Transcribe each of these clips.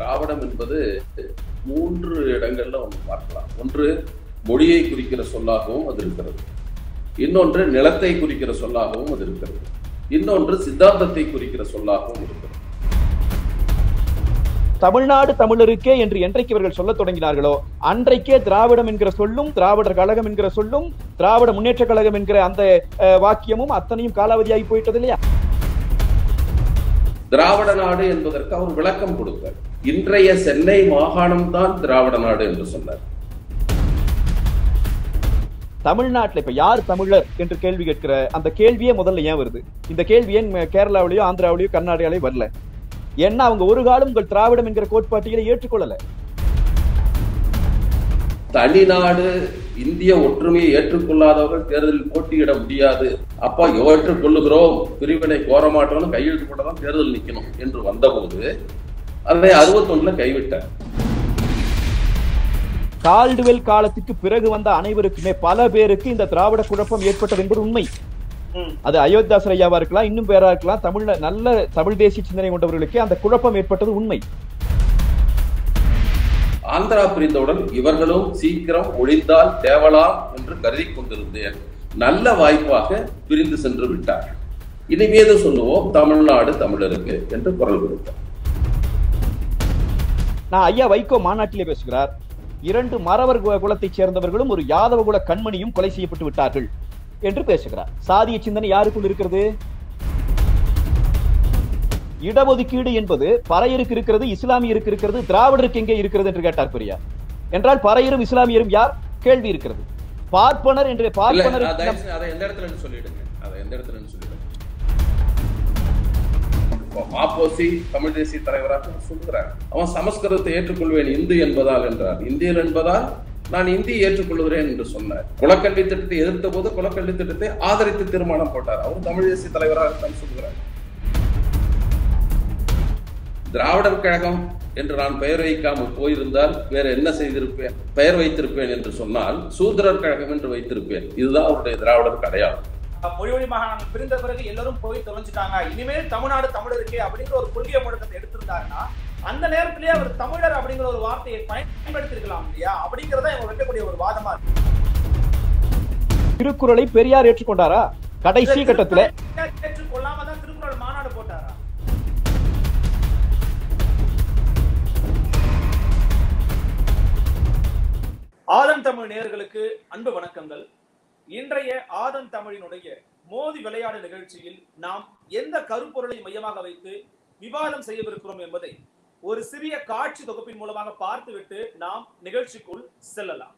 திராவிடம் என்பது மூன்று இடங்கள்ல ஒன்று பார்க்கலாம் ஒன்று மொழியை குறிக்கிற சொல்லாகவும் அது இருக்கிறது இன்னொன்று நிலத்தை குறிக்கிற சொல்லாகவும் அது இருக்கிறது இன்னொன்று சித்தாந்தத்தை குறிக்கிற சொல்லாகவும் இருக்கிறது தமிழ்நாடு தமிழருக்கே என்று என்றைக்கு இவர்கள் சொல்லத் தொடங்கினார்களோ அன்றைக்கே திராவிடம் என்கிற சொல்லும் திராவிடர் கழகம் என்கிற சொல்லும் திராவிட முன்னேற்ற கழகம் என்கிற அந்த அஹ், வாக்கியமும் அத்தனையும் காலாவதியாகி போயிட்டது இல்லையா திராவிட நாடு என்பதற்கு அவர் விளக்கம் கொடுத்தார் இன்றைய சென்னை மாகாணம் தான் திராவிட நாடு என்று சொன்னார் தமிழ்நாட்டுல இப்ப யார் தமிழர் என்று கேள்வி கேட்கிற அந்த கேள்வியே முதல்ல ஏன் வருது இந்த கேள்வி ஏன் கேரளாவிலயோ ஆந்திராவிலயோ கர்நாடகாவிலயோ வரல ஏன்னா அவங்க ஒரு காலம் உங்கள் திராவிடம் என்கிற கோட்பாட்டிகளை ஏற்றுக்கொள்ளல தனிநாடு இந்திய ஒற்றுமையை ஏற்றுக்கொள்ளாதவர்கள் தேர்தலில் போட்டியிட முடியாது அப்பா ஏற்றுக்கொள்ளுகிறோம் பிரிவினை கோர மாட்டோம்னு கையெழுத்து போட்டதான் தேர்தல் நிக்கணும் என்று வந்தபோது அதை அறுபத்தொன்னுல கைவிட்டார் கால்டுவெல் காலத்துக்கு பிறகு வந்த அனைவருக்குமே பல பேருக்கு இந்த திராவிட குழப்பம் ஏற்பட்டது என்பது உண்மை அது அயோத்தியாசர் ஐயாவா இருக்கலாம் இன்னும் பேரா இருக்கலாம் தமிழ்ல நல்ல தமிழ் தேசிய சிந்தனை கொண்டவர்களுக்கே அந்த குழப்பம் ஏற்பட்டது உண்மை ஆந்திரா பிரிந்தவுடன் இவர்களும் சீக்கிரம் ஒழிந்தால் தேவலாம் என்று கருதி கொண்டிருந்தேன் நல்ல வாய்ப்பாக பிரிந்து சென்று விட்டார் இனிமேது சொல்லுவோம் தமிழ்நாடு தமிழருக்கு என்று குரல் கொடுத்தார் நான் ஐயா வைகோ மாநாட்டிலே பேசுகிறார் இரண்டு மறவர் கு- குலத்தைச் சேர்ந்தவர்களும் ஒரு யாதவ குல கண்மணியும் கொலை செய்யப்பட்டு விட்டார்கள் என்று பேசுகிறார் சாதிய சிந்தனை யாருக்குள் இருக்கிறது இடஒதுக்கீடு என்பது பறையருக்கு இருக்கிறது இஸ்லாமியருக்கு இருக்கிறது திராவிடருக்கு எங்கே இருக்கிறது என்று கேட்டார் பெரியார் என்றால் பறையரும் இஸ்லாமியரும் யார் கேள்வி இருக்கிறது பார்ப்பனர் என்று இல்ல, பார்ப்பனர் நான் தயவு செஞ்சு அதை எந்த இடத்துல சொல்லிடுங்க அதை எந்த இடத்துல சொல்லிடுங்க இப்போ மாப்போசி தமிழ் தேசிய தலைவராக சொல்கிறார் அவன் சமஸ்கிருதத்தை ஏற்றுக்கொள்வேன் இந்து என்பதால் என்றார் இந்தியன் என்பதால் நான் இந்தியை ஏற்றுக்கொள்கிறேன் என்று சொன்னார் குலக்கல்வி திட்டத்தை எதிர்த்த போது குலக்கல்வி திட்டத்தை ஆதரித்து தீர்மானம் போட்டார் அவர் தமிழ் தேசிய தலைவராக தான் சொல்கிறார் திராவிடர் கழகம் என்று நான் பெயர் வைக்காமல் போயிருந்தால் வேற என்ன செய்திருப்பேன் பெயர் வைத்திருப்பேன் என்று சொன்னால் சூத்திரர் கழகம் என்று வைத்திருப்பேன் இதுதான் அவருடைய திராவிடர் அடையாளம் மொழிவழி மாகாணம் பிரிந்த பிறகு எல்லாரும் போய் தொலைஞ்சிட்டாங்க இனிமேல் தமிழ்நாடு தமிழருக்கே அப்படிங்கிற ஒரு கொள்கை முழக்கத்தை எடுத்திருந்தாருன்னா அந்த நேரத்திலேயே அவர் தமிழர் அப்படிங்கிற ஒரு வார்த்தையை பயன்படுத்திருக்கலாம் இல்லையா அப்படிங்கறத இவங்க வைக்கக்கூடிய ஒரு வாதமா இருக்கு திருக்குறளை பெரியார் ஏற்றுக்கொண்டாரா கடைசி கட்டத்துல ஏற்றுக்கொள்ளாம தான் திருக்குறள் மாநாடு போட்டாரா ஆதன் தமிழ் நேயர்களுக்கு அன்பு வணக்கங்கள் இன்றைய ஆதன் தமிழினுடைய மோதி விளையாடு நிகழ்ச்சியில் நாம் எந்த கருப்பொருளை மையமாக வைத்து விவாதம் செய்யவிருக்கிறோம் என்பதை ஒரு சிறிய காட்சி தொகுப்பின் மூலமாக பார்த்துவிட்டு நாம் நிகழ்ச்சிக்குள் செல்லலாம்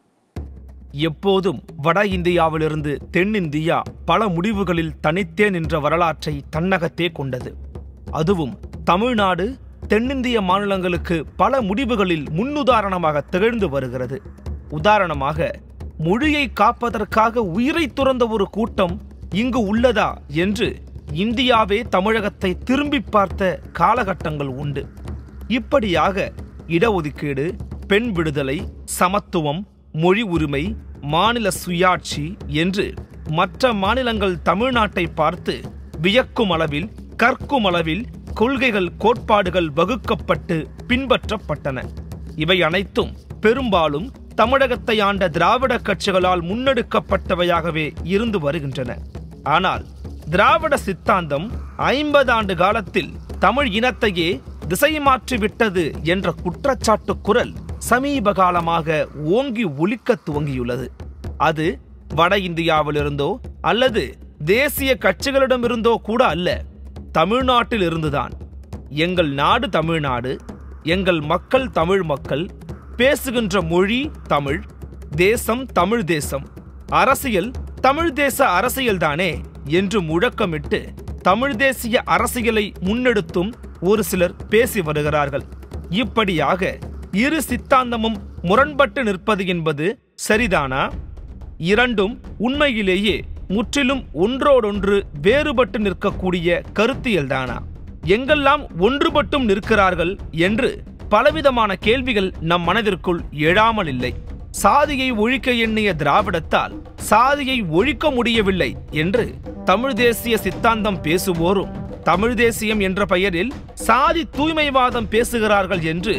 எப்போதும் வட இந்தியாவிலிருந்து தென்னிந்தியா பல முடிவுகளில் தனித்தே நின்ற வரலாற்றை தன்னகத்தே கொண்டது அதுவும் தமிழ்நாடு தென்னிந்திய மாநிலங்களுக்கு பல முடிவுகளில் முன்னுதாரணமாக திகழ்ந்து வருகிறது உதாரணமாக மொழியை காப்பதற்காக உயிரை துறந்த ஒரு கூட்டம் இங்கு உள்ளதா என்று இந்தியாவே தமிழகத்தை திரும்பி பார்த்த காலகட்டங்கள் உண்டு இப்படியாக இடஒதுக்கீடு பெண் விடுதலை சமத்துவம் மொழி உரிமை மாநில சுயாட்சி என்று மற்ற மாநிலங்கள் தமிழ்நாட்டை பார்த்து வியக்கும் அளவில் கற்கும் அளவில் கொள்கைகள் கோட்பாடுகள் வகுக்கப்பட்டு பின்பற்றப்பட்டன இவை அனைத்தும் பெரும்பாலும் தமிழகத்தை ஆண்ட திராவிட கட்சிகளால் முன்னெடுக்கப்பட்டவையாகவே இருந்து வருகின்றன ஆனால் திராவிட சித்தாந்தம் ஐம்பது ஆண்டு காலத்தில் தமிழ் இனத்தையே திசை மாற்றி விட்டது என்ற குற்றச்சாட்டு குரல் சமீப காலமாக ஓங்கி ஒலிக்கத் துவங்கியுள்ளது அது வட இந்தியாவிலிருந்தோ அல்லது தேசிய கட்சிகளிடமிருந்தோ கூட அல்ல தமிழ்நாட்டில் இருந்துதான் எங்கள் நாடு தமிழ்நாடு எங்கள் மக்கள் தமிழ் மக்கள் பேசுகின்ற மொழி தமிழ் தேசம் தமிழ் தேசம் அரசியல் தமிழ் தேச அரசியல்தானே என்று முழக்கமிட்டு தமிழ் தேசிய அரசியலை முன்னெடுத்தும் ஒரு சிலர் பேசி வருகிறார்கள் இப்படியாக இரு சித்தாந்தமும் முரண்பட்டு நிற்பது என்பது சரிதானா இரண்டும் உண்மையிலேயே முற்றிலும் ஒன்றோடொன்று வேறுபட்டு நிற்கக்கூடிய கருத்தியல்தானா எங்கெல்லாம் ஒன்றுபட்டும் நிற்கிறார்கள் என்று பலவிதமான கேள்விகள் நம் மனதிற்குள் எழாமல் இல்லை சாதியை ஒழிக்க எண்ணிய திராவிடத்தால் சாதியை ஒழிக்க முடியவில்லை என்று தமிழ் தேசிய சித்தாந்தம் பேசுவோரும் தமிழ் தேசியம் என்ற பெயரில் சாதி தூய்மைவாதம் பேசுகிறார்கள் என்று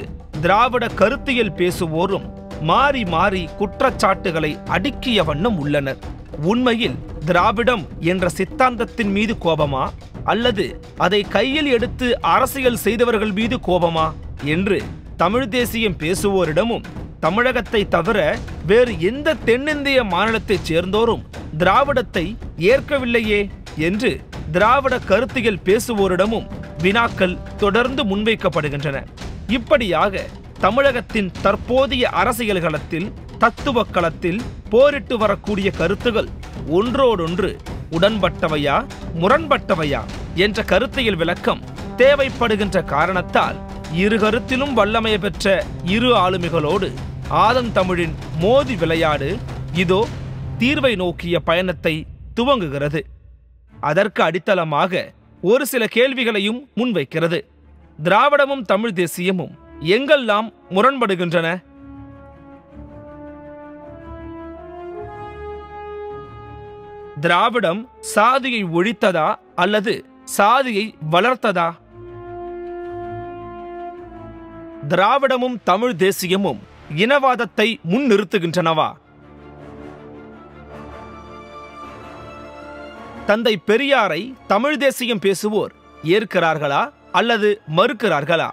திராவிட கருத்தியல் பேசுவோரும் மாறி மாறி குற்றச்சாட்டுகளை அடுக்கிய வண்ணம் உள்ளனர் உண்மையில் திராவிடம் என்ற சித்தாந்தத்தின் மீது கோபமா அல்லது அதை கையில் எடுத்து அரசியல் செய்தவர்கள் மீது கோபமா என்று தமிழ் தேசியம் பேசுவோரிடமும் தமிழகத்தை தவிர வேறு எந்த தென்னிந்திய மாநிலத்தைச் சேர்ந்தோரும் திராவிடத்தை ஏற்கவில்லையே என்று திராவிட கருத்தியல் பேசுவோரிடமும் வினாக்கள் தொடர்ந்து முன்வைக்கப்படுகின்றன இப்படியாக தமிழகத்தின் தற்போதைய அரசியல் களத்தில் தத்துவ களத்தில் போரிட்டு வரக்கூடிய கருத்துகள் ஒன்றோடொன்று உடன்பட்டவையா முரண்பட்டவையா என்ற கருத்தியல் விளக்கம் தேவைப்படுகின்ற காரணத்தால் இரு கருத்திலும் வல்லமை பெற்ற இரு ஆளுமைகளோடு ஆதன் தமிழின் மோதி விளையாடு இதோ தீர்வை நோக்கிய பயணத்தை துவங்குகிறது அதற்கு அடித்தளமாக ஒரு சில கேள்விகளையும் முன்வைக்கிறது திராவிடமும் தமிழ் தேசியமும் எங்கெல்லாம் முரண்படுகின்றன திராவிடம் சாதியை ஒழித்ததா அல்லது சாதியை வளர்த்ததா திராவிடமும் தமிழ் தேசியமும் இனவாதத்தை முன்னிறுத்துகின்றனவா தந்தை பெரியாரை தமிழ் தேசியம் பேசுவோர் ஏற்கிறார்களா அல்லது மறுக்கிறார்களா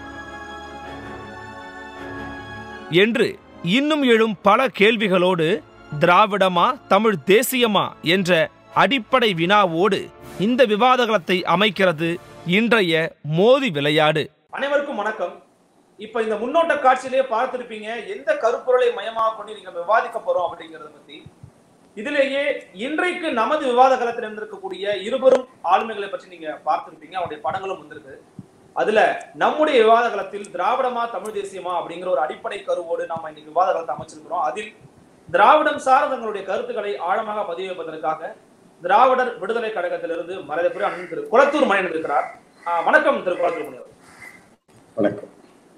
என்று இன்னும் எழும் பல கேள்விகளோடு திராவிடமா தமிழ் தேசியமா என்ற அடிப்படை வினாவோடு இந்த விவாதகளத்தை அமைக்கிறது இன்றைய மோதி விளையாடு அனைவருக்கும் வணக்கம் இப்ப இந்த முன்னோட்ட காட்சியிலேயே பார்த்திருப்பீங்க எந்த கருப்பொருளை மையமாக கொண்டு நீங்க விவாதிக்க போறோம் அப்படிங்கறத பத்தி இதிலேயே இன்றைக்கு நமது விவாத களத்தில் இருந்திருக்கக்கூடிய இருவரும் ஆளுமைகளை பற்றி நீங்க பார்த்திருப்பீங்க அவருடைய படங்களும் வந்திருக்கு அதுல நம்முடைய விவாத களத்தில் திராவிடமா தமிழ் தேசியமா அப்படிங்கிற ஒரு அடிப்படை கருவோடு நாம இன்னைக்கு விவாத களத்தை அமைச்சிருக்கிறோம் அதில் திராவிடம் சார்ந்த தங்களுடைய கருத்துக்களை ஆழமாக பதிவு வைப்பதற்காக திராவிடர் விடுதலை கழகத்திலிருந்து மறைதபுரி அண்ணன் திரு குளத்தூர் மணியன் இருக்கிறார் ஆஹ் வணக்கம் திரு குளத்தூர் மணி அவர்கள். வணக்கம்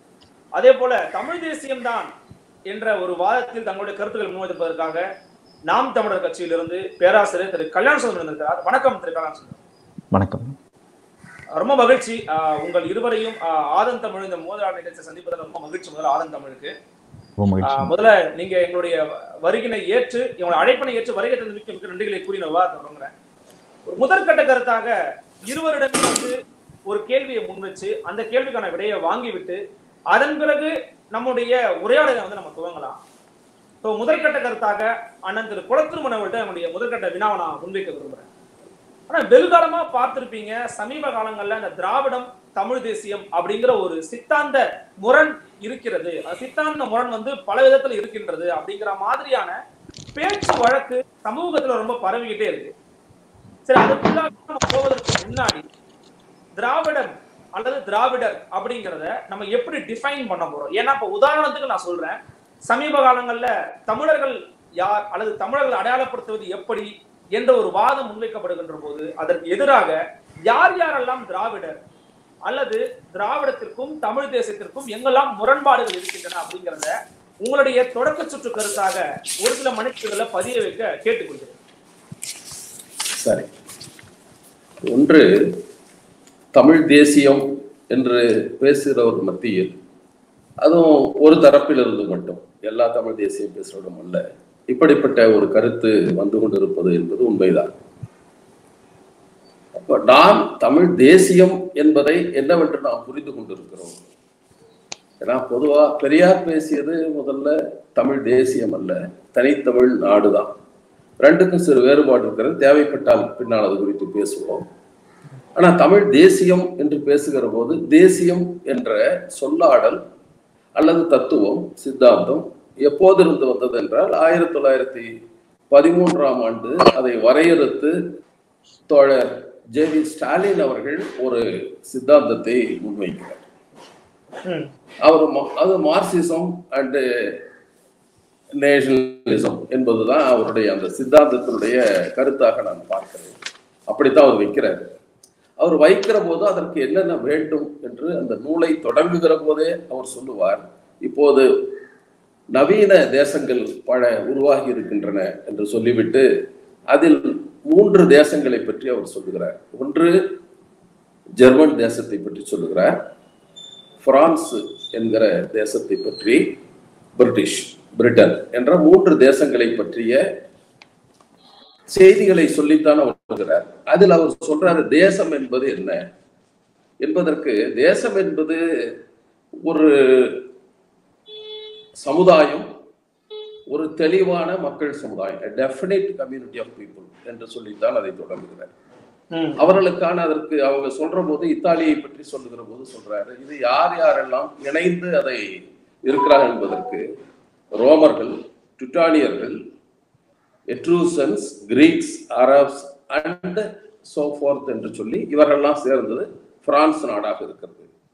அதே போல தமிழ் தேசியம்தான் என்ற ஒரு வாதத்தில் தங்களுடைய கருத்துக்களை முன்வைப்பதற்காக நாம் தமிழர் கட்சியிலிருந்து பேராசிரியர் திரு கல்யாண சுந்தரம் இருக்கிறார் வணக்கம் திரு கல்யாண சுந்தரம் வணக்கம் ரொம்ப மகிழ்ச்சி ஆஹ் உங்கள் இருவரையும் ஆஹ் ஆதன் தமிழ் இந்த மோதலாளர் நிகழ்ச்சியை சந்திப்பதில் ரொம்ப மகிழ்ச்சி முதல்ல ஆதன் தமிழுக்கு ரொம்ப மகிழ்ச்சி ஆஹ் முதல்ல நீங்க எங்களுடைய வருகினை ஏற்று எங்களுடைய அழைப்பினை ஏற்று வருகை தந்து மிக்க மிக்க நன்றிகளை கூறி நான் விவாதத்தை தொடங்குறேன் ஒரு முதற்கட்ட கருத்தாக இருவரிடமே வந்து ஒரு கேள்வியை முன்வச்சு அந்த கேள்விக்கான விடையை வாங்கிவிட்டு அதன் பிறகு நம்முடைய உரையாடலை வந்து நம்ம துவங்கலாம் ஸோ முதற்கட்ட கருத்தாக அண்ணன் திரு குளத்திருமன் அவர்கள்ட்ட நம்முடைய முதற்கட்ட வினாவை நான் முன்வைக்க விரும்புறேன் ஆனா வெகுகாலமா பார்த்திருப்பீங்க சமீப காலங்கள்ல இந்த திராவிடம் தமிழ் தேசியம் அப்படிங்கிற ஒரு சித்தாந்த முரண் இருக்கிறது அந்த சித்தாந்த முரண் வந்து பல விதத்துல இருக்கின்றது அப்படிங்கிற மாதிரியான பேச்சு வழக்கு சமூகத்துல ரொம்ப பரவிக்கிட்டே இருக்கு சரி அதுக்குள்ளாக நம்ம போவதற்கு முன்னாடி திராவிடம் அல்லது திராவிடர் அப்படிங்கிறத நம்ம எப்படி டிஃபைன் பண்ண போறோம் ஏன்னா இப்ப உதாரணத்துக்கு நான் சொல்றேன் சமீப காலங்கள்ல தமிழர்கள் யார் அல்லது தமிழர்கள் அடையாளப்படுத்துவது எப்படி என்ற ஒரு வாதம் முன்வைக்கப்படுகின்ற போது அதற்கு எதிராக யார் யாரெல்லாம் திராவிடர் அல்லது திராவிடத்திற்கும் தமிழ் தேசத்திற்கும் எங்கெல்லாம் முரண்பாடுகள் இருக்கின்றன அப்படிங்கிறத உங்களுடைய தொடக்க சுற்று கருத்தாக ஒரு சில மணித்துகளை பதிய வைக்க கேட்டுக்கொள்கிறேன் சரி ஒன்று தமிழ் தேசியம் என்று பேசுகிறவர் மத்தியில் அதுவும் ஒரு தரப்பிலிருந்து மட்டும் எல்லா தமிழ் தேசியம் பேசுறவரும் அல்ல இப்படிப்பட்ட ஒரு கருத்து வந்து கொண்டிருப்பது என்பது உண்மைதான் அப்ப நான் தமிழ் தேசியம் என்பதை என்னவென்று நாம் புரிந்து கொண்டிருக்கிறோம் ஏன்னா பொதுவா பெரியார் பேசியது முதல்ல தமிழ் தேசியம் அல்ல தனித்தமிழ் நாடுதான் ரெண்டுக்கும் சிறு வேறுபாடு இருக்கிறது தேவைப்பட்டால் பின்னால் அது குறித்து பேசுவோம் ஆனா தமிழ் தேசியம் என்று பேசுகிற போது தேசியம் என்ற சொல்லாடல் அல்லது தத்துவம் சித்தாந்தம் எப்போதிருந்து வந்தது என்றால் ஆயிரத்தி தொள்ளாயிரத்தி பதிமூன்றாம் ஆண்டு அதை வரையறுத்து தோழர் ஜே வி ஸ்டாலின் அவர்கள் ஒரு சித்தாந்தத்தை முன்வைக்கிறார் அவர் மா- அது மார்க்சிசம் அண்டு நேஷனலிசம் என்பதுதான் அவருடைய அந்த சித்தாந்தத்தினுடைய கருத்தாக நான் பார்க்கிறேன் அப்படித்தான் அவர் வைக்கிறார் அவர் வைக்கிற போது அதற்கு என்னென்ன வேண்டும் என்று அந்த நூலை தொடங்குகிற போதே அவர் சொல்லுவார் இப்போது நவீன தேசங்கள் பல உருவாகி இருக்கின்றன என்று சொல்லிவிட்டு அதில் மூன்று தேசங்களை பற்றி அவர் சொல்லுகிறார் ஒன்று ஜெர்மன் தேசத்தை பற்றி சொல்லுகிறார் பிரான்ஸ் என்கிற தேசத்தை பற்றி பிரிட்டிஷ் பிரிட்டன் என்ற மூன்று தேசங்களை பற்றிய செய்திகளை சொல்லித்தான் அவர் சொல்கிறார் அதில் அவர் சொல்றாரு தேசம் என்பது என்ன என்பதற்கு தேசம் என்பது ஒரு சமுதாயம் ஒரு தெளிவான மக்கள் சமுதாயம் டெஃபினைட் கம்யூனிட்டி ஆஃப் பீப்புள் என்று சொல்லித்தான் அதை தொடங்குகிறார் ம். அவர்களுக்கான அதற்கு அவங்க சொல்ற போது இத்தாலியை பற்றி சொல்லுகிற போது சொல்றாரு இது யார் யாரெல்லாம் இணைந்து அதை இருக்கிறார்கள் என்பதற்கு ரோமர்கள் டுட்டானியர்கள் Etruscans Greeks Arabs and so forth என்று சொல்லி இவரெல்லாம் சேர்ந்தது பிரான்ஸ் நாடாக இருக்கிறது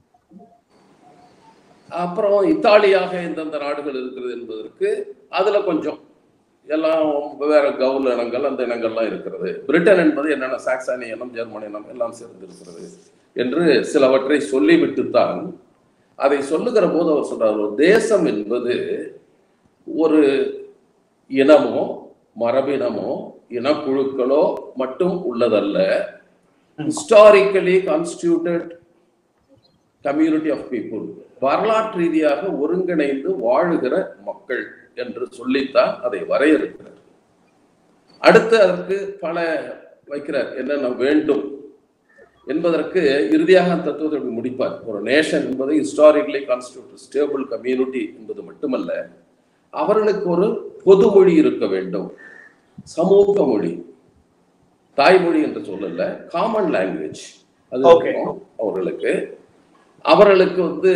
அப்புறம் இத்தாலியாக எந்தெந்த நாடுகள் இருக்கிறது என்பதற்கு அதுல கொஞ்சம் எல்லாம் வேற கவுல் இனங்கள் அந்த இனங்கள்லாம் இருக்கிறது பிரிட்டன் என்பது என்னென்ன சாக்சானி இனம் ஜெர்மன் இனம் எல்லாம் சேர்ந்து இருக்கிறது என்று சிலவற்றை சொல்லிவிட்டுத்தான் அதை சொல்லுகிற போது அவர் சொல்றார் ஒரு தேசம் என்பது ஒரு இனமோ மரபினமோ இனக்குழுக்களோ மட்டும் உள்ளதல்ல historically constituted community of people வரலாற்று ரீதியாக ஒருங்கிணைந்து வாழுகிற மக்கள் என்று சொல்லித்தான் அதை வரையறுக்கிறார் அடுத்து அதற்கு பல வைக்கிறார் என்னென்ன வேண்டும் என்பதற்கு இறுதியாக அந்த தத்துவத்தை அப்படி முடிப்பார் ஒரு நேஷன் என்பது ஹிஸ்டாரிக்கலி கான்ஸ்டியூட் ஸ்டேபிள் கம்யூனிட்டி என்பது மட்டுமல்ல அவர்களுக்கு ஒரு பொது மொழி இருக்க வேண்டும் சமூக மொழி தாய்மொழி என்று சொல்லல காமன் லாங்குவேஜ் அது Okay. இருக்கணும் அவர்களுக்கு அவர்களுக்கு வந்து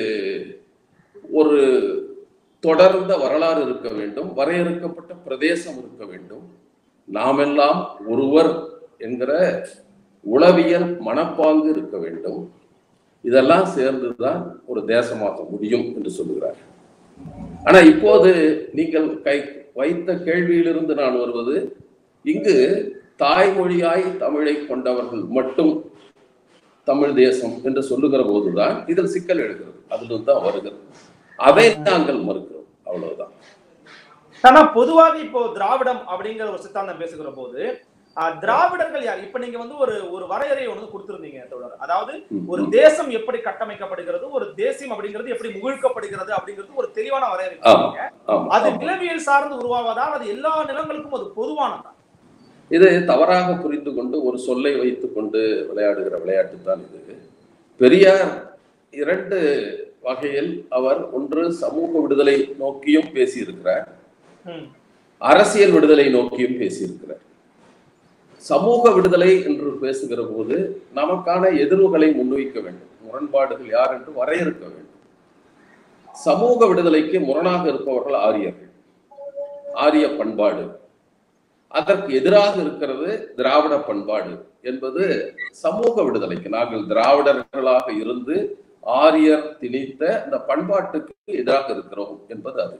ஒரு தொடர்ந்த வரலாறு இருக்க வேண்டும் வரையறுக்கப்பட்ட பிரதேசம் இருக்க வேண்டும் நாமெல்லாம் ஒருவர் என்கிற உளவியல் மனப்பாங்கு இருக்க வேண்டும் இதெல்லாம் சேர்ந்துதான் ஒரு தேசமாக முடியும் என்று சொல்லுகிறார் ஆனா இப்போது நீங்கள் கை வைத்த கேள்வியிலிருந்து நான் வருவது இங்கு தாய்மொழியாய் தமிழை கொண்டவர்கள் மட்டும் தமிழ் தேசம் என்று சொல்லுகிற போதுதான் இதில் சிக்கல் எழுகிறது அதில் தான் வருகிறது அதை நாங்கள் மறுக்கிறோம் அவ்வளவுதான் ஆனா பொதுவாக இப்போ திராவிடம் அப்படிங்கிற ஒரு சித்தாந்தம் பேசுகிற போது ஆஹ், திராவிடர்கள் யார் இப்ப நீங்க வந்து ஒரு ஒரு வரையறை ஒன்று கொடுத்திருந்தீங்க தோழர் அதாவது ஒரு தேசம் எப்படி கட்டமைக்கப்படுகிறது ஒரு தேசியம் அப்படிங்கிறது எப்படி முகிழ்க்கப்படுகிறது அப்படிங்கிறது ஒரு தெளிவான வரையறை ஆமா. கொடுத்தீங்க. ஆமா, அது ஆமா. நிலவியல் சார்ந்து உருவாவதால் அது எல்லா நிலங்களுக்கும் அது பொதுவானதா இது தவறாக புரிந்து கொண்டு ஒரு சொல்லை வைத்துக் கொண்டு விளையாடுகிற விளையாட்டு தான் இது பெரியார் இரண்டு வகையில் அவர் ஒன்று சமூக விடுதலை நோக்கியும் பேசியிருக்கிறார் ம். அரசியல் விடுதலை நோக்கியும் பேசியிருக்கிறார் சமூக விடுதலை என்று பேசுகிற போது நமக்கான எதிர்வுகளை முன்வைக்க வேண்டும் முரண்பாடுகள் யார் என்று வரையறுக்க வேண்டும் சமூக விடுதலைக்கு முரணாக இருப்பவர்கள் ஆரியர்கள் ஆரிய பண்பாடு அதற்கு எதிராக இருக்கிறது திராவிட பண்பாடு என்பது சமூக விடுதலைக்கு நாங்கள் திராவிடர்களாக இருந்து ஆரியர் திணித்த இந்த பண்பாட்டுக்கு எதிராக இருக்கிறோம் என்பது அது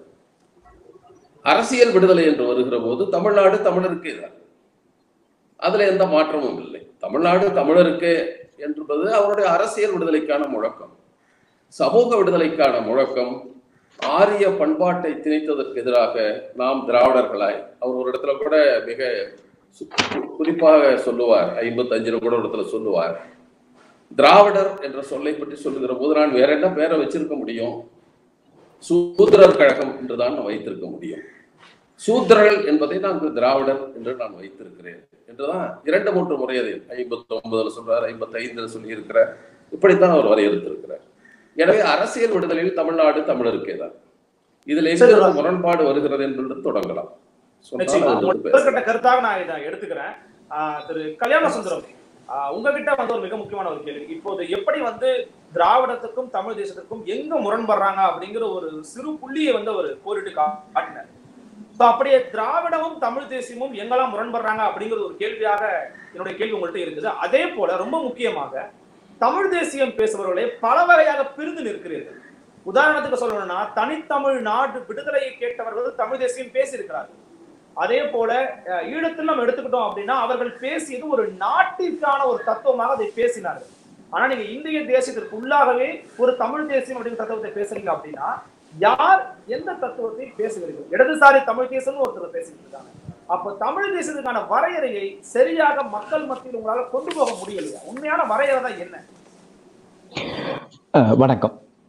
அரசியல் விடுதலை என்று வருகிற போது தமிழ்நாடு தமிழருக்கே தான் அதுல எந்த மாற்றமும் இல்லை தமிழ்நாடு தமிழருக்கே என்பது அவருடைய அரசியல் விடுதலைக்கான முழக்கம் சமூக விடுதலைக்கான முழக்கம் ஆரிய பண்பாட்டை திணித்ததற்கு எதிராக நாம் திராவிடர்களாய் அவர் ஒரு இடத்துல கூட மிக சு- குறிப்பாக சொல்லுவார் ஐம்பத்தஞ்சுல கூட ஒரு இடத்துல சொல்லுவார் திராவிடர் என்ற சொல்லை பற்றி சொல்லுகிற போது நான் வேற என்ன பேரை வச்சிருக்க முடியும் சூத்திரர் கழகம் என்றுதான் நான் வைத்திருக்க முடியும் சூத்திரர்கள் என்பதை நான் திராவிடர் என்று நான் வைத்திருக்கிறேன் என்றுதான் இரண்டு மூன்று முறை அதை ஐம்பத்தி ஒன்பதுல சொல்றார் ஐம்பத்தி ஐந்துல சொல்லி இருக்கிறார் இப்படித்தான் அவர் வரையறுத்திருக்கிறார் எனவே அரசியல் விடுதலையில் தமிழ்நாடு தமிழருக்கே தான் இதுல சரி, எங்கிருந்து முரண்பாடு வருகிறது என்று தொடங்கலாம் சொன்னால் நிச்சயமா அது உங்க வந்து பேசலாம். முதற்கட்ட கருத்தாக நான் இதை எடுத்துக்கிறேன் ஆஹ் திரு கல்யாண சுந்தரம் ஆஹ் உங்ககிட்ட வந்து ஒரு மிக முக்கியமான ஒரு கேள்வி இப்போது எப்படி வந்து திராவிடத்துக்கும் தமிழ் தேசத்துக்கும் எங்க முரண்படுறாங்க அப்படிங்கிற ஒரு சிறு புள்ளியை வந்து அவர் கோரிட்டு கா- காட்டினார் So, அப்படியே திராவிடமும் தமிழ் தேசியமும் எங்கெல்லாம் முரண்படுறாங்க அப்படிங்கிற ஒரு கேள்வியாக என்னுடைய கேள்வி உங்கள்கிட்ட இருக்குது அதே போல ரொம்ப முக்கியமாக தமிழ் தேசியம் பேசுபவர்களை பல வகையாக பிரிந்து நிற்கிறீர்கள் உதாரணத்துக்கு சொல்லணும்னா தனித்தமிழ் நாடு விடுதலையை கேட்டவர்கள் தமிழ் தேசியம் பேசியிருக்கிறார்கள் அதே போல அஹ், ஈழத்தில் நம்ம எடுத்துக்கிட்டோம் அப்படின்னா அவர்கள் பேசியது ஒரு நாட்டிற்கான ஒரு தத்துவமாக அதை பேசினார்கள் ஆனா நீங்க இந்திய தேசியத்திற்கு உள்ளாகவே ஒரு தமிழ் தேசியம் அப்படிங்கிற தத்துவத்தை பேசுறீங்க அப்படின்னா யார் எந்த தத்துவத்தை பேசுகிறீர்கள் இடதுசாரி தமிழ் தேசம்னு ஒருத்தர் பேசிட்டு இருக்காங்க அப்ப தமிழ் தேசத்துக்கான வரையறையை சரியாக மக்கள் மத்தியில் உங்களால கொண்டு போக முடியலையா உண்மையான வரையறை தான் என்ன அஹ், வணக்கம்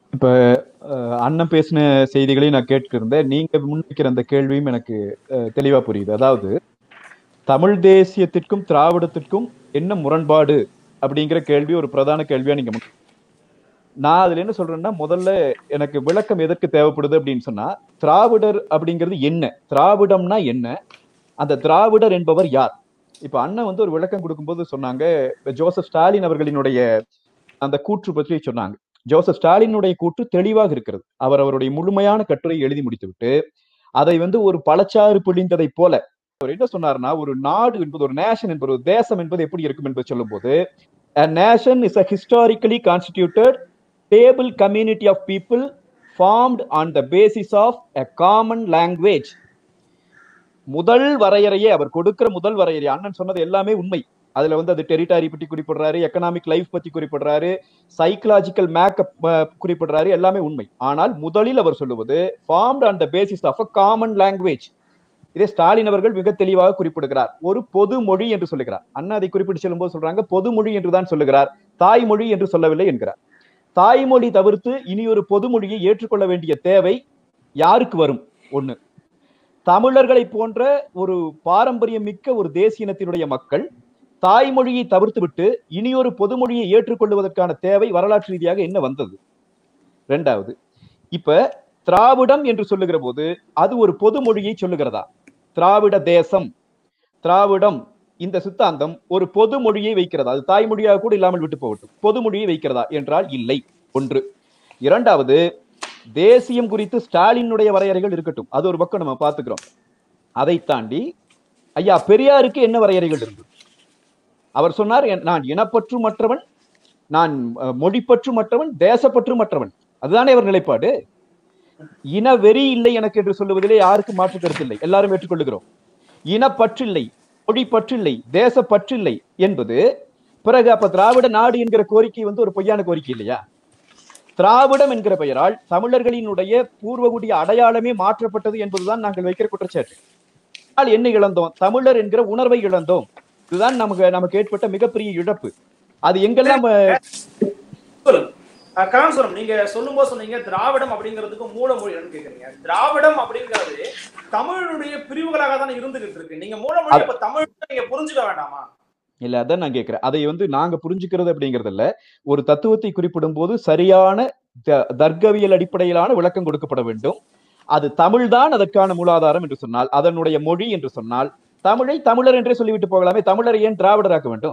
இப்ப அஹ், அண்ணன் பேசின செய்திகளையும் நான் கேட்டிருந்தேன் நீங்க முன்வைக்கிற அந்த கேள்வியும் எனக்கு அஹ், தெளிவா புரியுது அதாவது தமிழ் தேசியத்திற்கும் திராவிடத்திற்கும் என்ன முரண்பாடு அப்படிங்கிற கேள்வி ஒரு பிரதான கேள்வியா நீங்க முன்- நான் அதுல என்ன சொல்றேன்னா முதல்ல எனக்கு விளக்கம் எதற்கு தேவைப்படுது அப்படின்னு சொன்னா திராவிடர் அப்படிங்கிறது என்ன திராவிடம்னா என்ன அந்த திராவிடர் என்பவர் யார் இப்ப அண்ணன் வந்து ஒரு விளக்கம் கொடுக்கும்போது சொன்னாங்க ஜோசப் ஸ்டாலின் அவர்களினுடைய அந்த கூற்று பற்றி சொன்னாங்க ஜோசப் ஸ்டாலினுடைய கூற்று தெளிவாக இருக்கிறது அவர் அவருடைய முழுமையான கட்டுரை எழுதி முடித்துவிட்டு அதை வந்து ஒரு பழச்சாறு பிழிந்ததை போல அவர் என்ன சொன்னார்னா ஒரு நாடு என்பது ஒரு நேஷன் என்பது ஒரு தேசம் என்பது எப்படி இருக்கும் என்பது சொல்லும்போது a nation is a historically constituted stable community of people formed on the basis of a common language முதல் வரையறையே அவர் கொடுக்கிற முதல் வரையறை அண்ணன் சொன்னது எல்லாமே உண்மை அதுல வந்து அது டெரிட்டாரி பற்றி குறிப்பிடுறாரு எக்கனாமிக் லைஃப் பத்தி குறிப்பிடுறாரு சைக்கலாஜிக்கல் மேக்கப் குறிப்பிடுறாரு எல்லாமே உண்மை ஆனால் முதலில் அவர் சொல்லுவது formed on the basis of a common language இதை ஸ்டாலின் அவர்கள் மிக தெளிவாக குறிப்பிடுகிறார் ஒரு பொது மொழி என்று சொல்லுகிறார் அண்ணா அதை குறிப்பிட்டு சொல்லும்போது சொல்றாங்க பொது மொழி என்று தான் சொல்லுகிறார் தாய்மொழி என்று சொல்லவில்லை என்கிறார் தாய்மொழி தவிர்த்து இனி ஒரு பொதுமொழியை ஏற்றுக்கொள்ள வேண்டிய தேவை யாருக்கு வரும் ஒண்ணு தமிழர்களை போன்ற ஒரு பாரம்பரியம் மிக்க ஒரு தேசியனத்தினுடைய மக்கள் தாய்மொழியை தவிர்த்து விட்டு இனி ஒரு பொதுமொழியை ஏற்றுக்கொள்வதற்கான தேவை வரலாற்று ரீதியாக என்ன வந்தது ரெண்டாவது இப்ப திராவிடம் என்று சொல்லுகிற போது அது ஒரு பொதுமொழியை சொல்லுகிறதா திராவிட தேசம் திராவிடம் இந்த சித்தாந்தம் ஒரு பொதுமொழியை வைக்கிறதா அது தாய்மொழியாக கூட இல்லாமல் விட்டு போகட்டும் பொதுமொழியை வைக்கிறதா என்றால் இல்லை ஒன்று இரண்டாவது தேசியம் குறித்து ஸ்டாலினுடைய வரையறைகள் இருக்கட்டும் அது ஒரு பக்கம் நம்ம பார்த்துக்கிறோம் அதை தாண்டி ஐயா பெரியாருக்கு என்ன வரையறைகள் இருந்தது அவர் சொன்னார் "என்- நான் இனப்பற்று மற்றவன் நான் அஹ், மொழிப்பற்று மற்றவன் தேசப்பற்று மற்றவன் அதுதானே அவர் நிலைப்பாடு இன வெறி இல்லை எனக்கு என்று சொல்லுவதிலே யாருக்கும் மாற்று கருத்து இல்லை எல்லாரும் ஏற்றுக்கொள்ளுகிறோம் இனப்பற்றில்லை மொழிப்பற்றில்லை தேசப்பற்றில்லை என்பது பிறகு அப்ப திராவிட நாடு என்கிற கோரிக்கை வந்து ஒரு பொய்யான கோரிக்கை இல்லையா திராவிடம் என்கிற பெயரால் தமிழர்களினுடைய பூர்வகுடிய அடையாளமே மாற்றப்பட்டது என்பதுதான் நாங்கள் வைக்கிற குற்றச்சாட்டு ஆனால் என்ன இழந்தோம் தமிழர் என்கிற உணர்வை இழந்தோம் இதுதான் நமக்கு நமக்கு ஏற்பட்ட மிகப்பெரிய இழப்பு அது எங்கெல்லாம் அஹ், சொல்லுங்க அஹ் கலாம்சுரம் நீங்க சொல்லும்போது சொன்னீங்க திராவிடம் அப்படிங்கிறதுக்கு மூலமொழி என்னன்னு கேக்குறீங்க திராவிடம் அப்படிங்கிறது தமிழுடைய பிரிவுகளாக தானே இருந்துகிட்டு இருக்கு நீங்க மூலமொழி இப்ப தமிழ் நீங்க புரிஞ்சுக்க வேண்டாமா இல்ல அதான் நான் கேட்கிறேன் அதை வந்து நாங்க புரிஞ்சுக்கிறது அப்படிங்கறது இல்ல ஒரு தத்துவத்தை குறிப்பிடும் போது சரியான த- தர்க்கவியல் அடிப்படையிலான விளக்கம் கொடுக்கப்பட வேண்டும் அது தமிழ்தான் அதற்கான மூலாதாரம் என்று சொன்னால் அதனுடைய மொழி என்று சொன்னால் தமிழை தமிழர் என்றே சொல்லிவிட்டு போகலாமே தமிழரை ஏன் திராவிடராக்க வேண்டும்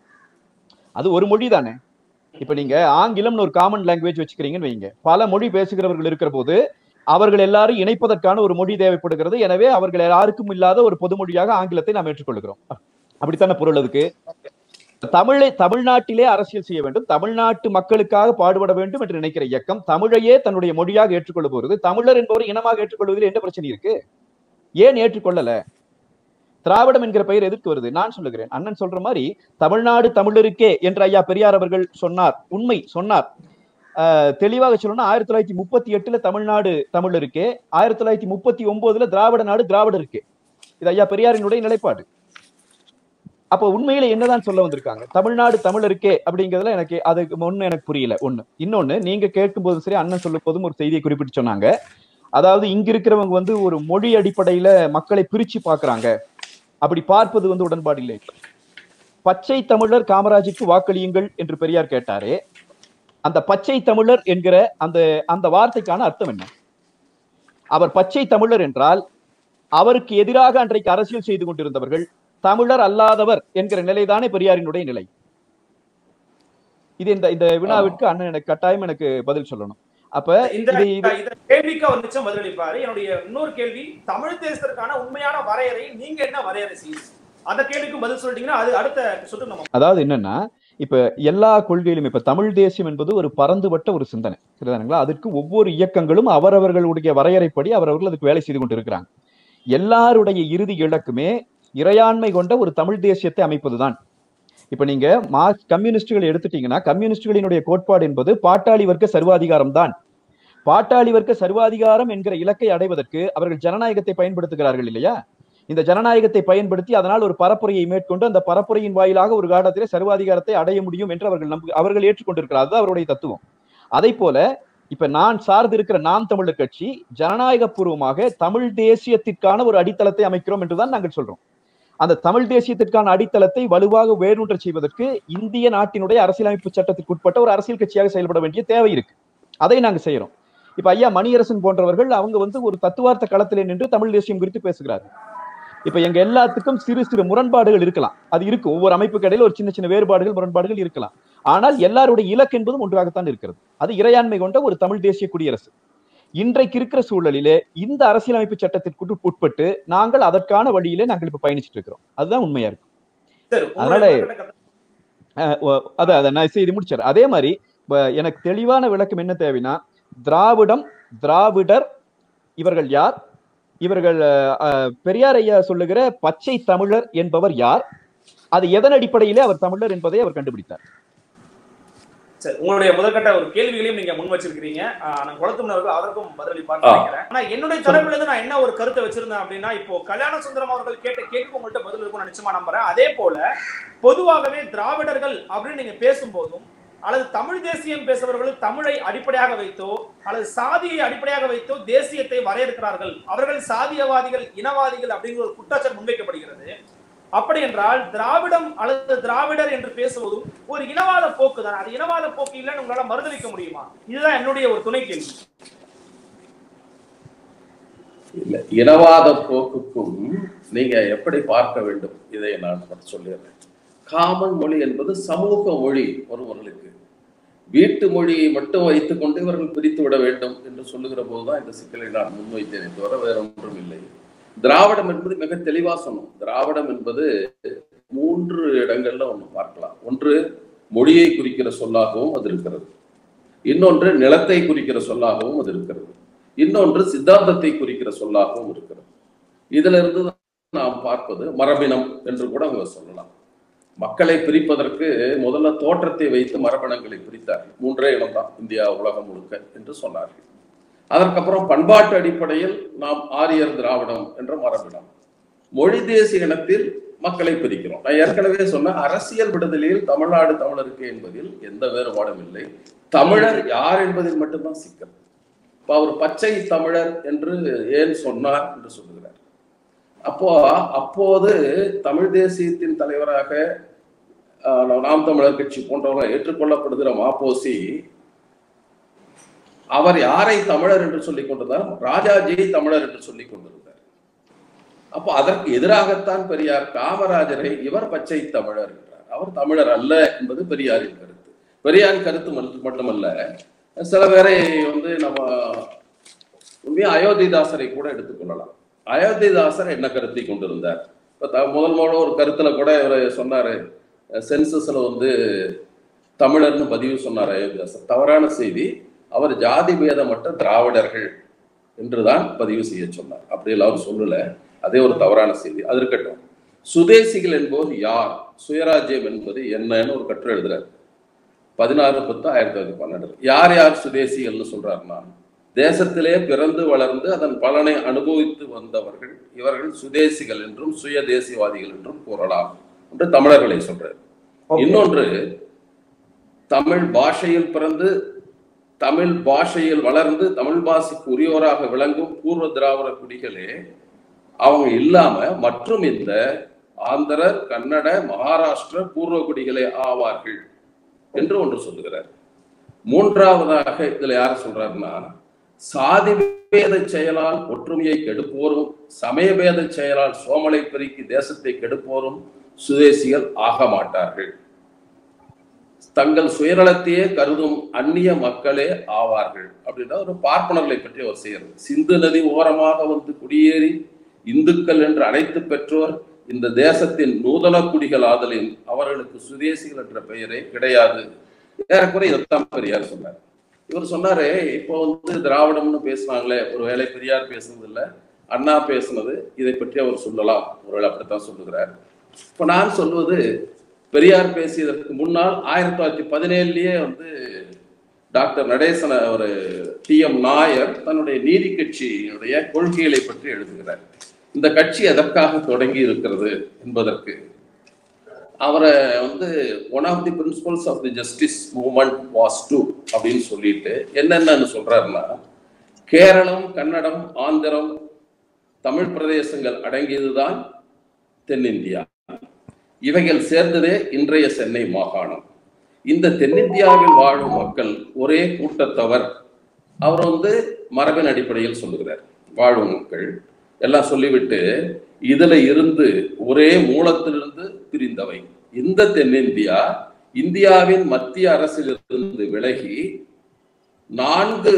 அது ஒரு மொழி தானே இப்ப நீங்க ஆங்கிலம்னு ஒரு காமன் லாங்குவேஜ் வச்சுக்கிறீங்கன்னு வைங்க பல மொழி பேசுகிறவர்கள் இருக்கிற போது அவர்கள் எல்லாரும் இணைப்பதற்கான ஒரு மொழி தேவைப்படுகிறது எனவே அவர்கள் யாருக்கும் இல்லாத ஒரு பொதுமொழியாக ஆங்கிலத்தை நாம் ஏற்றுக்கொள்கிறோம் அப்படித்தானே பொருள் அதுக்கு தமிழை தமிழ்நாட்டிலே அரசியல் செய்ய வேண்டும் தமிழ்நாட்டு மக்களுக்காக பாடுபட வேண்டும் என்று நினைக்கிற இயக்கம் தமிழையே தன்னுடைய மொழியாக ஏற்றுக்கொள்ள போகிறது தமிழர் என்பவர் இனமாக ஏற்றுக்கொள்வதில் என்ன பிரச்சனை இருக்கு ஏன் ஏற்றுக்கொள்ளல திராவிடம் என்கிற பெயர் எதற்கு வருது நான் சொல்லுகிறேன் அண்ணன் சொல்ற மாதிரி தமிழ்நாடு தமிழருக்கே என்று ஐயா பெரியார் அவர்கள் சொன்னார் உண்மை சொன்னார் ஆஹ் தெளிவாக சொல்லணும்னா ஆயிரத்தி தொள்ளாயிரத்தி முப்பத்தி எட்டுல தமிழ்நாடு தமிழருக்கே ஆயிரத்தி தொள்ளாயிரத்தி முப்பத்தி ஒன்பதுல திராவிட நாடு திராவிடருக்கு இது ஐயா பெரியாரினுடைய நிலைப்பாடு அப்போ உண்மையில என்னதான் சொல்ல வந்திருக்காங்க தமிழ்நாடு தமிழருக்கே அப்படிங்கிறதுல எனக்கு அது ஒண்ணு எனக்கு புரியல ஒண்ணு இன்னொன்னு நீங்க கேட்கும் போதும் சரி அண்ணன் சொல்லும் போதும் ஒரு செய்தியை குறிப்பிட்டு சொன்னாங்க அதாவது இங்க இருக்கிறவங்க வந்து ஒரு மொழி அடிப்படையில மக்களை பிரிச்சு பாக்குறாங்க அப்படி பார்ப்பது வந்து உடன்பாடு இல்லை பச்சை தமிழர் காமராஜுக்கு வாக்களியுங்கள் என்று பெரியார் கேட்டாரே அந்த பச்சை தமிழர் என்கிற அந்த அந்த வார்த்தைக்கான அர்த்தம் என்ன அவர் பச்சை தமிழர் என்றால் அவருக்கு எதிராக அன்றைக்கு அரசியல் செய்து கொண்டிருந்தவர்கள் தமிழர் அல்லாதவர் என்கிற நிலைதானே பெரியாரினுடைய நிலை இது இந்த இந்த வினாவிற்கு அண்ணன் எனக்கு கட்டாயம் எனக்கு பதில் சொல்லணும் அப்ப இந்த இது இது இந்த கேள்விக்கு அவர் நிச்சயம் பதிலளிப்பாரு என்னுடைய இன்னொரு கேள்வி தமிழ் தேசத்திற்கான உண்மையான வரையறை நீங்க என்ன வரையறை செய்யுங்க அந்த கேள்விக்கு பதில் சொல்லிட்டீங்கன்னா அது அடுத்த சுற்று நம்ம அதாவது என்னன்னா இப்ப எல்லா கொள்கையிலும் இப்ப தமிழ் தேசியம் என்பது ஒரு பறந்துபட்ட ஒரு சிந்தனை சரிதானுங்களா அதற்கு ஒவ்வொரு இயக்கங்களும் அவரவர்களுடைய வரையறைப்படி அவரவர்கள் அதுக்கு வேலை செய்து கொண்டு இருக்கிறாங்க எல்லாருடைய இறுதி இலக்குமே இறையாண்மை கொண்ட ஒரு தமிழ் தேசியத்தை அமைப்பதுதான் இப்ப நீங்க மார்க் கம்யூனிஸ்டுகள் எடுத்துட்டீங்கன்னா கம்யூனிஸ்டுகளினுடைய கோட்பாடு என்பது பாட்டாளி வர்க்க சர்வாதிகாரம் தான் பாட்டாளி வர்க்க சர்வாதிகாரம் என்கிற இலக்கை அடைவதற்கு அவர்கள் ஜனநாயகத்தை பயன்படுத்துகிறார்கள் இல்லையா இந்த ஜனநாயகத்தை பயன்படுத்தி அதனால் ஒரு பரப்புரையை மேற்கொண்டு அந்த பரப்புரையின் வாயிலாக ஒரு காலத்திலே சர்வாதிகாரத்தை அடைய முடியும் என்று அவர்கள் நம்பு அவர்கள் ஏற்றுக்கொண்டிருக்கிறார் அதுதான் அவருடைய தத்துவம் அதை போல இப்ப நான் சார்ந்து இருக்கிற நாம் தமிழர் கட்சி ஜனநாயக பூர்வமாக தமிழ் தேசியத்திற்கான ஒரு அடித்தளத்தை அமைக்கிறோம் என்றுதான் நாங்கள் சொல்றோம் அந்த தமிழ் தேசியத்திற்கான அடித்தளத்தை வலுவாக வேரூன்ற செய்வதற்கு இந்திய நாட்டினுடைய அரசியலமைப்பு சட்டத்திற்கு உட்பட்ட ஒரு அரசியல் கட்சியாக செயல்பட வேண்டிய தேவை இருக்கு அதை நாங்க செய்யறோம் இப்ப ஐயா மணியரசன் போன்றவர்கள் அவங்க வந்து ஒரு தத்துவார்த்த களத்திலே நின்று தமிழ் தேசியம் குறித்து பேசுகிறார்கள் இப்ப எங்க எல்லாத்துக்கும் சிறு சிறு முரண்பாடுகள் இருக்கலாம் அது இருக்கு ஒவ்வொரு அமைப்புக்கு இடையில ஒரு சின்ன சின்ன வேறுபாடுகள் முரண்பாடுகள் இருக்கலாம் ஆனால் எல்லாருடைய இலக்கு என்பதும் ஒன்றாகத்தான் இருக்கிறது அது இறையாண்மை கொண்ட ஒரு தமிழ் தேசிய குடியரசு இன்றைக்கு இருக்கிற சூழலிலே இந்த அரசியலமைப்பு சட்டத்திற்கு உட்பட்டு நாங்கள் அதற்கான வழியிலே நாங்கள் இப்ப பயணிச்சுட்டு இருக்கிறோம் அதுதான் உண்மையா இருக்கு சரி அதனால- உங்களுடைய முதற்கட்ட கருத்து- அஹ் ஒ- அதான் அதான் நான் செய்தி முடிச்சார் அதே மாதிரி இப்ப எனக்கு தெளிவான விளக்கம் என்ன தேவைன்னா திராவிடம் திராவிடர் இவர்கள் யார் இவர்கள் அஹ், அஹ், பெரியார் ஐயா சொல்லுகிற பச்சை தமிழர் என்பவர் யார் அது எதன் அடிப்படையிலே அவர் தமிழர் என்பதை அவர் கண்டுபிடித்தார் சரி உங்களுடைய முதற்கட்ட ஒரு கேள்விகளையும் நீங்க முன் வச்சிருக்கீங்க ஆஹ் நான் குளத்துமன் அவர்கள் அதற்கும் பதிலளிப்பார்னு ஆ. நினைக்கிறேன் ஆனா என்னுடைய தரப்புல இருந்து நான் என்ன ஒரு கருத்தை வச்சிருந்தேன் அப்படின்னா இப்போ கல்யாண சுந்தரம் அவர்கள் கேட்ட கேள்வி உங்கள்கிட்ட பதில் இருக்கும்னு நிச்சயமா நம்புறேன் அதே போல பொதுவாகவே திராவிடர்கள் அப்படின்னு நீங்க பேசும்போதும் அல்லது தமிழ் தேசியம் பேசுபவர்கள் தமிழை அடிப்படையாக வைத்தோ அல்லது சாதியை அடிப்படையாக வைத்தோ தேசியத்தை வரையறுக்கிறார்கள் அவர்கள் சாதியவாதிகள் இனவாதிகள் அப்படிங்கிற ஒரு குற்றச்சாட்டு முன்வைக்கப்படுகிறது அப்படி என்றால் திராவிடம் அல்லது திராவிடர் என்று பேசுவதும் ஒரு இனவாத போக்கு தான் அது இனவாத போக்கு இல்லைன்னு உங்களால மறுதளிக்க முடியுமா இதுதான் என்னுடைய ஒரு துணை கேள்வி இல்ல இனவாத போக்குக்கும் நீங்க எப்படி பார்க்க வேண்டும் இதை நான் சொல்லிடுறேன் காமன் மொழி என்பது சமூக மொழி ஒருவர்களுக்கு வீட்டு மொழியை மட்டும் வைத்துக்கொண்டு இவர்கள் பிரித்து விட வேண்டும் என்று சொல்லுகிற போதுதான் இந்த சிக்கலை நான் முன்வைத்தேன் தவிர வேற ஒன்றும் இல்லை திராவிடம் என்பது மிக தெளிவா சொன்னோம் திராவிடம் என்பது மூன்று இடங்கள்ல ஒண்ணு பார்க்கலாம் ஒன்று மொழியை குறிக்கிற சொல்லாகவும் அது இருக்கிறது இன்னொன்று நிலத்தை குறிக்கிற சொல்லாகவும் அது இருக்கிறது இன்னொன்று சித்தாந்தத்தை குறிக்கிற சொல்லாகவும் இருக்கிறது இதுல இருந்து நாம் பார்ப்பது மரபினம் என்று கூட அவங்க சொல்லலாம் மக்களை பிரிப்பதற்கு முதல்ல தோற்றத்தை வைத்து மரபினங்களை பிரித்தார்கள் மூன்றே இனம்தான் இந்தியா உலகம் முழுக்க என்று சொன்னார்கள் அதற்கப்புறம் பண்பாட்டு அடிப்படையில் நாம் ஆரியர் திராவிடம் என்ற மரபினம் மொழி தேசிய இனத்தில் மக்களை பிரிக்கிறோம் நான் ஏற்கனவே சொன்ன அரசியல் விடுதலையில் தமிழ்நாடு தமிழருக்கு என்பதில் எந்த வேறுபாடும் இல்லை தமிழர் யார் என்பதில் மட்டும்தான் சிக்கல் இப்ப அவர் பச்சை தமிழர் என்று ஏன் சொன்னார் என்று சொல்லுகிறார் அப்போ அப்போது தமிழ் தேசியத்தின் தலைவராக ஆஹ், நாம் தமிழர் கட்சி போன்றவர்கள் ஏற்றுக்கொள்ளப்படுகிற மாப்போசி அவர் யாரை தமிழர் என்று சொல்லிக் கொண்டிருந்தார் ராஜாஜியை தமிழர் என்று சொல்லிக் கொண்டிருந்தார் அப்போ அதற்கு எதிராகத்தான் பெரியார் காமராஜரை இவர் பச்சை தமிழர் என்றார் அவர் தமிழர் அல்ல என்பது பெரியாரின் கருத்து பெரியாரின் கருத்து மட்டும்- மட்டுமல்ல சில பேரை வந்து நம்ம உண்மையா அயோத்திதாசரை கூட எடுத்துக்கொள்ளலாம் அயோத்திதாசர் என்ன கருத்தை கொண்டிருந்தார் இப்ப த- முதல் முதல்ல ஒரு கருத்துல கூட இவர் சொன்னாரு சென்சஸ்ல வந்து தமிழர்னு பதிவு சொன்னார் அயோத்திதாசர் தவறான செய்தி அவர் ஜாதி பேதமற்ற திராவிடர்கள் என்றுதான் பதிவு செய்ய சொன்னார் அப்படியெல்லாம் அவர் சொல்லல அதே ஒரு தவறான செய்தி அது இருக்கட்டும் சுதேசிகள் என்போர் யார் சுயராஜ்யம் என்பது என்னன்னு ஒரு கட்டுரை எழுதுறாரு பதினாறு பத்து ஆயிரத்தி தொள்ளாயிரத்தி பன்னெண்டு யார் யார் சுதேசிகள்னு சொல்றாருன்னா தேசத்திலே பிறந்து வளர்ந்து அதன் பலனை அனுபவித்து வந்தவர்கள் இவர்கள் சுதேசிகள் என்றும் சுய தேசியவாதிகள் என்றும் கூறலாம் என்று தமிழர்களை சொல்றாரு இன்னொன்று தமிழ் பாஷையில் பிறந்து தமிழ் பாஷையில் வளர்ந்து தமிழ் பாஷைக்கு உரியோராக விளங்கும் பூர்வ திராவிட குடிகளே அவங்க இல்லாம மற்றும் இந்த ஆந்திரர் கன்னட மகாராஷ்டிர பூர்வ குடிகளே ஆவார்கள் என்று ஒன்று சொல்லுகிறார் மூன்றாவதாக இதுல யார் சொல்றாருன்னா சாதி பேத செயலால் ஒற்றுமையை கெடுப்போரும் சமய பேத செயலால் சோமலை பெருக்கி தேசத்தை கெடுப்போரும் சுதேசிகள் ஆக மாட்டார்கள் தங்கள் சுயநலத்தையே கருதும் அந்நிய மக்களே ஆவார்கள் அப்படின்னா ஒரு பார்ப்பனர்களை பற்றி அவர் செய்யறது சிந்து நதி ஓரமாக வந்து குடியேறி இந்துக்கள் என்று அழைத்து பெற்றோர் இந்த தேசத்தின் நூதன குடிகள் ஆதலின் அவர்களுக்கு சுதேசிகள் என்ற பெயரே கிடையாது ஏறக்குறை இதைத்தான் பெரியார் சொன்னார் இவர் சொன்னாரு இப்போ வந்து திராவிடம்னு பேசுனாங்களே ஒரு வேளை பெரியார் பேசுனது இல்ல அண்ணா பேசுனது இதை பற்றி அவர் சொல்லலாம் ஒருவேளை அப்படித்தான் சொல்லுகிறார் இப்ப நான் சொல்வது பெரியார் பேசியதற்கு முன்னால் ஆயிரத்தி தொள்ளாயிரத்தி பதினேழுலயே வந்து டாக்டர் நடேசன் ஒரு டி எம் நாயர் தன்னுடைய நீதி கட்சியினுடைய கொள்கைகளை பற்றி எழுதுகிறார் இந்த கட்சி எதற்காக தொடங்கி இருக்கிறது என்பதற்கு அவரை வந்து one of the principles of the justice movement was to அப்படின்னு சொல்லிட்டு என்னென்னு சொல்றாருன்னா கேரளம் கன்னடம் ஆந்திரம் தமிழ் பிரதேசங்கள் அடங்கியதுதான் தென்னிந்தியா இவைகள் சேர்ந்ததே இன்றைய சென்னை மாகாணம் இந்த தென்னிந்தியாவில் வாழும் மக்கள் ஒரே கூட்டத்தவர் அவர் வந்து மரபின் அடிப்படையில் சொல்லுகிறார் வாழும் மக்கள் எல்லாம் சொல்லிவிட்டு இதுல இருந்து ஒரே மூலத்திலிருந்து பிரிந்தவை இந்த தென்னிந்தியா இந்தியாவின் மத்திய அரசிலிருந்து விலகி நான்கு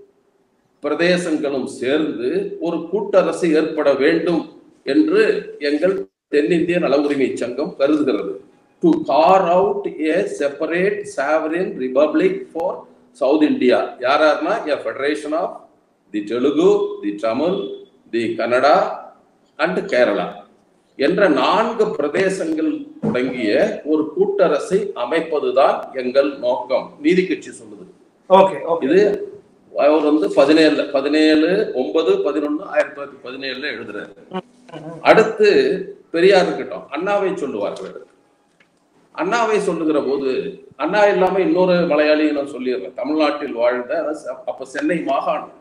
பிரதேசங்களும் சேர்ந்து ஒரு கூட்டரசு ஏற்பட வேண்டும் என்று எங்கள் தென்னிந்திய நல உரிமை சங்கம் கருதுகிறது to carve out a separate sovereign republic for south India யார் யாருன்னா a federation of the Telugu the Tamil the Kannada and Kerala என்ற நான்கு பிரதேசங்கள் தொடங்கிய ஒரு கூட்டரசை அமைப்பதுதான் எங்கள் நோக்கம் நீதி கட்சி சொல்லுது ஓகே ஓகே இது அவர் வந்து பதினேழு பதினேழு ஒன்பது பதினொன்னு ஆயிரத்தி தொள்ளாயிரத்தி பதினேழுல எழுதுறாரு அடுத்து பெரியார் இருக்கட்டும் அண்ணாவை சொல்லுவார்கள் அண்ணாவை சொல்லுகிற போது அண்ணா இல்லாம இன்னொரு மலையாளியை நான் சொல்லிடுறேன் தமிழ்நாட்டில் வாழ்ந்த அதாவது செ- அப்ப சென்னை மாகாணம்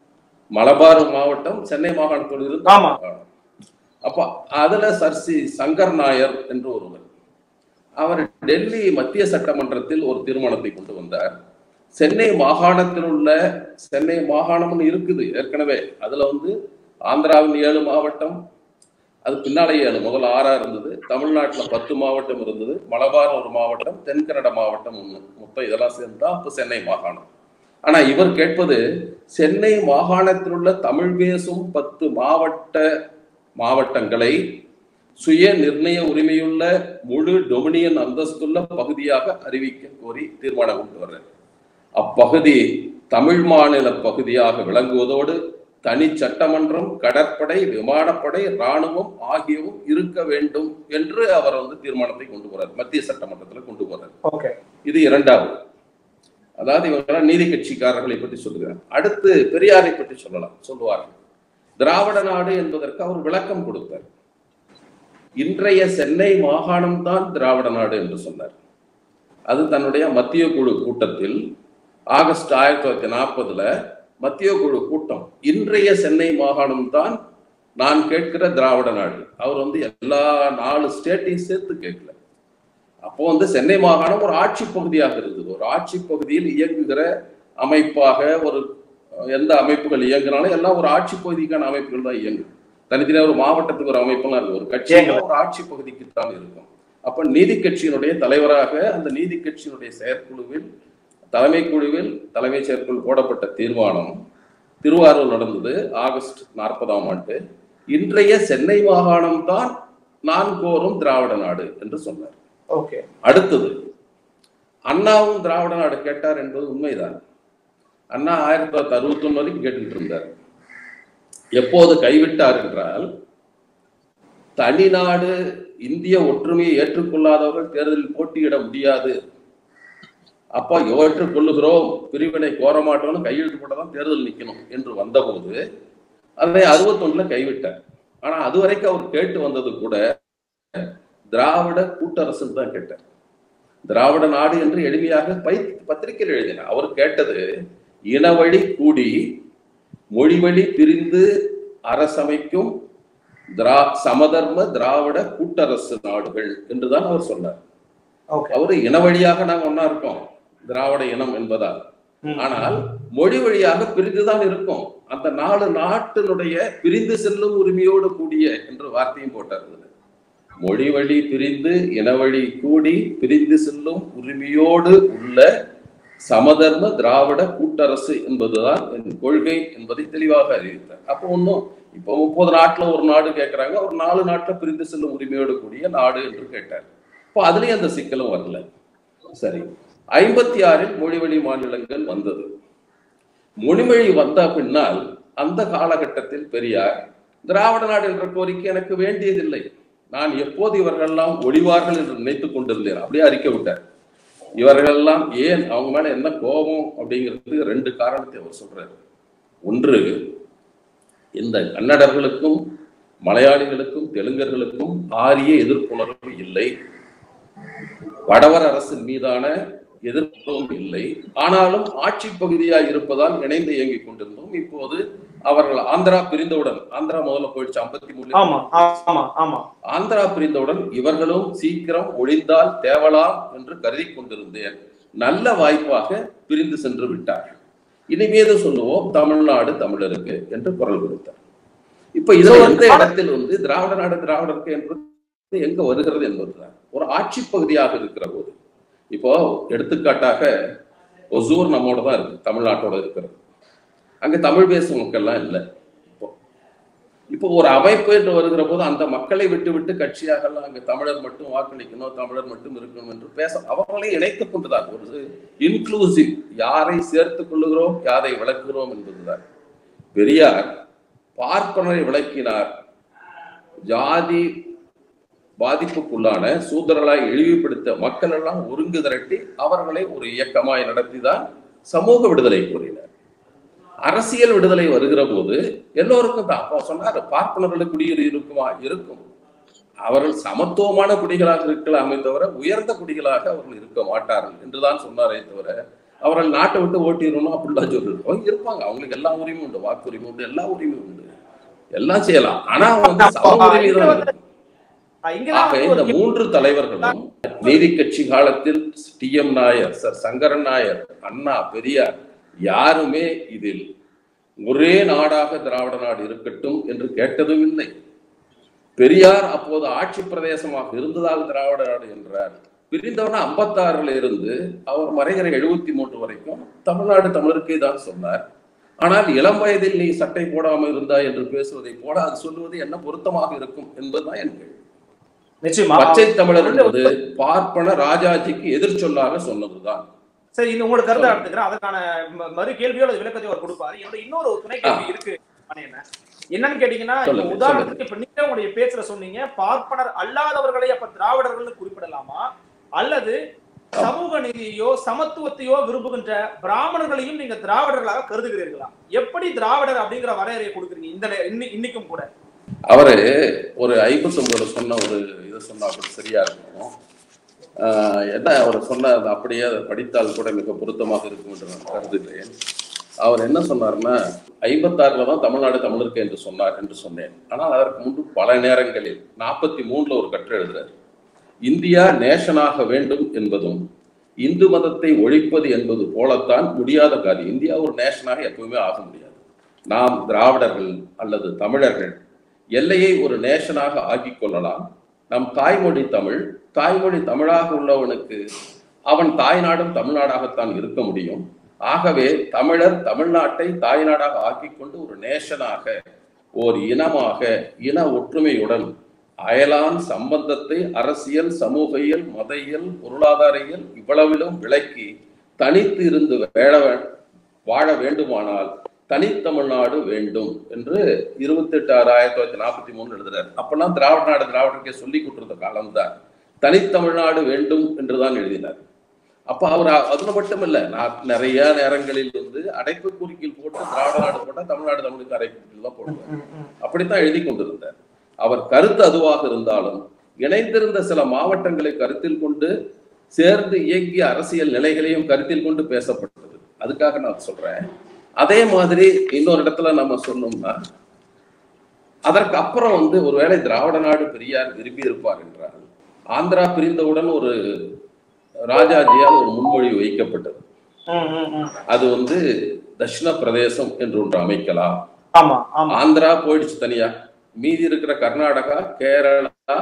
மலபார் மாவட்டம் சென்னை மாகாணத்தோடு இருந்த ஆமா. மாகாணம் அப்ப அதுல சர்சி சங்கர் நாயர் என்று ஒருவர் அவர் டெல்லி மத்திய சட்டமன்றத்தில் ஒரு தீர்மானத்தை கொண்டு வந்தார் சென்னை மாகாணத்தில் உள்ள சென்னை மாகாணம்னு இருக்குது ஏற்கனவே அதுல வந்து ஆந்திராவின் ஏழு மாவட்டம் அது பின்னாலே ஏழு முதல்ல ஆறா இருந்தது தமிழ்நாட்டுல பத்து மாவட்டம் இருந்தது மலபார் ஒரு மாவட்டம் தென்கன்னட மாவட்டம் ஒண்ணு மொத்தம் இதெல்லாம் சேர்ந்தா அப்ப சென்னை மாகாணம் ஆனா இவர் கேட்பது சென்னை மாகாணத்தில் உள்ள தமிழ் பேசும் பத்து மாவட்ட மாவட்டங்களை சுய நிர்ணய உரிமையுள்ள முழு டொமினியன் அந்தஸ்துள்ள பகுதியாக அறிவிக்க கோரி தீர்மானம் கொண்டு வர்றார் அப்பகுதி தமிழ் மாநில பகுதியாக விளங்குவதோடு தனி சட்டமன்றம் கடற்படை விமானப்படை இராணுவம் ஆகியவும் இருக்க வேண்டும் என்று அவர் வந்து தீர்மானத்தை கொண்டு போறார் மத்திய சட்டமன்றத்தில் கொண்டு போறார் ஓகே இது இரண்டாவது அதாவது இவங்கெல்லாம் நீதி கட்சிக்காரர்களை பற்றி சொல்லுகிறார் அடுத்து பெரியாரை பற்றி சொல்லலாம் சொல்லுவார்கள் திராவிட நாடு என்பதற்கு அவர் விளக்கம் கொடுத்தார் இன்றைய சென்னை மாகாணம் தான் திராவிட நாடு என்று சொன்னார் அது தன்னுடைய மத்திய குழு கூட்டத்தில் ஆகஸ்ட் ஆயிரத்தி தொள்ளாயிரத்தி நாற்பதுல மத்திய குழு கூட்டம் இன்றைய சென்னை மாகாணம் தான் நான் கேட்கிற திராவிட நாடு அவர் வந்து எல்லா நாலு ஸ்டேட்டையும் சேர்த்து கேட்கல அப்போ வந்து சென்னை மாகாணம் ஒரு ஆட்சி பகுதியாக இருந்தது ஒரு ஆட்சி பகுதியில் இயங்குகிற அமைப்பாக ஒரு அஹ், எந்த அமைப்புகள் இயங்கினாலும் எல்லாம் ஒரு ஆட்சி பகுதிக்கான அமைப்புகள் தான் இயங்கும் தனித்தனியாக ஒரு மாவட்டத்துக்கு ஒரு அமைப்பெல்லாம் இருக்கு ஒரு கட்சி இயங்கல. ஒரு ஆட்சி பகுதிக்கு தான் இருக்கும் அப்ப நீதி கட்சியினுடைய தலைவராக அந்த நீதி கட்சியினுடைய செயற்குழுவில் தலைமை குழுவில் தலைமை செயற்குழு போடப்பட்ட தீர்மானம் திருவாரூர் நடந்தது ஆகஸ்ட் நாற்பதாம் ஆண்டு இன்றைய சென்னை மாகாணம் தான் நான் கோரும் திராவிட நாடு என்று சொன்னார் ஓகே அடுத்தது அண்ணாவும் திராவிட நாடு கேட்டார் என்பது உண்மைதான் அண்ணா ஆயிரத்தி தொள்ளாயிரத்தி அறுபத்தி ஒண்ணு வரைக்கும் கேட்டுட்டு இருந்தார் எப்போது கைவிட்டார் என்றால் தனிநாடு இந்திய ஒற்றுமையை ஏற்றுக்கொள்ளாதவர்கள் தேர்தலில் போட்டியிட முடியாது அப்பா ஏற்றுக்கொள்ளுகிறோம் பிரிவினை கோர மாட்டோம்னு கையெழுத்து போட்டதான் தேர்தல் நிக்கணும் என்று வந்தபோது அதை அறுபத்தொன்னுல கைவிட்டார் ஆனா அது வரைக்கும் அவர் கேட்டு வந்தது கூட திராவிட கூட்டரசுன்னு தான் கேட்டார் திராவிட நாடு என்று எளிமையாக பை பத்திரிகையில் எழுதினார் அவர் கேட்டது இனவழி கூடி மொழிவழி பிரிந்து அரசமைக்கும் திரா சமதர்ம திராவிட கூட்டரசு நாடுகள் என்றுதான் அவர் சொன்னார் ஓகே அவரு இன வழியாக நாங்க ஒன்னா இருக்கோம் திராவிட இனம் என்பதால் ம். ஆனால் மொழி வழியாக பிரிந்துதான் இருக்கும் அந்த நாலு நாட்டினுடைய பிரிந்து செல்லும் உரிமையோடு கூடிய என்று வார்த்தையும் போட்டார் இதுல. மொழி வழி பிரிந்து இனவழி கூடி பிரிந்து செல்லும் உரிமையோடு உள்ள சமதர்ம திராவிட கூட்டரசு என்பதுதான் என் கொள்கை என்பதை தெளிவாக அறிவித்தார் அப்போ ஒன்றும் இப்போ முப்பது நாட்டுல ஒரு நாடு கேட்கறாங்க ஒரு நாலு நாட்டுல பிரிந்து செல்லும் உரிமையோடு கூடிய நாடு என்று கேட்டார் இப்போ அதுலயும் அந்த சிக்கலும் வரல சரி ஐம்பத்தி ஆறில் மொழிவழி மாநிலங்கள் வந்தது மொழிமொழி வந்த பின்னால் அந்த காலகட்டத்தில் பெரியார் திராவிட நாடு என்ற கோரிக்கை எனக்கு வேண்டியதில்லை நான் எப்போது இவர்களெல்லாம் ஒளிவார்கள் என்று நினைத்துக் கொண்டிருந்தேன் அப்படியே அறிக்கை விட்டார் இவர்களெல்லாம் ஏன் அவங்க மேல என்ன கோபம் அப்படிங்கிறதுக்கு ரெண்டு காரணத்தை அவர் சொல்றாரு ஒன்று இந்த கன்னடர்களுக்கும் மலையாளிகளுக்கும் தெலுங்கர்களுக்கும் ஆரிய எதிர்ப்புணர்வு இல்லை வடவர் அரசின் மீதான எதிர்ப்பும் இல்லை ஆனாலும் ஆட்சி பகுதியாக இருப்பதால் இணைந்து இயங்கிக் கொண்டிருந்தோம் இப்போது அவர்கள் ஆந்திரா பிரிந்தவுடன் ஆந்திரா முதல்ல போயிடுச்சு ஐம்பத்தி மூணு ஆமா ஆமா ஆமா ஆந்திரா பிரிந்தவுடன் இவர்களும் சீக்கிரம் ஒழிந்தால் தேவலாம் என்று கருதி கொண்டிருந்தேன் நல்ல வாய்ப்பாக பிரிந்து சென்று விட்டார் இனிமேது சொல்லுவோம் தமிழ்நாடு தமிழருக்கு என்று குரல் கொடுத்தார் இப்ப இதுல எந்த இடத்தில் வந்து திராவிட நாடு திராவிடருக்கு என்பது எங்க வருகிறது என்பதுதான் ஒரு ஆட்சி பகுதியாக இருக்கிற போது இப்போ எடுத்துக்காட்டாக ஒசூர் நம்மோட தான் இருக்கு தமிழ்நாட்டோட இருக்கிறது அங்க தமிழ் பேசும் மக்கள்லாம் இல்லை இப்போ இப்போ ஒரு அமைப்பு என்று வருகிற போது அந்த மக்களை விட்டு விட்டு கட்சியாகலாம் அங்க தமிழர் மட்டும் வாக்களிக்கணும் தமிழர் மட்டும் இருக்கணும் என்று பேச அவர்களை இணைத்துக் கொண்டுதான் ஒரு இன்க்ளூசிவ் யாரை சேர்த்துக் கொள்ளுகிறோம் யாரை விளக்குகிறோம் என்பதுதான் பெரியார் பார்ப்பனரை விளக்கினார் ஜாதி பாதிப்புக்குள்ளான சூதரலாய் இழிவுபடுத்த மக்கள் எல்லாம் ஒருங்கு திரட்டி அவர்களை ஒரு இயக்கமாய் நடத்திதான் சமூக விடுதலை கூறினார் அரசியல் விடுதலை வருகிற போது எல்லோருக்கும் தான் அப்போ சொன்னார் பார்ப்பனர்களுக்கு குடியுரிமை இருக்குமா இருக்கும் அவர்கள் சமத்துவமான குடிகளாக இருக்கலாமே தவிர உயர்ந்த குடிகளாக அவர்கள் இருக்க மாட்டார்கள் என்றுதான் சொன்னாரே தவிர அவர்கள் நாட்டை விட்டு ஓட்டிடணும் அப்படிலாம் சொல்லிருக்கோம் இருப்பாங்க அவங்களுக்கு எல்லா உரிமையும் உண்டு வாக்குரிமை உண்டு எல்லா உரிமையும் உண்டு எல்லாம் செய்யலாம் ஆனா வந்து சம உரிமை தான் இருக்கு. இங்கதான் ஆக வந்து இந்த ஒரு மூன்று தலைவர்களும் நீதி கட்சி காலத்தில் T M Nair Sir Sankaran Nair Anna Periyar யாருமே இதில் ஒரே நாடாக திராவிட நாடு இருக்கட்டும் என்று கேட்டதும் இல்லை பெரியார் அப்போது ஆட்சி பிரதேசமாக இருந்ததால் திராவிட நாடு என்றார் பிரிந்தவன ஐம்பத்தாறுல இருந்து அவர் மறைகிற எழுபத்தி மூன்று வரைக்கும் தமிழ்நாடு தமிழருக்கே தான் சொன்னார் ஆனால் இளம் வயதில் நீ சட்டை போடாமல் இருந்தாய் என்று பேசுவதை போல அது சொல்லுவது என்ன பொருத்தமாக இருக்கும் என்பதுதான் என் கேள்வி நிச்சயமா பச்சை தமிழர் என்பது பார்ப்பன ராஜாஜிக்கு எதிர்ச்சொல்லாக சொன்னதுதான் சரி இந்த உங்களோட கருத்தை எடுத்துக்கிறேன் அதற்கான ம- மறு கேள்வியோட விளக்கத்தை அவர் கொடுப்பாரு என்னோட இன்னொரு ஒரு துணை கேள்வி இருக்கு மணியண்ணே. என்னன்னு கேட்டீங்கன்னா இப்ப சொல்லுங்க, உதாரணத்துக்கு இப்ப நீங்க உங்களுடைய பேச்சுல சொன்னீங்க பார்ப்பனர் அல்லாதவர்களை அப்ப திராவிடர்கள்னு குறிப்பிடலாமா அல்லது சமூக நீதியோ சமத்துவத்தையோ விரும்புகின்ற பிராமணர்களையும் நீங்க திராவிடர்களாக கருதுகிறீர்களா எப்படி திராவிடர் அப்படிங்கிற வரையறையை கொடுக்குறீங்க இந்த நே- இன்னி- இன்னைக்கும் கூட அவரு ஒரு ஐம்பத்தி ஒன்பதுல சொன்ன ஒரு இதை சொன்னா கூட சரியா இருக்கும் ஆஹ் என்ன அவர் சொன்ன அது அப்படியே அதை படித்தால் கூட மிக பொருத்தமாக இருக்கும் என்று நான் கருதுகிறேன் அவர் என்ன சொன்னார்னா ஐம்பத்தாறுல தான் தமிழ்நாடு தமிழருக்கு என்று சொன்னார் என்று சொன்னேன் ஆனால் அதற்கு முன்பு பல நேரங்களில் நாற்பத்தி மூணுல ஒரு கற்று எழுதுறார் இந்தியா நேஷனாக வேண்டும் என்பதும் இந்து மதத்தை ஒழிப்பது என்பது போலத்தான் முடியாத காரியம் இந்தியா ஒரு நேஷனாக எப்பவுமே ஆக முடியாது நாம் திராவிடர்கள் அல்லது தமிழர்கள் எல்லையை ஒரு நேஷனாக ஆக்கிக் கொள்ளலாம் நம் தாய்மொழி தமிழ் தாய்மொழி தமிழாக உள்ளவனுக்கு அவன் தாய்நாடும் தமிழ்நாடாகத்தான் இருக்க முடியும் ஆகவே தமிழர் தமிழ்நாட்டை தாய்நாடாக ஆக்கிக் கொண்டு ஒரு நேஷனாக ஓர் இனமாக இன ஒற்றுமையுடன் அயலான் சம்பந்தத்தை அரசியல் சமூகியல் மதையியல் பொருளாதாரியல் இவ்வளவிலும் விளக்கி தனித்து இருந்து வேள வாழ வேண்டுமானால் தனித்தமிழ்நாடு வேண்டும் என்று இருபத்தி எட்டு ஆறு ஆயிரத்தி தொள்ளாயிரத்தி நாற்பத்தி மூணு எழுதுறாரு அப்பெல்லாம் திராவிட நாடு திராவிடருக்கே சொல்லி கொடுத்திருந்த காலம்தான் தனித்தமிழ்நாடு வேண்டும் என்றுதான் எழுதினார் அப்ப அவர் அதுல மட்டும் இல்ல நான் நிறைய நேரங்களில் வந்து அடைப்பு குறிக்கில் போட்டு திராவிட நாடு போட்டா தமிழ்நாடு தமிழுக்கு அடைப்பு குறிக்கில் தான் போடுவார் அப்படித்தான் எழுதி கொண்டிருந்தார் அவர் கருத்து அதுவாக இருந்தாலும் இணைந்திருந்த சில மாவட்டங்களை கருத்தில் கொண்டு சேர்ந்து இயங்கிய அரசியல் நிலைகளையும் கருத்தில் கொண்டு பேசப்பட்டது அதுக்காக நான் சொல்றேன் அதே மாதிரி இன்னொரு இடத்துல நம்ம சொன்னோம்னா அதற்கு அப்புறம் வந்து ஒருவேளை திராவிட நாடு பெரியார் விரும்பி இருப்பார் என்றால் ஆந்திரா பிரிந்தவுடன் ஒரு ராஜாஜியால் ஒரு முன்மொழிவு வைக்கப்பட்டது அது வந்து தட்சிண பிரதேசம் என்று ஒன்று அமைக்கலாம் ஆமா ஆமா ஆந்திரா போயிடுச்சு தனியா மீதி இருக்கிற கர்நாடகா கேரளா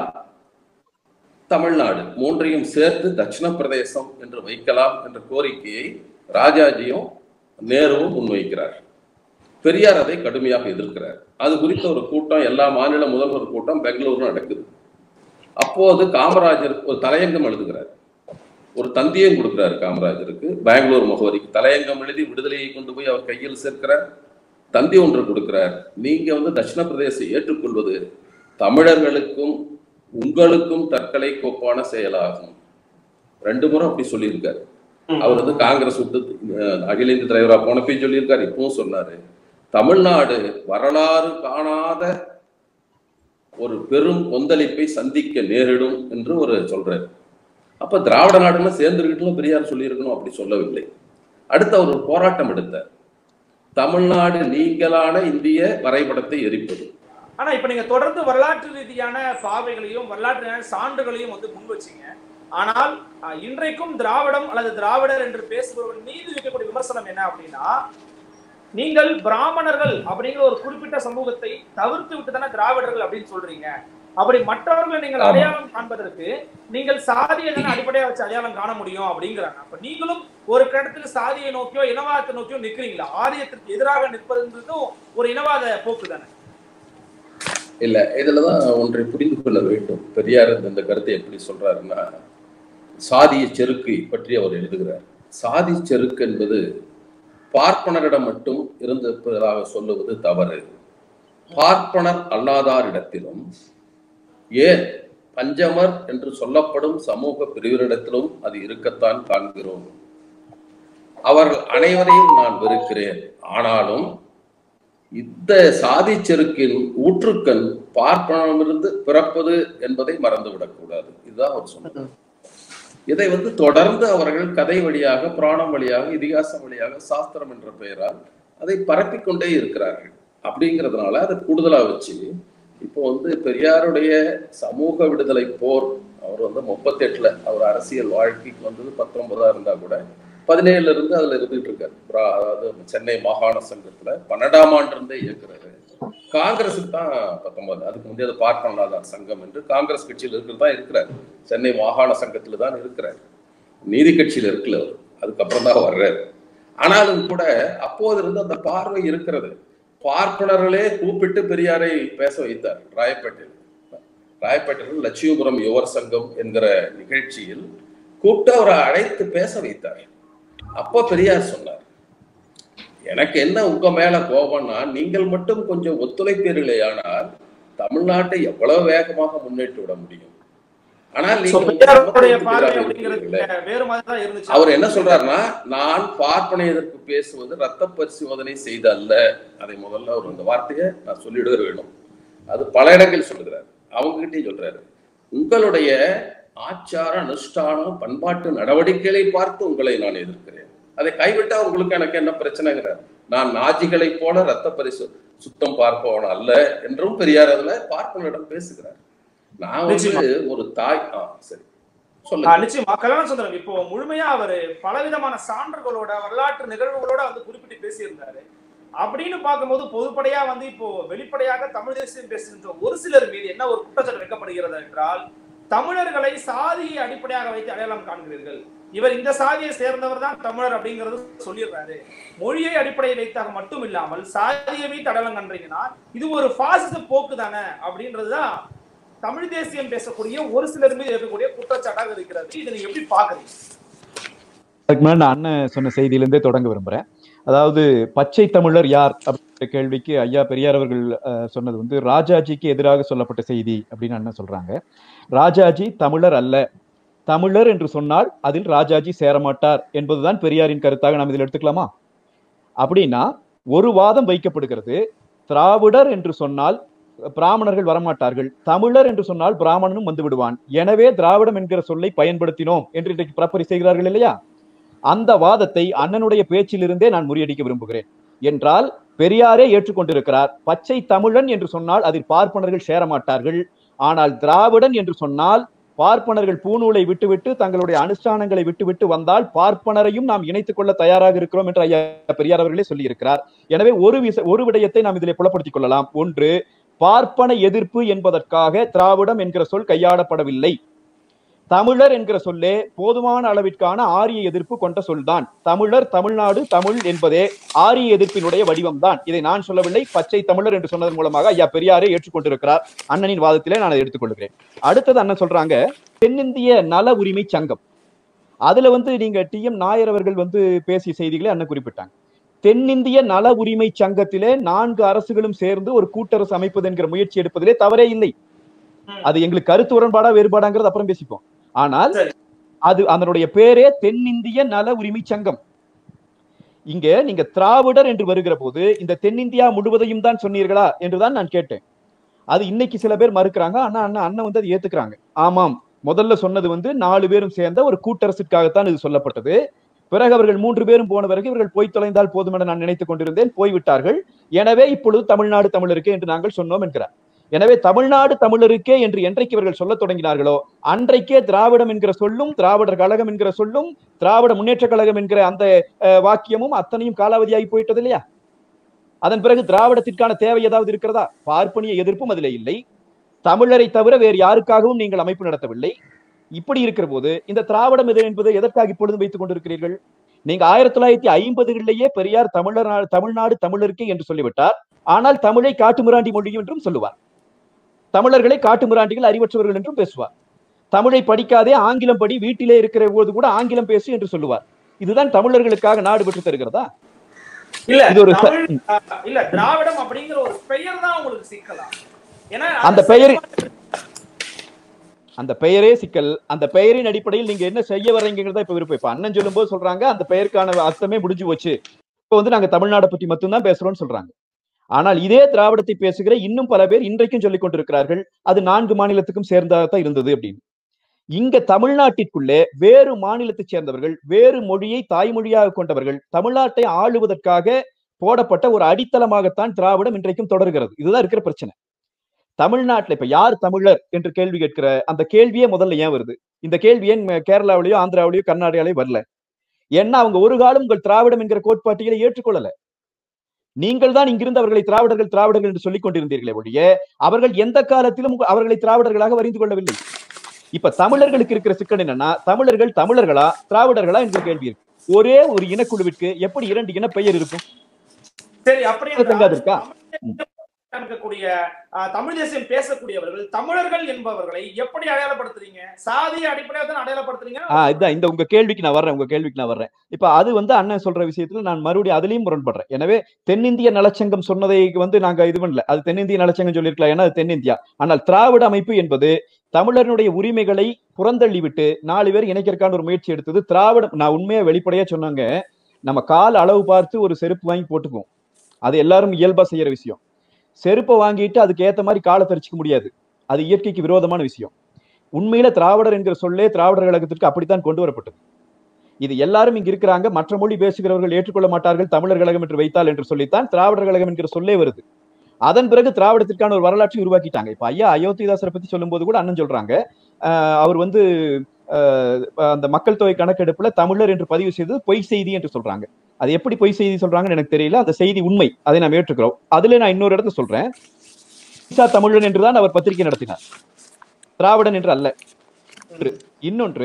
தமிழ்நாடு மூன்றையும் சேர்த்து தட்சிண பிரதேசம் என்று வைக்கலாம் என்ற கோரிக்கையை ராஜாஜியும் நேருவும் முன்வைக்கிறார் பெரியார் அதை கடுமையாக எதிர்க்கிறார் அது குறித்த ஒரு கூட்டம் எல்லா மாநில முதல்வர் கூட்டம் பெங்களூர்ல நடக்குது அப்போது காமராஜர் ஒரு தலையங்கம் எழுதுகிறார் ஒரு தந்தியம் கொடுக்கிறார் காமராஜருக்கு பெங்களூர் முகவரிக்கு தலையங்கம் எழுதி விடுதலையை கொண்டு போய் அவர் கையில் சேர்க்கிறார் தந்தி ஒன்று கொடுக்கிறார் நீங்க வந்து தட்சிண பிரதேசம் ஏற்றுக்கொள்வது தமிழர்களுக்கும் உங்களுக்கும் தற்கொலை கோப்பான செயலாகும் ரெண்டு முறை அப்படி சொல்லியிருக்காரு அவர் வந்து காங்கிரஸ் விட்டு அஹ், அகில இந்திய தலைவரா போனப்பையும் சொல்லியிருக்காரு இப்பவும் சொன்னாரு தமிழ்நாடு வரலாறு காணாத ஒரு பெரும் கொந்தளிப்பை சந்திக்க நேரிடும் என்று ஒரு சொல்றாரு அப்ப திராவிட நாடுன்னு சேர்ந்துருக்கட்டும் பெரியார் சொல்லியிருக்கணும் அப்படி சொல்லவில்லை அடுத்து அவர் ஒரு போராட்டம் எடுத்தார் தமிழ்நாடு நீங்களான இந்திய வரைபடத்தை எரிப்பது ஆனா இப்ப நீங்க தொடர்ந்து வரலாற்று ரீதியான பார்வைகளையும் வரலாற்று ரீதியான சான்றுகளையும் வந்து முன் வச்சீங்க ஆனால் அஹ், இன்றைக்கும் திராவிடம் அல்லது திராவிடர் என்று பேசுபவர்கள் மீது இருக்கக்கூடிய விமர்சனம் என்ன அப்படின்னா நீங்கள் பிராமணர்கள் அப்படிங்கிற ஒரு குறிப்பிட்ட சமூகத்தை தவிர்த்து விட்டு தானே திராவிடர்கள் அப்படின்னு சொல்றீங்க அப்படி மற்றவர்களை நீங்கள் ஆமா. அடையாளம் காண்பதற்கு நீங்கள் சாதியை தானே அடிப்படையா வச்சு அடையாளம் காண முடியும் அப்படிங்கிறாங்க அப்ப நீங்களும் ஒரு இடத்துல சாதியை நோக்கியோ இனவாதத்தை நோக்கியோ நிக்கிறீங்களா ஆரியத்திற்கு எதிராக நிற்பதுன்றதும் ஒரு இனவாத போக்கு தானே இல்ல இதுலதான் ஒன்றை புரிந்து கொள்ள வேண்டும் பெரியார் இந்த- இந்த கருத்தை எப்படி சொல்றாருன்னா சாதிய செருக்கு பற்றி அவர் எழுதுகிறார் சாதி செருக்கு என்பது பார்ப்பனரிடம் மட்டும் இருந்திருப்பதாக சொல்லுவது தவறு பார்ப்பனர் அல்லாதாரிடத்திலும் ஏன் பஞ்சமர் என்று சொல்லப்படும் சமூக பிரிவினரிடத்திலும் அது இருக்கத்தான் காண்கிறோம் அவர்கள் அனைவரையும் நான் வெறுக்கிறேன் ஆனாலும் இந்த சாதி செருக்கின் ஊற்றுக்கண் பார்ப்பனமிருந்து பிறப்பது என்பதை மறந்துவிடக் கூடாது இதுதான் அவர் சொன்னார் இதை வந்து தொடர்ந்து அவர்கள் கதை வழியாக புராணம் வழியாக இதிகாசம் வழியாக சாஸ்திரம் என்ற பெயரால் அதை பரப்பிக் கொண்டே இருக்கிறார்கள் அப்படிங்கிறதுனால அதை கூடுதலா வச்சு இப்போ வந்து பெரியாருடைய சமூக விடுதலை போர் அவர் வந்து முப்பத்தி எட்டுல அவர் அரசியல் வாழ்க்கைக்கு வந்தது பத்தொன்பதா இருந்தா கூட பதினேழுல இருந்து அதுல இருந்துட்டு இருக்காரு பிரா- அதாவது சென்னை மாகாண சங்கத்துல பன்னெண்டாம் ஆண்டு இருந்தே இயக்குறாரு காங்கிரஸுக்கு தான் பத்தொன்பது அதுக்கு முந்தைய பார்ப்பனலாதார் சங்கம் என்று காங்கிரஸ் கட்சியில் இருக்கிறது தான் இருக்கிறார் சென்னை மாகாண சங்கத்துல தான் இருக்கிறார் நீதி கட்சியில இருக்கல அவர் அதுக்கப்புறம் தான் வர்றாரு ஆனாலும் கூட அப்போது இருந்து அந்த பார்வை இருக்கிறது பார்ப்பனர்களே கூப்பிட்டு பெரியாரை பேச வைத்தார் ராயப்பேட்டையில் ராயப்பேட்டையில் லட்சுமிபுரம் யுவர் சங்கம் என்கிற நிகழ்ச்சியில் கூப்பிட்டு அவரை அழைத்து பேச வைத்தார் அப்போ பெரியார் சொன்னார் எனக்கு என்ன உங்க மேல கோபம்னா நீங்கள் மட்டும் கொஞ்சம் ஒத்துழைப்பீர்களேயானால் தமிழ்நாட்டை எவ்வளவு வேகமாக முன்னேற்றி விட முடியும் ஆனால் So, நீங்கள் வந்து பெரியாருடைய சமத்துவத்துக்கு பார்வை எதிராக அப்படிங்கிறது இருக்கிறீர்களே. வேறு மாதிரி தான் இருந்துச்சு அவர் என்ன சொல்றாருன்னா நான் பார்ப்பனை எதிர்ப்பு பேசுவது ரத்த பரிசோதனை செய்த அல்ல அதை முதல்ல அவர் அந்த வார்த்தையை நான் சொல்லிட வேணும் அது பல இடங்களில் சொல்லுகிறார் அவங்க கிட்டயும் சொல்றாரு உங்களுடைய ஆச்சார அனுஷ்டானம் பண்பாட்டு நடவடிக்கைகளை பார்த்து உங்களை நான் எதிர்க்கிறேன் அதை கைவிட்டா உங்களுக்கு எனக்கு என்ன பிரச்சனைங்கிறார் நான் நாஜிகளைப் போல ரத்த பரிசு சுத்தம் பார்ப்பவன் அல்ல என்றும் பெரியார் அதுல பார்ப்பனிடம் பேசுகிறார் நான் வந்து ஒரு தாய் ஆ சரி ஆ, சொல்லுங்க நிச்சயமா கல்யாண சுந்தரம் இப்போ முழுமையா அவரு பலவிதமான சான்றுகளோட வரலாற்று நிகழ்வுகளோட வந்து குறிப்பிட்டு பேசியிருந்தாரு அப்படின்னு பார்க்கும்போது பொதுப்படையா வந்து இப்போ வெளிப்படையாக தமிழ் தேசியம் பேசுகின்ற ஒரு சிலர் மீது என்ன ஒரு குற்றச்சாட்டு வைக்கப்படுகிறது என்றால் தமிழர்களை சாதியை அடிப்படையாக வைத்து அடையாளம் காண்கிறீர்கள் இவர் இந்த சாதியை சேர்ந்தவர் தான் தமிழர் அப்படிங்கறது சொல்லிடுறாரு மொழியை அடிப்படையை வைத்தாக மட்டும் இல்லாமல் சாதியை வைத்து அடையாளம் காண்றீங்கன்னா இது ஒரு பாசிச போக்கு தானே அப்படின்றதுதான் தமிழ் தேசியம் பேசக்கூடிய ஒரு சிலர் மீது இருக்கக்கூடிய குற்றச்சாட்டாக இருக்கிறது இதை நீங்க எப்படி பாக்குறீங்க அதுக்கு முன்னாடி நான் அண்ணன் சொன்ன செய்தியிலிருந்தே தொடங்க விரும்புறேன் அதாவது பச்சை தமிழர் யார் அப்படின்ற கேள்விக்கு ஐயா பெரியார் அவர்கள் அஹ், சொன்னது வந்து ராஜாஜிக்கு எதிராக சொல்லப்பட்ட செய்தி அப்படின்னு அண்ணன் சொல்றாங்க ராஜாஜி தமிழர் அல்ல தமிழர் என்று சொன்னால் அதில் ராஜாஜி சேரமாட்டார் என்பதுதான் பெரியாரின் கருத்தாக நாம் இதில் எடுத்துக்கலாமா அப்படின்னா ஒரு வாதம் வைக்கப்படுகிறது திராவிடர் என்று சொன்னால் பிராமணர்கள் வரமாட்டார்கள் தமிழர் என்று சொன்னால் பிராமணனும் வந்து விடுவான் எனவே திராவிடம் என்கிற சொல்லை பயன்படுத்தினோம் என்று இன்றைக்கு பரப்புரை செய்கிறார்கள் இல்லையா அந்த வாதத்தை அண்ணனுடைய பேச்சிலிருந்தே நான் முறியடிக்க விரும்புகிறேன் என்றால் பெரியாரே ஏற்றுக்கொண்டிருக்கிறார் பச்சை தமிழன் என்று சொன்னால் அதில் பார்ப்பனர்கள் சேரமாட்டார்கள் ஆனால் திராவிடன் என்று சொன்னால் பார்ப்பனர்கள் பூநூலை விட்டுவிட்டு தங்களுடைய அனுஷ்டானங்களை விட்டுவிட்டு வந்தால் பார்ப்பனரையும் நாம் இணைத்துக் கொள்ள தயாராக இருக்கிறோம் என்று ஐயா பெரியார் அவர்களே சொல்லியிருக்கிறார் எனவே ஒரு விச ஒரு விடயத்தை நாம் இதிலே புலப்படுத்திக் கொள்ளலாம் ஒன்று பார்ப்பன எதிர்ப்பு என்பதற்காக திராவிடம் என்கிற சொல் கையாளப்படவில்லை தமிழர் என்கிற சொல்லே போதுமான அளவிற்கான ஆரிய எதிர்ப்பு கொண்ட சொல்தான் தமிழர் தமிழ்நாடு தமிழ் என்பதே ஆரிய எதிர்ப்பினுடைய வடிவம்தான் இதை நான் சொல்லவில்லை பச்சை தமிழர் என்று சொன்னதன் மூலமாக ஐயா பெரியாரே ஏற்றுக்கொண்டிருக்கிறார் அண்ணனின் வாதத்திலே நான் அதை எடுத்துக்கொள்கிறேன் அடுத்தது அண்ணன் சொல்றாங்க தென்னிந்திய நல உரிமை சங்கம் அதுல வந்து நீங்க டி எம் நாயர் அவர்கள் வந்து பேசிய செய்திகளை அண்ணன் குறிப்பிட்டாங்க தென்னிந்திய நல உரிமை சங்கத்திலே நான்கு அரசுகளும் சேர்ந்து ஒரு கூட்டரசு அமைப்பது என்கிற முயற்சி எடுப்பதிலே தவறே இல்லை ம். அது எங்களுக்கு கருத்து உடன்பாடா வேறுபாடாங்கிறது அப்புறம் பேசிப்போம் ஆனால் சரி. அது அதனுடைய பேரே தென்னிந்திய நல உரிமை சங்கம் இங்க நீங்க திராவிடர் என்று வருகிற போது இந்த தென்னிந்தியா முழுவதையும் தான் சொன்னீர்களா என்றுதான் நான் கேட்டேன் அது இன்னைக்கு சில பேர் மறுக்கிறாங்க ஆனா அண்ணா அண்ணன் வந்து அதை ஏத்துக்கிறாங்க ஆமாம் முதல்ல சொன்னது வந்து நாலு பேரும் சேர்ந்த ஒரு கூட்டரசுக்காகத்தான் இது சொல்லப்பட்டது பிறகு அவர்கள் மூன்று பேரும் போன பிறகு இவர்கள் போய் தொலைந்தால் போதும் என நான் நினைத்துக் கொண்டிருந்தேன் போய்விட்டார்கள் எனவே இப்பொழுது தமிழ்நாடு தமிழருக்கே என்று நாங்கள் சொன்னோம் என்கிறார் எனவே தமிழ்நாடு தமிழருக்கே என்று என்றைக்கு இவர்கள் சொல்லத் தொடங்கினார்களோ அன்றைக்கே திராவிடம் என்கிற சொல்லும் திராவிடர் கழகம் என்கிற சொல்லும் திராவிட முன்னேற்ற கழகம் என்கிற அந்த அஹ், வாக்கியமும் அத்தனையும் காலாவதியாகி போயிட்டது இல்லையா அதன் பிறகு திராவிடத்திற்கான தேவை ஏதாவது இருக்கிறதா பார்ப்பனிய எதிர்ப்பும் அதிலே இல்லை தமிழரை தவிர வேறு யாருக்காகவும் நீங்கள் அமைப்பு நடத்தவில்லை இப்படி இருக்கிற போது இந்த திராவிடம் எது என்பது எதற்காக இப்பொழுது வைத்துக் கொண்டிருக்கிறீர்கள் நீங்க ஆயிரத்தி தொள்ளாயிரத்தி ஐம்பதுகளிலேயே பெரியார் தமிழர் தமிழ்நாடு தமிழருக்கு என்று சொல்லிவிட்டார் ஆனால் தமிழை காட்டுமிராண்டி மொழி என்றும் சொல்லுவார் தமிழர்களை காட்டுமிராண்டிகள் அறிவற்றவர்கள் என்றும் பேசுவார் தமிழை படிக்காதே ஆங்கிலம் படி வீட்டிலே இருக்கிற போது கூட ஆங்கிலம் பேசு என்று சொல்லுவார் இதுதான் தமிழர்களுக்காக நாடு பெற்று தருகிறதா இல்ல இது ஒரு ச- தமிழ் அஹ், இல்ல திராவிடம் அப்படிங்கிற ஒரு பெயர் தான் உங்களுக்கு சிக்கலா ஏன்னா அந்த பெயர் அந்த பெயரே சிக்கல் அந்த பெயரின் அடிப்படையில் நீங்க என்ன செய்ய வர்றீங்கிறதா இப்ப விருப்பம் இப்ப அண்ணன் சொல்லும்போது சொல்றாங்க அந்த பெயருக்கான அர்த்தமே முடிஞ்சு போச்சு இப்ப வந்து நாங்க தமிழ்நாடை பத்தி மட்டும்தான் பேசுறோம்னு சொல்றாங்க ஆனால் இதே திராவிடத்தை பேசுகிற இன்னும் பல பேர் இன்றைக்கும் சொல்லிக் கொண்டிருக்கிறார்கள் அது நான்கு மாநிலத்துக்கும் சேர்ந்ததான் இருந்தது அப்படின்னு இங்க தமிழ்நாட்டிற்குள்ளே வேறு மாநிலத்தைச் சேர்ந்தவர்கள் வேறு மொழியை தாய்மொழியாக கொண்டவர்கள் தமிழ்நாட்டை ஆளுவதற்காக போடப்பட்ட ஒரு அடித்தளமாகத்தான் திராவிடம் இன்றைக்கும் தொடர்கிறது இதுதான் இருக்கிற பிரச்சனை தமிழ்நாட்டுல இப்ப யார் தமிழர் என்று கேள்வி கேட்கிற அந்த கேள்வியே முதல்ல ஏன் வருது இந்த கேள்வி ஏன் ம- கேரளாவிலேயோ ஆந்திராவிலேயோ கர்நாடகாவிலேயோ வரல ஏன்னா அவங்க ஒரு காலம் உங்கள் திராவிடம் என்கிற கோட்பாட்டிகளை ஏற்றுக்கொள்ளல நீங்கள் தான் இங்கிருந்து அவர்களை திராவிடர்கள் திராவிடர்கள் என்று சொல்லிக் கொண்டிருந்தீர்களே ஒழிய அவர்கள் எந்த காலத்திலும் உங்க- அவர்களை திராவிடர்களாக வரிந்து கொள்ளவில்லை இப்ப தமிழர்களுக்கு இருக்கிற சிக்கல் என்னன்னா தமிழர்கள் தமிழர்களா திராவிடர்களா என்கிற கேள்வி இருக்கு ஒரே ஒரு இனக்குழுவிற்கு எப்படி இரண்டு இன பெயர் இருக்கும் சரி அப்படி அது தங்காது இருக்கா? இருக்கக்கூடிய அஹ், தமிழ் தேசியம் பேசக்கூடியவர்கள் தமிழர்கள் என்பவர்களை எப்படி அடையாளப்படுத்துறீங்க சாதிய அடிப்படையாக தான் அடையாளப்படுத்துறீங்க ஆஹ் இதான் இந்த உங்க கேள்விக்கு நான் வர்றேன் உங்க கேள்விக்கு நான் வர்றேன் இப்ப அது வந்து அண்ணன் சொல்ற விஷயத்துல நான் மறுபடியும் அதுலயும் முரண்படுறேன் எனவே தென்னிந்திய நலச்சங்கம் சொன்னதை வந்து நாங்க இது பண்ணல அது தென்னிந்திய நலச்சங்கம் சொல்லியிருக்கலாம் ஏன்னா அது தென்னிந்தியா ஆனால் திராவிட அமைப்பு என்பது தமிழர்களுடைய உரிமைகளை புறந்தள்ளி விட்டு நாலு பேர் இணைக்கிறதுக்கான ஒரு முயற்சி எடுத்தது திராவிடம் நான் உண்மையா வெளிப்படையா சொன்னாங்க நம்ம கால் அளவு பார்த்து ஒரு செருப்பு வாங்கி போட்டுக்குவோம் அது எல்லாரும் இயல்பா செய்யற விஷயம் செருப்பை வாங்கிட்டு அதுக்கு ஏத்த மாதிரி காலை தரிச்சிக்க முடியாது அது இயற்கைக்கு விரோதமான விஷயம் உண்மையில திராவிடர் என்கிற சொல்லே திராவிடர் கழகத்திற்கு அப்படித்தான் கொண்டு வரப்பட்டது இது எல்லாரும் இங்க இருக்கிறாங்க மற்ற மொழி பேசுகிறவர்கள் ஏற்றுக்கொள்ள மாட்டார்கள் தமிழர் கழகம் என்று வைத்தால் என்று சொல்லித்தான் திராவிடர் கழகம் என்கிற சொல்லே வருது அதன் பிறகு திராவிடத்திற்கான ஒரு வரலாற்றை உருவாக்கிட்டாங்க இப்ப ஐயா அயோத்திதாசரை பத்தி சொல்லும்போது கூட அண்ணன் சொல்றாங்க ஆஹ் அவர் வந்து ஆஹ் அந்த மக்கள் தொகை கணக்கெடுப்புல தமிழர் என்று பதிவு செய்தது பொய் செய்தி என்று சொல்றாங்க அது எப்படி பொய் செய்தி சொல்றாங்கன்னு எனக்கு தெரியல அந்த செய்தி உண்மை அதை நாம் ஏற்றுக்கிறோம் அதுல நான் இன்னொரு இடத்துல சொல்றேன் ஈசா தமிழன் என்றுதான் அவர் பத்திரிகை நடத்தினார் திராவிடன் என்று அல்ல ஒன்று. இன்னொன்று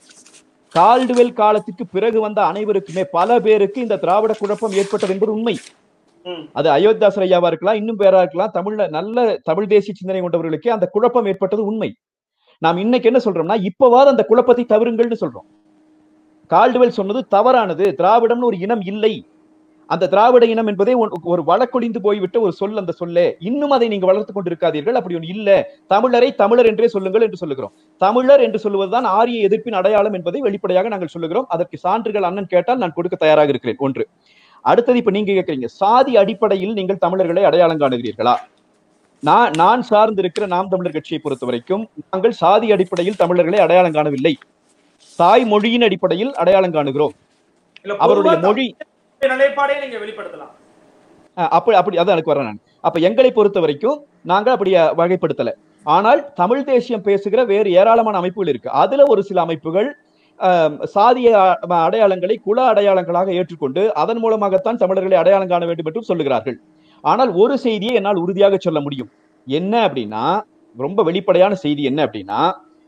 கால்டுவெல் காலத்துக்கு பிறகு வந்த அனைவருக்குமே பல பேருக்கு இந்த திராவிட குழப்பம் ஏற்பட்டது என்பது உண்மை ம். அது அயோத்திதாசர் ஐயாவா இருக்கலாம் இன்னும் பேரா இருக்கலாம் தமிழ்ல நல்ல தமிழ் தேசிய சிந்தனை கொண்டவர்களுக்கே அந்த குழப்பம் ஏற்பட்டது உண்மை நாம் இன்னைக்கு என்ன சொல்றோம்னா இப்பவாது அந்த குழப்பத்தை தவிருங்கள்னு சொல்றோம் கால்டுவெல் சொன்னது தவறானது திராவிடம்னு ஒரு இனம் இல்லை அந்த திராவிட இனம் என்பதே ஒரு- ஒரு வழக்கொழிந்து போய்விட்ட ஒரு சொல் அந்த சொல்லே இன்னும் அதை நீங்க வளர்த்து கொண்டிருக்காதீர்கள் அப்படி ஒன்று இல்ல தமிழரை தமிழர் என்றே சொல்லுங்கள் என்று சொல்லுகிறோம் தமிழர் என்று சொல்லுவதுதான் ஆரிய எதிர்ப்பின் அடையாளம் என்பதை வெளிப்படையாக நாங்கள் சொல்லுகிறோம் அதற்கு சான்றுகள் அண்ணன் கேட்டால் நான் கொடுக்க தயாராக இருக்கிறேன் ஒன்று அடுத்தது இப்ப நீங்க கேட்கறீங்க சாதி அடிப்படையில் நீங்கள் தமிழர்களை அடையாளம் காணுகிறீர்களா நான் நான் சார்ந்திருக்கிற நாம் தமிழர் கட்சியை பொறுத்த வரைக்கும் நாங்கள் சாதி அடிப்படையில் தமிழர்களை அடையாளம் காணவில்லை தாய் மொழியின் அடிப்படையில் அடையாளம் காணுகிறோம் இல்ல அவருடைய பொதுவா மொழி தமிழ் நிலைப்பாடை நீங்க வெளிப்படுத்தலாம் அஹ் அப்படி அப்படி அதான் எனக்கு வரேன் நான் அப்ப எங்களை பொறுத்த வரைக்கும் நாங்க அப்படி அஹ், வகைப்படுத்தல ஆனால் தமிழ் தேசியம் பேசுகிற வேறு ஏராளமான அமைப்புகள் இருக்கு அதுல ஒரு சில அமைப்புகள் அஹ், சாதிய அ- அடையாளங்களை குல அடையாளங்களாக ஏற்றுக்கொண்டு அதன் மூலமாகத்தான் தமிழர்களை அடையாளம் காண வேண்டும் என்றும் சொல்லுகிறார்கள் ஆனால் ஒரு செய்தியை என்னால் உறுதியாக சொல்ல முடியும் என்ன அப்படின்னா ரொம்ப வெளிப்படையான செய்தி என்ன அப்படின்னா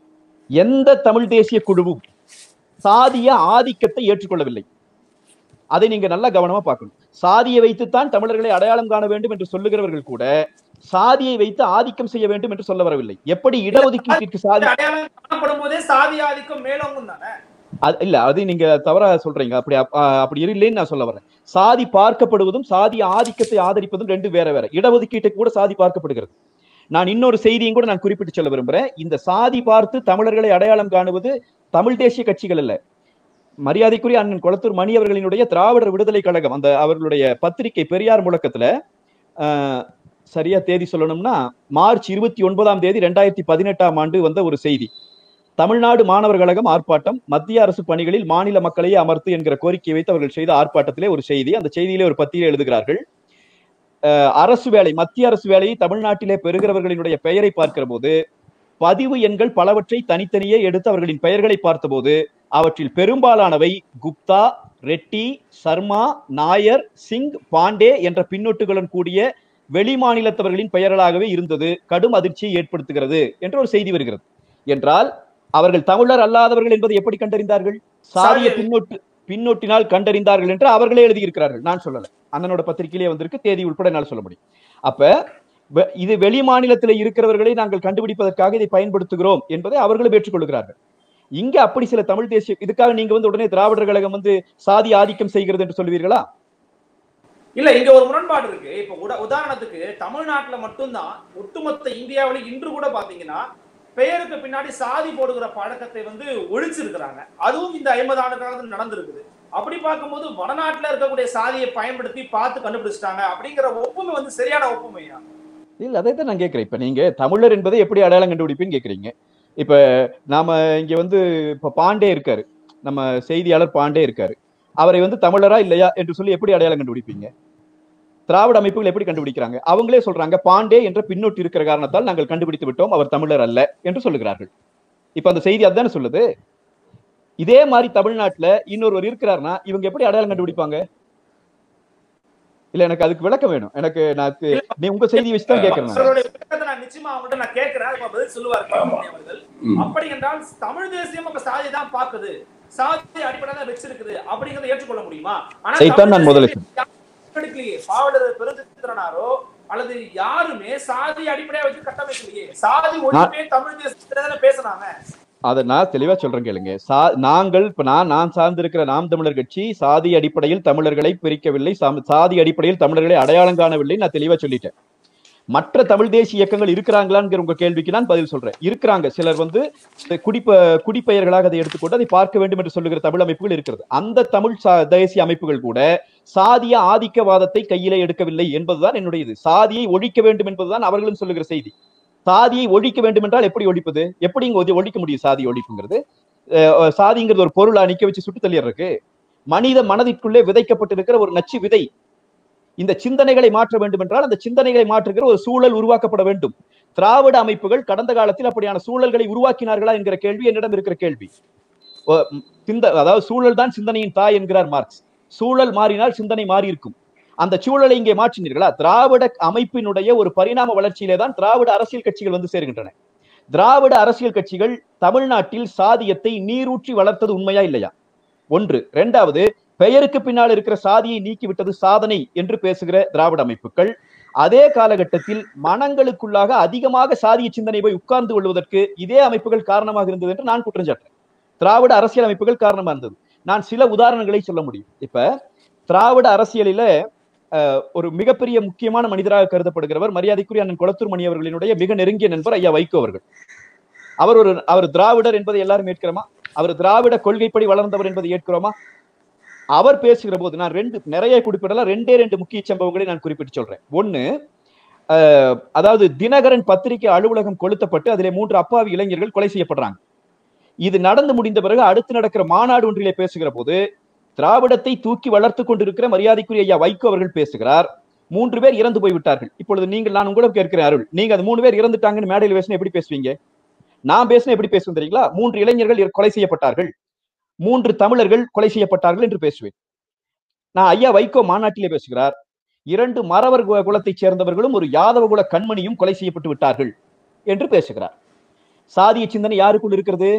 எந்த தமிழ் தேசிய குழுவும் சாதிய ஆதிக்கத்தை ஏற்றுக்கொள்ளவில்லை அதை நீங்க நல்லா கவனமா பார்க்கணும் சாதியை வைத்துத்தான் தமிழர்களை அடையாளம் காண வேண்டும் என்று சொல்லுகிறவர்கள் கூட சாதியை வைத்து ஆதிக்கம் செய்ய வேண்டும் என்று சொல்ல வரவில்லை எப்படி இடஒதுக்கீட்டிற்கு சாதி அடையாளம் காணப்படும் போதே சாதி ஆதிக்கம் மேலோங்கும் தானே அது- இல்ல அது நீங்க தவறா சொல்றீங்க அப்படி அப்- ஆ, அப்படி இல்லைன்னு நான் சொல்ல வரேன் சாதி பார்க்கப்படுவதும் சாதி ஆதிக்கத்தை ஆதரிப்பதும் ரெண்டு வேற வேற இடஒதுக்கீட்டுக்கு கூட சாதி பார்க்கப்படுகிறது நான் இன்னொரு செய்தியும் கூட நான் குறிப்பிட்டு சொல்ல விரும்புறேன் இந்த சாதி பார்த்து தமிழர்களை அடையாளம் காணுவது தமிழ் தேசிய கட்சிகள் அல்ல மரியாதைக்குரிய அண்ணன் கொளத்தூர் மணி அவர்களினுடைய திராவிடர் விடுதலை கழகம் அந்த அவர்களுடைய பத்திரிகை பெரியார் முழக்கத்துல ஆஹ், சரியா தேதி சொல்லணும்னா மார்ச் இருபத்தி ஒன்பதாம் தேதி ரெண்டாயிரத்தி பதினெட்டாம் ஆண்டு வந்த ஒரு செய்தி தமிழ்நாடு மாணவர் கழகம் ஆர்ப்பாட்டம் மத்திய அரசு பணிகளில் மாநில மக்களையே அமர்த்து என்கிற கோரிக்கையை வைத்து அவர்கள் செய்த ஆர்ப்பாட்டத்திலே ஒரு செய்தி அந்த செய்தியிலே ஒரு பத்தியிலே எழுதுகிறார்கள் அஹ், அரசு வேலை மத்திய அரசு வேலையை தமிழ்நாட்டிலே பெறுகிறவர்களினுடைய பெயரை பார்க்கிற போது பதிவு எண்கள் பலவற்றை தனித்தனியே எடுத்து அவர்களின் பெயர்களை பார்த்தபோது அவற்றில் பெரும்பாலானவை குப்தா ரெட்டி சர்மா நாயர் சிங் பாண்டே என்ற பின்னொட்டுகளுடன் கூடிய வெளி மாநிலத்தவர்களின் பெயர்களாகவே இருந்தது கடும் அதிர்ச்சியை ஏற்படுத்துகிறது என்று ஒரு செய்தி வருகிறது என்றால் அவர்கள் தமிழர் அல்லாதவர்கள் என்பதை எப்படி கண்டறிந்தார்கள் சாதிய சாதிய- பின்னொட்டு பின்னொட்டினால் கண்டறிந்தார்கள் என்று அவர்களே எழுதியிருக்கிறார்கள் நான் சொல்லல அண்ணனோட பத்திரிகையிலே வந்திருக்கு தேதி உட்பட என்னால் சொல்ல முடியும் அப்ப வெ- இது வெளி மாநிலத்தில் இருக்கிறவர்களை நாங்கள் கண்டுபிடிப்பதற்காக இதை பயன்படுத்துகிறோம் என்பதை அவர்களும் ஏற்றுக்கொள்கிறார்கள் இங்க அப்படி சில தமிழ் தேசிய இதுக்காக நீங்க வந்து உடனே திராவிடர் கழகம் வந்து சாதி ஆதிக்கம் செய்கிறது என்று சொல்வீர்களா இல்ல இங்க ஒரு முரண்பாடு இருக்கு இப்ப உட- உதாரணத்துக்கு தமிழ்நாட்டுல மட்டும்தான் ஒட்டுமொத்த இந்தியாவில இன்று கூட பாத்தீங்கன்னா பெயருக்கு பின்னாடி சாதி போடுகிற பழக்கத்தை வந்து ஒழிச்சிருக்கிறாங்க அதுவும் இந்த ஐம்பது ஆண்டு காலத்துல நடந்திருக்குது அப்படி பார்க்கும்போது வடநாட்டுல இருக்கக்கூடிய சாதியை பயன்படுத்தி பார்த்து கண்டுபிடிச்சிட்டாங்க அப்படிங்கிற ஒப்புமை வந்து சரியான ஒப்புமையா இல்ல அதை தான் நான் கேட்கிறேன் இப்ப நீங்க தமிழர் என்பதை எப்படி அடையாளம் கண்டுபிடிப்பீன்னு கேக்குறீங்க இப்ப நாம இங்க வந்து இப்ப பாண்டே இருக்காரு நம்ம செய்தியாளர் பாண்டே இருக்காரு அவரை வந்து தமிழரா இல்லையா என்று சொல்லி எப்படி அடையாளம் கண்டுபிடிப்பீங்க திராவிட அமைப்புகள் எப்படி கண்டுபிடிக்கிறாங்க அவங்களே சொல்றாங்க பாண்டே என்ற பின்னொட்டு இருக்கிற காரணத்தால் நாங்கள் கண்டுபிடித்து விட்டோம் அவர் தமிழர் அல்ல என்று சொல்லுகிறார்கள் இப்ப அந்த செய்தி அதுதானே சொல்லுது இதே மாதிரி தமிழ்நாட்டுல இன்னொருவர் இருக்கிறாருன்னா இவங்க எப்படி அடையாளம் கண்டுபிடிப்பாங்க இல்ல எனக்கு அதுக்கு விளக்கம் வேணும் எனக்கு நான் கு- நீ உங்க செய்தி வச்சு தான் கேட்கறேன் நான். அவர்களுடைய விளக்கத்தை நான் நிச்சயமா அவங்கள்ட்ட நான் கேட்கிறேன் அதுக்கு பதில் சொல்லுவார் கருணாநிதி அவர்கள் ம். அப்படி என்றால் தமிழ் தேசியம் அப்ப சாதி தான் பாக்குது சாதி அடிப்படையில தான் வச்சிருக்குது அப்படிங்கறத ஏற்றுக்கொள்ள முடியுமா ஆனா இதைத்தான் நான் தமிழ் முதல்ல தேசியம் எடுக்கலையே பாவலர் பெருந்திறனாரோ அல்லது யாருமே சாதி அடிப்படையா வச்சு கட்டமைக்கலையே சாதி ஒழிப்பே தமிழ் தேசத்துல தானே பேசுனாங்க அதை நான் தெளிவா சொல்றேன் கேளுங்க சா நாங்கள் இப்ப நான் நான் சார்ந்திருக்கிற நாம் தமிழர் கட்சி சாதி அடிப்படையில் தமிழர்களை பிரிக்கவில்லை சாம்- சாதி அடிப்படையில் தமிழர்களை அடையாளம் காணவில்லை நான் தெளிவா சொல்லிட்டேன் மற்ற தமிழ் தேசிய இயக்கங்கள் இருக்கிறாங்களாங்கிற உங்க கேள்விக்கு நான் பதில் சொல்றேன் இருக்கிறாங்க சிலர் வந்து குடிப்ப குடிப்பெயர்களாக அதை எடுத்துக்கொண்டு அதை பார்க்க வேண்டும் என்று சொல்லுகிற தமிழ் அமைப்புகள் இருக்கிறது அந்த தமிழ் சா- தேசிய அமைப்புகள் கூட சாதிய ஆதிக்கவாதத்தை கையிலே எடுக்கவில்லை என்பதுதான் என்னுடைய இது சாதியை ஒழிக்க வேண்டும் என்பதுதான் அவர்களும் சொல்லுகிற செய்தி சாதியை ஒழிக்க வேண்டும் என்றால் எப்படி ஒழிப்பது எப்படி இங்க ஒதி- ஒழிக்க முடியும் சாதி ஒழிப்புங்கிறது அஹ் சாதிங்கிறது ஒரு பொருளா நிக்க வச்சு சுட்டு தள்ளிடுறதுக்கு மனித மனதிற்குள்ளே விதைக்கப்பட்டிருக்கிற ஒரு நச்சு விதை இந்த சிந்தனைகளை மாற்ற வேண்டும் என்றால் அந்த சிந்தனைகளை மாற்றுகிற ஒரு சூழல் உருவாக்கப்பட வேண்டும் திராவிட அமைப்புகள் கடந்த காலத்தில் அப்படியான சூழல்களை உருவாக்கினார்களா என்கிற கேள்வி என்னிடம் இருக்கிற கேள்வி ஒ- ம், சிந்த அதாவது சூழல் தான் சிந்தனையின் தாய் என்கிறார் மார்க்ஸ் சூழல் மாறினால் சிந்தனை மாறி இருக்கும் அந்த சூழலை இங்கே மாற்றினீர்களா திராவிட அமைப்பினுடைய ஒரு பரிணாம வளர்ச்சியிலே தான் திராவிட அரசியல் கட்சிகள் வந்து சேர்கின்றன திராவிட அரசியல் கட்சிகள் தமிழ்நாட்டில் சாதியத்தை நீரூற்றி வளர்த்தது உண்மையா இல்லையா ஒன்று இரண்டாவது பெயருக்கு பின்னால் இருக்கிற சாதியை நீக்கிவிட்டது சாதனை என்று பேசுகிற திராவிட அமைப்புகள் அதே காலகட்டத்தில் மனங்களுக்குள்ளாக அதிகமாக சாதிய சிந்தனை போய் உட்கார்ந்து கொள்வதற்கு இதே அமைப்புகள் காரணமாக இருந்தது என்று நான் குற்றம் சாட்டுறேன் திராவிட அரசியல் அமைப்புகள் காரணமா இருந்தது நான் சில உதாரணங்களை சொல்ல முடியும் இப்ப திராவிட அரசியலில அஹ், ஒரு மிகப்பெரிய முக்கியமான மனிதராக கருதப்படுகிறவர் மரியாதைக்குரிய அண்ணன் குளத்தூர் மணி அவர்களினுடைய மிக நெருங்கிய நண்பர் ஐயா வைகோ அவர்கள் அவர் ஒரு அவர் திராவிடர் என்பதை எல்லாரும் ஏற்கிறோமா அவர் திராவிட கொள்கைப்படி வளர்ந்தவர் என்பதை ஏற்கிறோமா அவர் பேசுகிற போது நான் ரெண்டு நிறைய குறிப்பிடலாம் ரெண்டே ரெண்டு முக்கிய சம்பவங்களை நான் குறிப்பிட்டு சொல்றேன் ஒண்ணு அஹ், அதாவது தினகரன் பத்திரிகை அலுவலகம் கொளுத்தப்பட்டு அதிலே மூன்று அப்பாவி இளைஞர்கள் கொலை செய்யப்படுறாங்க இது நடந்து முடிந்த பிறகு அடுத்து நடக்கிற மாநாடு ஒன்றிலே பேசுகிற போது திராவிடத்தை தூக்கி வளர்த்து கொண்டிருக்கிற மரியாதைக்குரிய ஐயா வைகோ அவர்கள் பேசுகிறார் மூன்று பேர் இறந்து போய் விட்டார்கள் இப்பொழுது நீங்கள் நான் உங்களும் கேட்கிறேன் அருள் நீங்க அந்த மூணு பேர் இறந்துட்டாங்கன்னு மேடையில் பேசினா எப்படி பேசுவீங்க நான் பேசினா எப்படி பேசுவேன் தெரியுங்களா மூன்று இளைஞர்கள் இற- கொலை செய்யப்பட்டார்கள் மூன்று தமிழர்கள் கொலை செய்யப்பட்டார்கள் என்று பேசுவேன் நான் ஐயா வைகோ மாநாட்டிலே பேசுகிறார் இரண்டு மறவர் கு- குலத்தைச் சேர்ந்தவர்களும் ஒரு யாதவ குல கண்மணியும் கொலை செய்யப்பட்டு விட்டார்கள் என்று பேசுகிறார் சாதிய சிந்தனை யாருக்குள் இருக்கிறது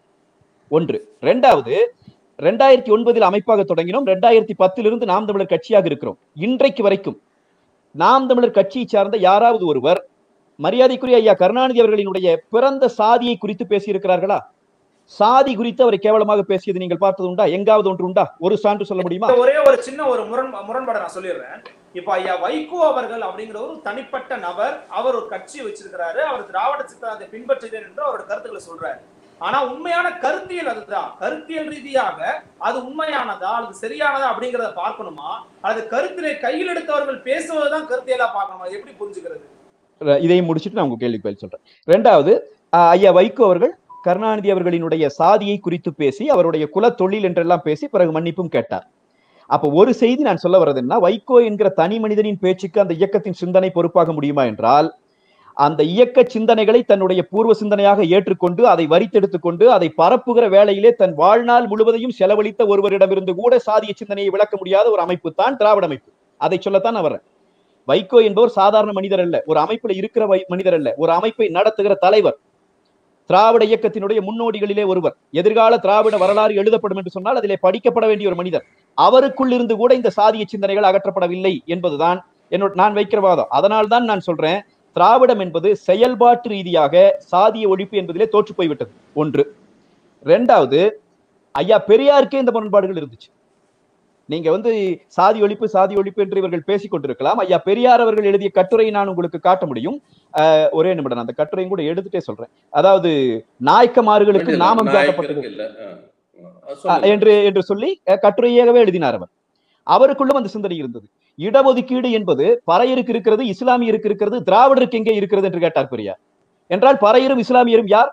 ஒன்று இரண்டாவது ரெண்டாயிரத்தி ஒன்பதில் அமைப்பாக தொடங்கினோம் ரெண்டாயிரத்தி பத்திலிருந்து நாம் தமிழர் கட்சியாக இருக்கிறோம் இன்றைக்கு வரைக்கும் நாம் தமிழர் கட்சியை சார்ந்த யாராவது ஒருவர் மரியாதைக்குரிய ஐயா கருணாநிதி அவர்களினுடைய பிறந்த சாதியை குறித்து பேசியிருக்கிறார்களா சாதி குறித்து அவரை கேவலமாக பேசியது நீங்கள் பார்த்தது உண்டா எங்காவது ஒன்று உண்டா ஒரு சான்று சொல்ல முடியுமா இப்ப ஒரே ஒரு சின்ன ஒரு முரண் முரண்பாடை நான் சொல்லிடுறேன் இப்ப ஐயா வைகோ அவர்கள் அப்படிங்கிற ஒரு தனிப்பட்ட நபர் அவர் ஒரு கட்சி வச்சிருக்கிறாரு அவர் திராவிட சித்தாந்தத்தை பின்பற்றுகிறேன் என்று அவரோட கருத்துக்களை சொல்றாரு ஆனா உண்மையான கருத்தியல் அதுதான் கருத்தியல் ரீதியாக அது உண்மையானதா அல்லது சரியானதா அப்படிங்கறத பார்க்கணுமா அல்லது கருத்தினை கையில் எடுத்தவர்கள் பேசுவதுதான் கருத்தியலா பார்க்கணுமா அது எப்படி புரிஞ்சுக்கிறது இதையும் முடிச்சுட்டு நான் உங்க கேள்விக்கு பதில் சொல்றேன் ரெண்டாவது ஆஹ், ஐயா வைகோ அவர்கள் கருணாநிதி அவர்களினுடைய சாதியை குறித்து பேசி அவருடைய குல தொழில் என்றெல்லாம் பேசி பிறகு மன்னிப்பும் கேட்டார் அப்ப ஒரு செய்தி நான் சொல்ல வர்றதுன்னா வைகோ என்கிற தனி மனிதனின் பேச்சுக்கு அந்த இயக்கத்தின் சிந்தனை பொறுப்பாக முடியுமா என்றால் அந்த இயக்க சிந்தனைகளை தன்னுடைய பூர்வ சிந்தனையாக ஏற்றுக்கொண்டு அதை வரித்தெடுத்துக் கொண்டு அதை பரப்புகிற வேளையிலே தன் வாழ்நாள் முழுவதையும் செலவழித்த ஒருவரிடமிருந்து கூட சாதிய சிந்தனையை விளக்க முடியாத ஒரு அமைப்பு தான் திராவிட அமைப்பு அதை சொல்லத்தான் நான் வர்றேன் வைகோ என்பவர் சாதாரண மனிதர் அல்ல ஒரு அமைப்புல இருக்கிற வை- மனிதர் அல்ல ஒரு அமைப்பை நடத்துகிற தலைவர் திராவிட இயக்கத்தினுடைய முன்னோடிகளிலே ஒருவர் எதிர்கால திராவிட வரலாறு எழுதப்படும் என்று சொன்னால் அதிலே படிக்கப்பட வேண்டிய ஒரு மனிதர் அவருக்குள் இருந்து கூட இந்த சாதிய சிந்தனைகள் அகற்றப்படவில்லை என்பதுதான் என்னோட நான் வைக்கிற வாதம் அதனால் தான் நான் சொல்றேன் திராவிடம் என்பது செயல்பாட்டு ரீதியாக சாதிய ஒழிப்பு என்பதிலே தோற்று போய்விட்டது ஒன்று ரெண்டாவது ஐயா பெரியாருக்கே இந்த முரண்பாடுகள் இருந்துச்சு நீங்க வந்து சாதி ஒழிப்பு சாதி ஒழிப்பு என்று இவர்கள் பேசிக் கொண்டிருக்கலாம் ஐயா பெரியார் அவர்கள் எழுதிய கட்டுரையை நான் உங்களுக்கு காட்ட முடியும் அஹ், ஒரே நிமிடம் நான் அந்த கட்டுரையும் கூட எடுத்துட்டே சொல்றேன் அதாவது நாயக்கமார்களுக்கு நாமம் சாட்டப்பட்டது நாயக்கருக்கு இல்ல ஆ. ஆ, அஹ், சொல்லுங்க. என்று என்று சொல்லி அஹ், கட்டுரையாகவே எழுதினார் அவர் அவருக்குள்ளும் அந்த சிந்தனை இருந்தது இடஒதுக்கீடு என்பது பறையருக்கு இருக்கிறது இஸ்லாமியருக்கு இருக்கிறது திராவிடருக்கு எங்கே இருக்கிறது என்று கேட்டார் பெரியார் என்றால் பறையரும் இஸ்லாமியரும் யார்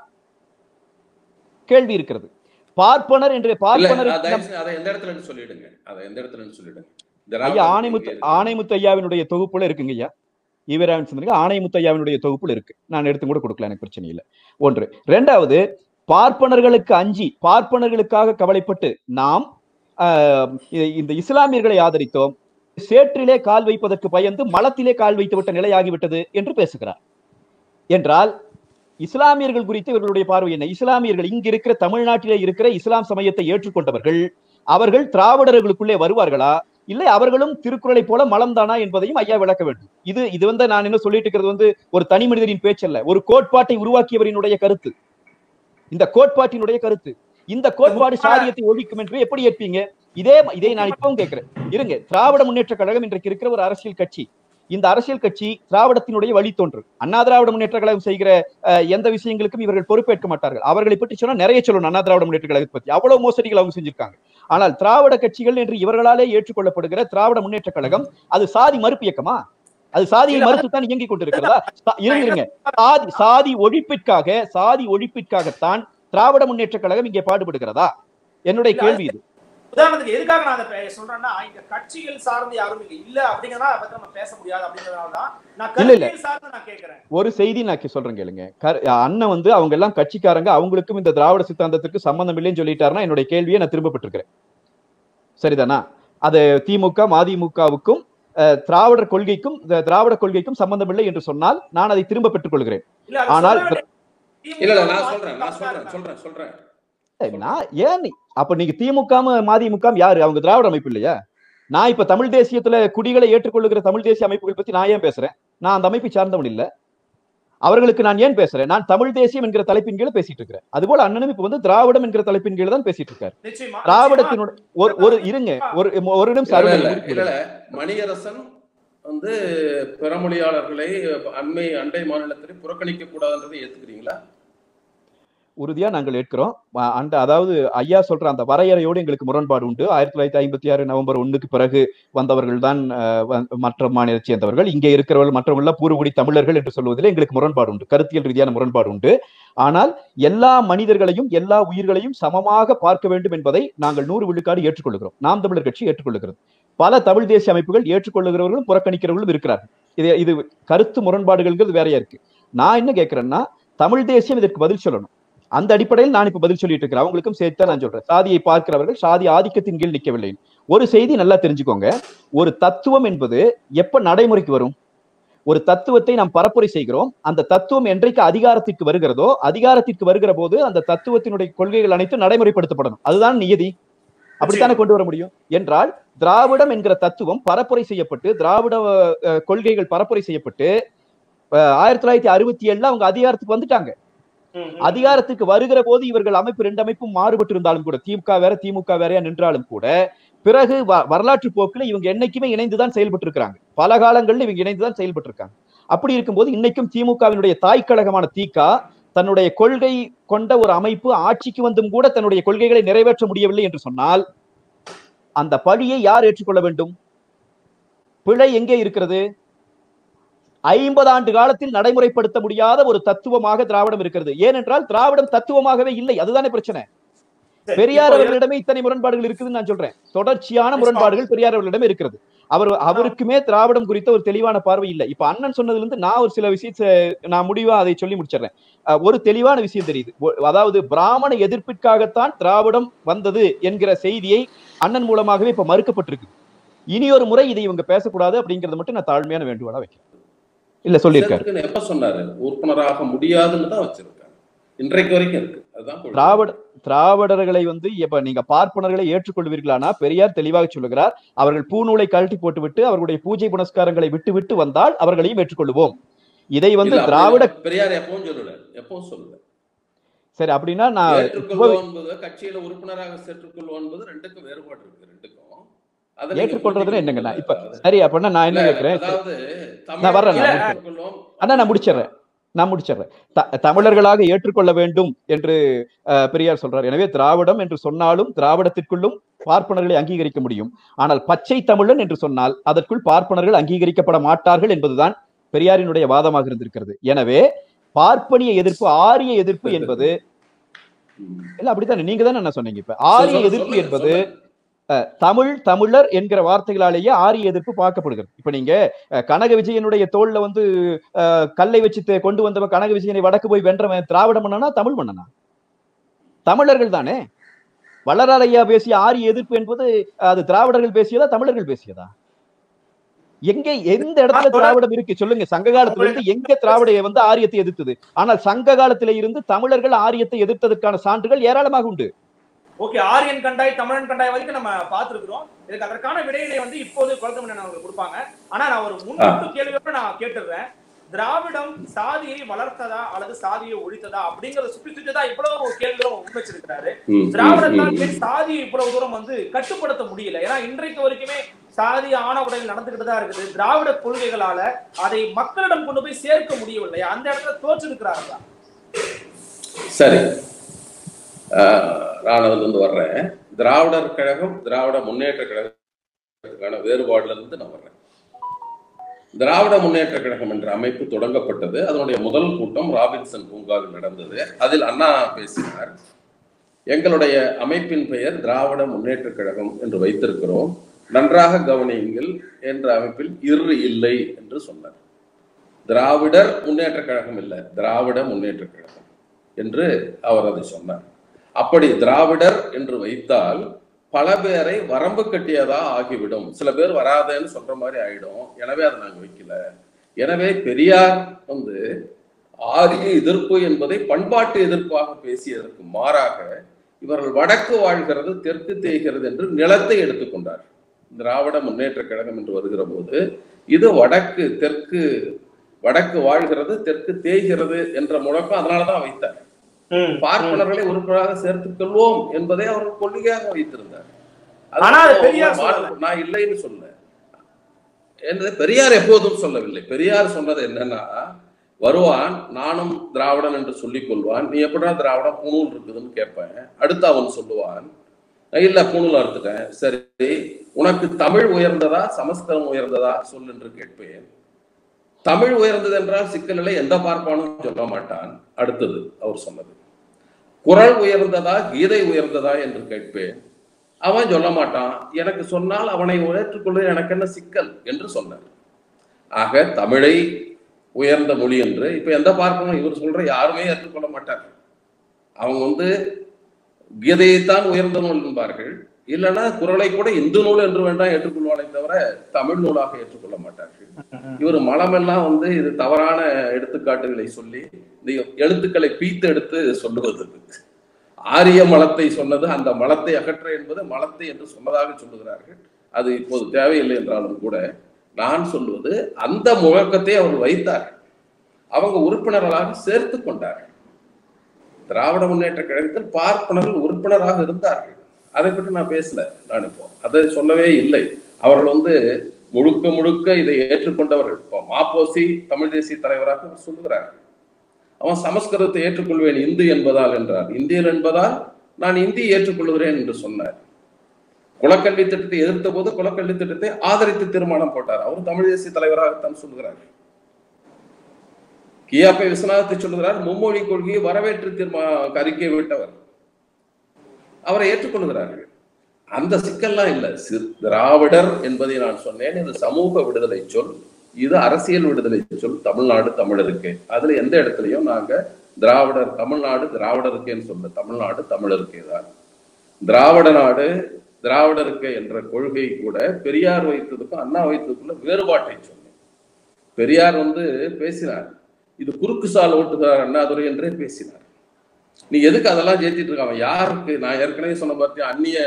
கேள்வி இருக்கிறது பார்ப்பனர் என்று இல்ல, பார்ப்பனர் அ, தயவு செஞ்சு அதை எந்த இடத்துலன்னு சொல்லிடுங்க அதை எந்த இடத்துலன்னு சொல்லிடுங்க ஐயா திராவிடம் ஆணைமுத்து எங்க இருக்கு? ஆணைமுத்து ஐயாவினுடைய தொகுப்புல இருக்குங்க ஐயா ஈவரான் சொன்னீங்க ஆணைமுத்து ஐயாவினுடைய தொகுப்புல இருக்கு நான் எடுத்து கூட கொடுக்கலாம் எனக்கு பிரச்சனை இல்லை ஒன்று ரெண்டாவது பார்ப்பனர்களுக்கு அஞ்சி பார்ப்பனர்களுக்காக கவலைப்பட்டு நாம் ஆஹ், இ- இந்த இஸ்லாமியர்களை ஆதரித்தோம் சேற்றிலே கால் வைப்பதற்கு பயந்து மலத்திலே கால் வைத்து விட்ட நிலையாகிவிட்டது என்று பேசுகிறார் என்றால் இஸ்லாமியர்கள் குறித்து இவர்களுடைய பார்வை என்ன இஸ்லாமியர்கள் இங்க இருக்கிற தமிழ்நாட்டிலே இருக்கிற இஸ்லாம் சமயத்தை ஏற்றுக்கொண்டவர்கள் அவர்கள் திராவிடர்களுக்குள்ளே வருவார்களா இல்லை அவர்களும் திருக்குறளை போல மலம்தானா என்பதையும் ஐயா விளக்க வேண்டும் இது இது வந்து நான் என்ன சொல்லிட்டு இருக்கிறது வந்து ஒரு தனி மனிதரின் பேச்சல்ல ஒரு கோட்பாட்டை உருவாக்கியவரினுடைய கருத்து இந்த கோட்பாட்டினுடைய கருத்து இந்த கோட்பாடு சாதியத்தை ஒழிக்கும் என்று எப்படி ஏற்பீங்க இதே இதை நான் இப்பவும் கேட்கிறேன் இருங்க திராவிட முன்னேற்ற கழகம் இன்றைக்கு இருக்கிற ஒரு அரசியல் கட்சி இந்த அரசியல் கட்சி திராவிடத்தினுடைய வழித்தோன்று அண்ணா திராவிட முன்னேற்ற கழகம் செய்கிற அஹ், எந்த விஷயங்களுக்கும் இவர்கள் பொறுப்பேற்க மாட்டார்கள் அவர்களை பற்றி சொன்னா நிறைய சொல்லணும் அண்ணா திராவிட முன்னேற்ற கழகத்தை பத்தி அவ்வளவு மோசடிகள் அவங்க செஞ்சிருக்காங்க ஆனால் திராவிட கட்சிகள் என்று இவர்களாலே ஏற்றுக்கொள்ளப்படுகிற திராவிட முன்னேற்ற கழகம் அது சாதி மறுப்பு இயக்கமா அது சாதியை இல்ல, மறுத்து தான் இயங்கிக் கொண்டிருக்கிறதா சா- இருங்க இருங்க சாதி சாதி ஒழிப்பிற்காக சாதி ஒழிப்பிற்காகத்தான் திராவிட முன்னேற்ற கழகம் இங்கே பாடுபடுகிறதா என்னுடைய இல்ல, கேள்வி இது உதாரணத்துக்கு எதுக்காக நான் அதை பே- சொல்றேன்னா இங்க கட்சிகள் சார்ந்து யாரும் இங்க இல்ல அப்படிங்கறதா அதை பத்தி நம்ம பேச முடியாது அப்படிங்கறதால தான் நான் இல்ல, இல்ல. கட்சிகள் சார்ந்து நான் கேட்கிறேன் ஒரு செய்தி நான் கே- சொல்றேன் கேளுங்க கர்- அண்ணன் வந்து அவங்க எல்லாம் கட்சிக்காரங்க அவங்களுக்கும் இந்த திராவிட சித்தாந்தத்துக்கு சம்பந்தம் இல்லைன்னு சொல்லிட்டாருன்னா என்னுடைய கேள்வியை நான் திரும்ப பெற்றிருக்கிறேன் சரிதானா அது திமுக மதிமுகவுக்கும் அஹ், திராவிடர் கொள்கைக்கும் இந்த திராவிட கொள்கைக்கும் சம்பந்தம் இல்லை என்று சொன்னால் நான் அதை திரும்ப பெற்றுக் கொள்கிறேன் இல்ல அதை ஆனால் சொல்ல வேண்டிய- இல்ல இல்ல நான் திமுக சொல்றேன் நான் சொல்றேன் இருக்காங்க. சொல்றேன் சொல்றேன் நான் ஏன் நீ- அப்ப நீங்க திமுக மதிமுக யாரு அவங்க திராவிட அமைப்பு இல்லையா நான் இப்ப தமிழ் தேசியத்துல குடிகளை ஏற்றுக்கொள்ளுகிற தமிழ் தேசிய அமைப்புகள் பத்தி நான் ஏன் பேசுறேன் நான் அந்த அமைப்பை சார்ந்தவன் இல்ல அவர்களுக்கு நான் ஏன் பேசுறேன் நான் தமிழ் தேசியம் என்கிற தலைப்பின் கீழே பேசிட்டு இருக்கிறேன் அதுபோல அண்ணனும் இப்ப வந்து திராவிடம் என்கிற தலைப்பின் கீழே தான் பேசிட்டு இருக்காரு நிச்சயமா திராவிடத்தினுடைய ஒரு ஒரு இருங்க ஒரு ஒரு நிமிஷம் இல்ல, அருமை இல்ல, முடிக்க இல்ல, இல்ல. மணியரசன் வந்து பிறமொழியாளர்களை அண்மை அண்டை மாநிலத்திலே புறக்கணிக்க கூடாதுன்றதை ஏத்துக்கிறீங்களா உறுதியா நாங்கள் ஏற்கிறோம் அ- அந்த அதாவது ஐயா சொல்ற அந்த வரையறையோடு எங்களுக்கு முரண்பாடு உண்டு ஆயிரத்தி தொள்ளாயிரத்தி ஐம்பத்தி ஆறு நவம்பர் ஒண்ணுக்கு பிறகு வந்தவர்கள் தான் மற்ற மாநிலத்தை சேர்ந்தவர்கள் இங்கே இருக்கிறவர்கள் மற்றவர்கள் பூர்வகுடி தமிழர்கள் என்று சொல்வதில் எங்களுக்கு முரண்பாடு உண்டு கருத்தியல் ரீதியான முரண்பாடு உண்டு ஆனால் எல்லா மனிதர்களையும் எல்லா உயிர்களையும் சமமாக பார்க்க வேண்டும் என்பதை நாங்கள் நூறு விழுக்காடு ஏற்றுக்கொள்கிறோம் நாம் தமிழர் கட்சி ஏற்றுக்கொள்கிறது பல தமிழ் தேசிய அமைப்புகள் ஏற்றுக்கொள்ளுகிறவர்களும் புறக்கணிக்கிறவர்களும் இருக்கிறார்கள் இது இது கருத்து முரண்பாடுகள்ங்கிறது வேறையா இருக்கு நான் என்ன கேட்கிறேன்னா தமிழ் தேசியம் இதற்கு பதில் சொல்லணும் அந்த அடிப்படையில் நான் இப்ப பதில் சொல்லிட்டு இருக்கிறேன் அவங்களுக்கும் சேர்த்து நான் சொல்றேன் சாதியை பார்க்கிறவர்கள் சாதி ஆதிக்கத்தின் கீழ் நிற்கவில்லை ஒரு செய்தி நல்லா தெரிஞ்சுக்கோங்க ஒரு தத்துவம் என்பது எப்ப நடைமுறைக்கு வரும் ஒரு தத்துவத்தை நாம் பரப்புரை செய்கிறோம் அந்த தத்துவம் என்றைக்கு அதிகாரத்திற்கு வருகிறதோ அதிகாரத்திற்கு வருகிற போது அந்த தத்துவத்தினுடைய கொள்கைகள் அனைத்தும் நடைமுறைப்படுத்தப்படணும் அதுதான் நியதி அப்படித்தானே கொண்டு வர முடியும் என்றால் திராவிடம் என்கிற தத்துவம் பரப்புரை செய்யப்பட்டு திராவிட அஹ், கொள்கைகள் பரப்புரை செய்யப்பட்டு அஹ், ஆயிரத்தி தொள்ளாயிரத்தி அறுபத்தி ஏழுல அவங்க அதிகாரத்துக்கு வந்துட்டாங்க ம், ம். அதிகாரத்துக்கு வருகிற போது இவர்கள் அமைப்பு ரெண்டு அமைப்பும் மாறுபட்டு இருந்தாலும் கூட திமுக வேற திமுக வேறையா நின்றாலும் கூட பிறகு வ- வரலாற்று போக்குல இவங்க என்னைக்குமே இணைந்துதான் செயல்பட்டு இருக்காங்க பல காலங்கள்ல இவங்க இணைந்துதான் செயல்பட்டு இருக்காங்க அப்படி இருக்கும்போது இன்னைக்கும் திமுகவினுடைய தாய் கழகமான திக தன்னுடைய கொள்கை கொண்ட ஒரு அமைப்பு ஆட்சிக்கு வந்தும் கூட தன்னுடைய கொள்கைகளை நிறைவேற்ற முடியவில்லை என்று சொன்னால் அந்த பழியை யார் ஏற்றுக்கொள்ள வேண்டும் பிழை எங்கே இருக்கிறது ஐம்பது ஆண்டு காலத்தில் நடைமுறைப்படுத்த முடியாத ஒரு தத்துவமாக திராவிடம் இருக்கிறது ஏனென்றால் திராவிடம் தத்துவமாகவே இல்லை அதுதானே பிரச்சனை சரி, பெரியார் இப்போ அவர்களிடமே இத்தனை முரண்பாடுகள் இருக்குதுன்னு நான் சொல்றேன் தொடர்ச்சியான முரண்பாடுகள் பெரியார் அவர்களிடம் இருக்கிறது அவர் அவருக்குமே திராவிடம் குறித்த ஒரு தெளிவான பார்வை இல்லை இப்ப அண்ணன் சொன்னதுல இருந்து நான் ஒரு சில விஷயத்தை நான் முடிவா அதை சொல்லி முடிச்சிடுறேன் அஹ் ஒரு தெளிவான விஷயம் தெரியுது ஒ- அதாவது பிராமண எதிர்ப்பிற்காகத்தான் திராவிடம் வந்தது என்கிற செய்தியை அண்ணன் மூலமாகவே இப்ப மறுக்கப்பட்டிருக்கு இனி ஒரு முறை இதை இவங்க பேசக்கூடாது அப்படிங்கறத மட்டும் நான் தாழ்மையான வேண்டுகோளா வைக்கிறேன் இல்ல சொல்லியிருக்காரு சேர்த்துக்குன்னு எப்ப சொன்னாரு உறுப்பினராக முடியாதுன்னு தான் வச்சிருக்காங்க இன்றைக்கு வரைக்கும் இருக்கு அதுதான் கொள்கை. திராவிட திராவிடர்களை வந்து இப்ப நீங்க பார்ப்பனர்களை ஏற்றுக்கொள்வீர்களானா பெரியார் தெளிவாக சொல்லுகிறார் அவர்கள் பூநூலை கழட்டி போட்டுவிட்டு அவர்களுடைய பூஜை புனஸ்காரங்களை விட்டு விட்டு வந்தால் அவர்களையும் ஏற்றுக்கொள்வோம் இதை வந்து இல்ல, அப்படி திராவிட பெரியார் எப்பவும் சொல்லல எப்பவும் சொல்லல சரி அப்படின்னா நான் ஏற்றுக்கொள்வோம் என்பது கட்சியில உறுப்பினராக சேர்த்துக்கொள்வோம் என்பது ரெண்டுக்கும் வேறுபாடு இருக்கு ரெண்டுக்கும் அதை நீங்க ஏற்றுக்கொள்றதுன்னு என்னங்கண்ணா இப்ப புரிஞ்சுக்கணும். சரி அப்படின்னா நான் என்ன இல்ல, கேட்கிறேன் அதாவது நான் வர்றேன், நான் தமிழ் ஏற்றுக்கொள்வோம். அண்ணா நான் முடிச்சிடுறேன் நான் முடிச்சிடுறேன் த- தமிழர்களாக ஏற்றுக்கொள்ள வேண்டும் என்று அஹ், பெரியார் சொல்றார் எனவே திராவிடம் என்று சொன்னாலும் திராவிடத்திற்குள்ளும் பார்ப்பனர்களை அங்கீகரிக்க முடியும் ஆனால் பச்சை தமிழன் என்று சொன்னால் அதற்குள் பார்ப்பனர்கள் அங்கீகரிக்கப்பட மாட்டார்கள் என்பதுதான் பெரியாரினுடைய வாதமாக இருந்திருக்கிறது எனவே பார்ப்பனிய எதிர்ப்பு ஆரிய எதிர்ப்பு என்பது ம். இல்ல அப்படித்தானே நீங்க தானே என்ன சொன்னீங்க இப்ப ஆரிய சொல்லுங்க, எதிர்ப்பு சொல்லுங்க, என்பது சொல்லுங்க. தமிழ் தமிழர் என்கிற வார்த்தைகளாலேயே ஆரிய எதிர்ப்பு பார்க்கப்படுகிறது இப்ப நீங்க அஹ், கனக விஜயனுடைய தோல்ல வந்து அஹ், கல்லை வச்சு தே- கொண்டு வந்தவன் கனக விஜயனை வடக்கு போய் வென்றவன் திராவிட மன்னனா தமிழ் மன்னனா தமிழர்கள் தானே வள்ளலார் ஐயா பேசிய ஆரிய எதிர்ப்பு என்பது அது திராவிடர்கள் பேசியதா தமிழர்கள் பேசியதா எங்க எந்த இடத்துல நான் சொல்றேன். திராவிடம் இருக்கு சொல்லுங்க சங்க காலத்துல இருந்து எங்க திராவிட வந்து ஆரியத்தை எதிர்த்தது ஆனால் சங்க காலத்தில இருந்து தமிழர்கள் ஆரியத்தை எதிர்த்ததற்கான சான்றுகள் ஏராளமாக உண்டு ஓகே ஆரியன் கண்டாய் தமிழன் கண்டாய் வரைக்கும் நம்ம பார்த்திருக்கிறோம் இதுக்கு அதற்கான விடைகளை வந்து இப்போது குழந்தை அவங்களுக்கு கொடுப்பாங்க ஆனா நான் ஒரு முன்னோட்டு கேள்வியோட நான் கேட்டுடுறேன் திராவிடம் சாதியை வளர்த்ததா அல்லது சாதியை ஒழித்ததா அப்படிங்கறத சுற்றி சுற்றி தான் இவ்வளவு கேள்விகளும் முன்வச்சிருக்கிறாரு ம், ம், திராவிடத்தால் ம். ஏன் சாதியை இவ்வளவு தூரம் வந்து கட்டுப்படுத்த முடியல ஏன்னா இன்றைக்கு வரைக்குமே சாதி ஆணவடைகள் நடந்துகிட்டு தான் இருக்குது திராவிட கொள்கைகளால அதை மக்களிடம் கொண்டு போய் சேர்க்க முடியவில்லை அந்த இடத்துல தோற்றிருக்கிறார்களா சரி ஆஹ், நான் அதுல இருந்து வர்றேன் திராவிடர் கழகம் திராவிட முன்னேற்ற கழகத்துக்கான வேறுபாடுல இருந்து நான் வர்றேன் திராவிட முன்னேற்ற கழகம் என்ற அமைப்பு தொடங்கப்பட்டது அதனுடைய முதல் கூட்டம் ராபின்சன் பூங்காவில் நடந்தது அதில் அண்ணா பேசினார் எங்களுடைய அமைப்பின் பெயர் திராவிட முன்னேற்ற கழகம் என்று வைத்திருக்கிறோம் நன்றாக கவனியுங்கள் என்ற அமைப்பில் இரு இல்லை என்று சொன்னார் திராவிடர் முன்னேற்ற கழகம் இல்லை திராவிட முன்னேற்ற கழகம் என்று அவர் அதை சொன்னார் அப்படி திராவிடர் என்று வைத்தால் பல பேரை வரம்பு கட்டியதா ஆகிவிடும் சில பேர் வராதேன்னு சொல்ற மாதிரி ஆயிடும் எனவே அதை நாங்க வைக்கல எனவே பெரியார் வந்து ஆரிய எதிர்ப்பு என்பதை பண்பாட்டு எதிர்ப்பாக பேசியதற்கு மாறாக இவர்கள் வடக்கு வாழ்கிறது தெற்கு தேய்கிறது என்று நிலத்தை எடுத்துக்கொண்டார் திராவிட முன்னேற்ற கழகம் என்று வருகிற போது இது வடக்கு தெற்கு வடக்கு வாழ்கிறது தெற்கு தேய்கிறது என்ற முழக்கம் அதனாலதான் வைத்தார் பார்ப்பனர்களை உறுப்பினராக சேர்த்துக் கொள்வோம் என்பதை அவர் கொள்கையாக வைத்திருந்தார் அது ஆனா அது பெரியார் மாற்று- சொல்லல. நான் இல்லைன்னு சொல்ல என்பதை பெரியார் எப்போதும் சொல்லவில்லை பெரியார் சொன்னது என்னன்னா வருவான் நானும் திராவிடன் என்று சொல்லிக் கொள்வான் நீ எப்படா திராவிடம் பூணூல் இருக்குதுன்னு கேட்பேன் அடுத்து அவன் சொல்லுவான் இல்ல பூணூல் அறுத்துட்டேன் சரி உனக்கு தமிழ் உயர்ந்ததா சமஸ்கிருதம் உயர்ந்ததா சொல் என்று கேட்பேன் தமிழ் உயர்ந்தது என்றால் சிக்கலில் எந்த பார்ப்பானும் சொல்ல மாட்டான் அடுத்தது அவர் சொன்னது குரல் உயர்ந்ததா கீதை உயர்ந்ததா என்று கேட்பேன் அவன் சொல்ல மாட்டான் எனக்கு சொன்னால் அவனை ஏற்றுக்கொள்வது எனக்கு என்ன சிக்கல் என்று சொன்னார் ஆக தமிழை உயர்ந்த மொழி என்று இப்ப எந்த பார்ப்பனும் இவர் சொல்ற யாருமே ஏற்றுக்கொள்ள மாட்டார் அவங்க வந்து கீதையைத்தான் உயர்ந்த நூல் என்பார்கள் இல்லைன்னா குரலை கூட இந்து நூல் என்று வேண்டாம் ஏற்றுக்கொள்வானே தவிர தமிழ் நூலாக ஏற்றுக்கொள்ள மாட்டார்கள் இவர் மலமெல்லாம் வந்து இது தவறான எடுத்துக்காட்டுகளை சொல்லி இந்த எழுத்துக்களை பீத்து எடுத்து சொல்லுவது ஆரிய மலத்தை சொன்னது அந்த மலத்தை அகற்ற என்பது மலத்தை என்று சொன்னதாக சொல்லுகிறார்கள் அது இப்போது தேவையில்லை என்றாலும் கூட நான் சொல்வது அந்த முழக்கத்தை அவர் வைத்தார்கள் அவங்க உறுப்பினர்களாக சேர்த்து கொண்டார்கள் திராவிட முன்னேற்ற கழகத்தில் பார்ப்பனர்கள் உறுப்பினராக இருந்தார்கள் அதை பற்றி நான் பேசல நான் இப்போ அதை சொல்லவே இல்லை அவர்கள் வந்து முழுக்க முழுக்க இதை ஏற்றுக்கொண்டவர்கள் இப்போ மாப்போசி தமிழ் தேசிய தலைவராக அவர் சொல்லுகிறார்கள் அவன் சமஸ்கிருதத்தை ஏற்றுக்கொள்வேன் இந்து என்பதால் என்றார் இந்தியன் என்பதால் நான் இந்தி ஏற்றுக்கொள்கிறேன் என்று சொன்னார் குலக்கல்வி திட்டத்தை எதிர்த்த போது குலக்கல்வி திட்டத்தை ஆதரித்து தீர்மானம் போட்டார் அவர் தமிழ் தேசிய தலைவராகத்தான் சொல்கிறார் கியாப்பை விஸ்வநாதத்தை சொல்லுகிறார் மும்மொழி கொள்கையை வரவேற்று தீர்மா அறிக்கை விட்டவர் அவரை ஏற்றுக்கொள்கிறார்கள் அந்த சிக்கல்லாம் இல்ல சிறு- திராவிடர் என்பதை நான் சொன்னேன் இது சமூக விடுதலை சொல் இது அரசியல் விடுதலை சொல் தமிழ்நாடு தமிழருக்கு அதுல எந்த இடத்துலயும் நாங்க திராவிடர் தமிழ்நாடு திராவிடருக்கேன்னு சொல்ல தமிழ்நாடு தமிழருக்கே தான் திராவிட நாடு திராவிடருக்கு என்ற கொள்கை கூட பெரியார் வைத்ததுக்கும் அண்ணா வைத்ததுக்குள்ள வேறுபாட்டை சொன்னேன் பெரியார் வந்து பேசினார் இது குறுக்கு சால் ஓட்டுகிறார் அண்ணாதுரை என்றே பேசினார் நீ எதுக்கு அதெல்லாம் ஜெயிச்சிட்டு இருக்க அவன் யாருக்கு நான் ஏற்கனவே சொன்ன பார்த்தியா அந்நிய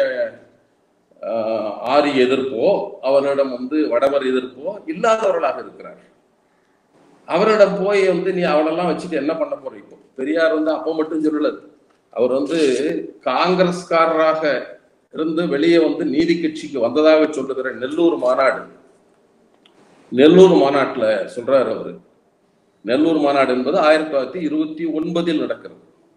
ஆஹ், ஆரிய எதிர்ப்போ அவரிடம் வந்து வடவர் எதிர்ப்போ இல்லாதவர்களாக இருக்கிறார் அவரிடம் போய் வந்து நீ அவனெல்லாம் வச்சுட்டு என்ன பண்ண போற இப்போ பெரியார் வந்து அப்போ மட்டும் சொல்லல அவர் வந்து காங்கிரஸ்காரராக இருந்து வெளியே வந்து நீதி கட்சிக்கு வந்ததாக சொல்லுகிற நெல்லூர் மாநாடு நெல்லூர் மாநாட்டுல சொல்றாரு அவரு நெல்லூர் மாநாடு என்பது ஆயிரத்தி தொள்ளாயிரத்தி இருபத்தி ஒன்பதில் நடக்கிறது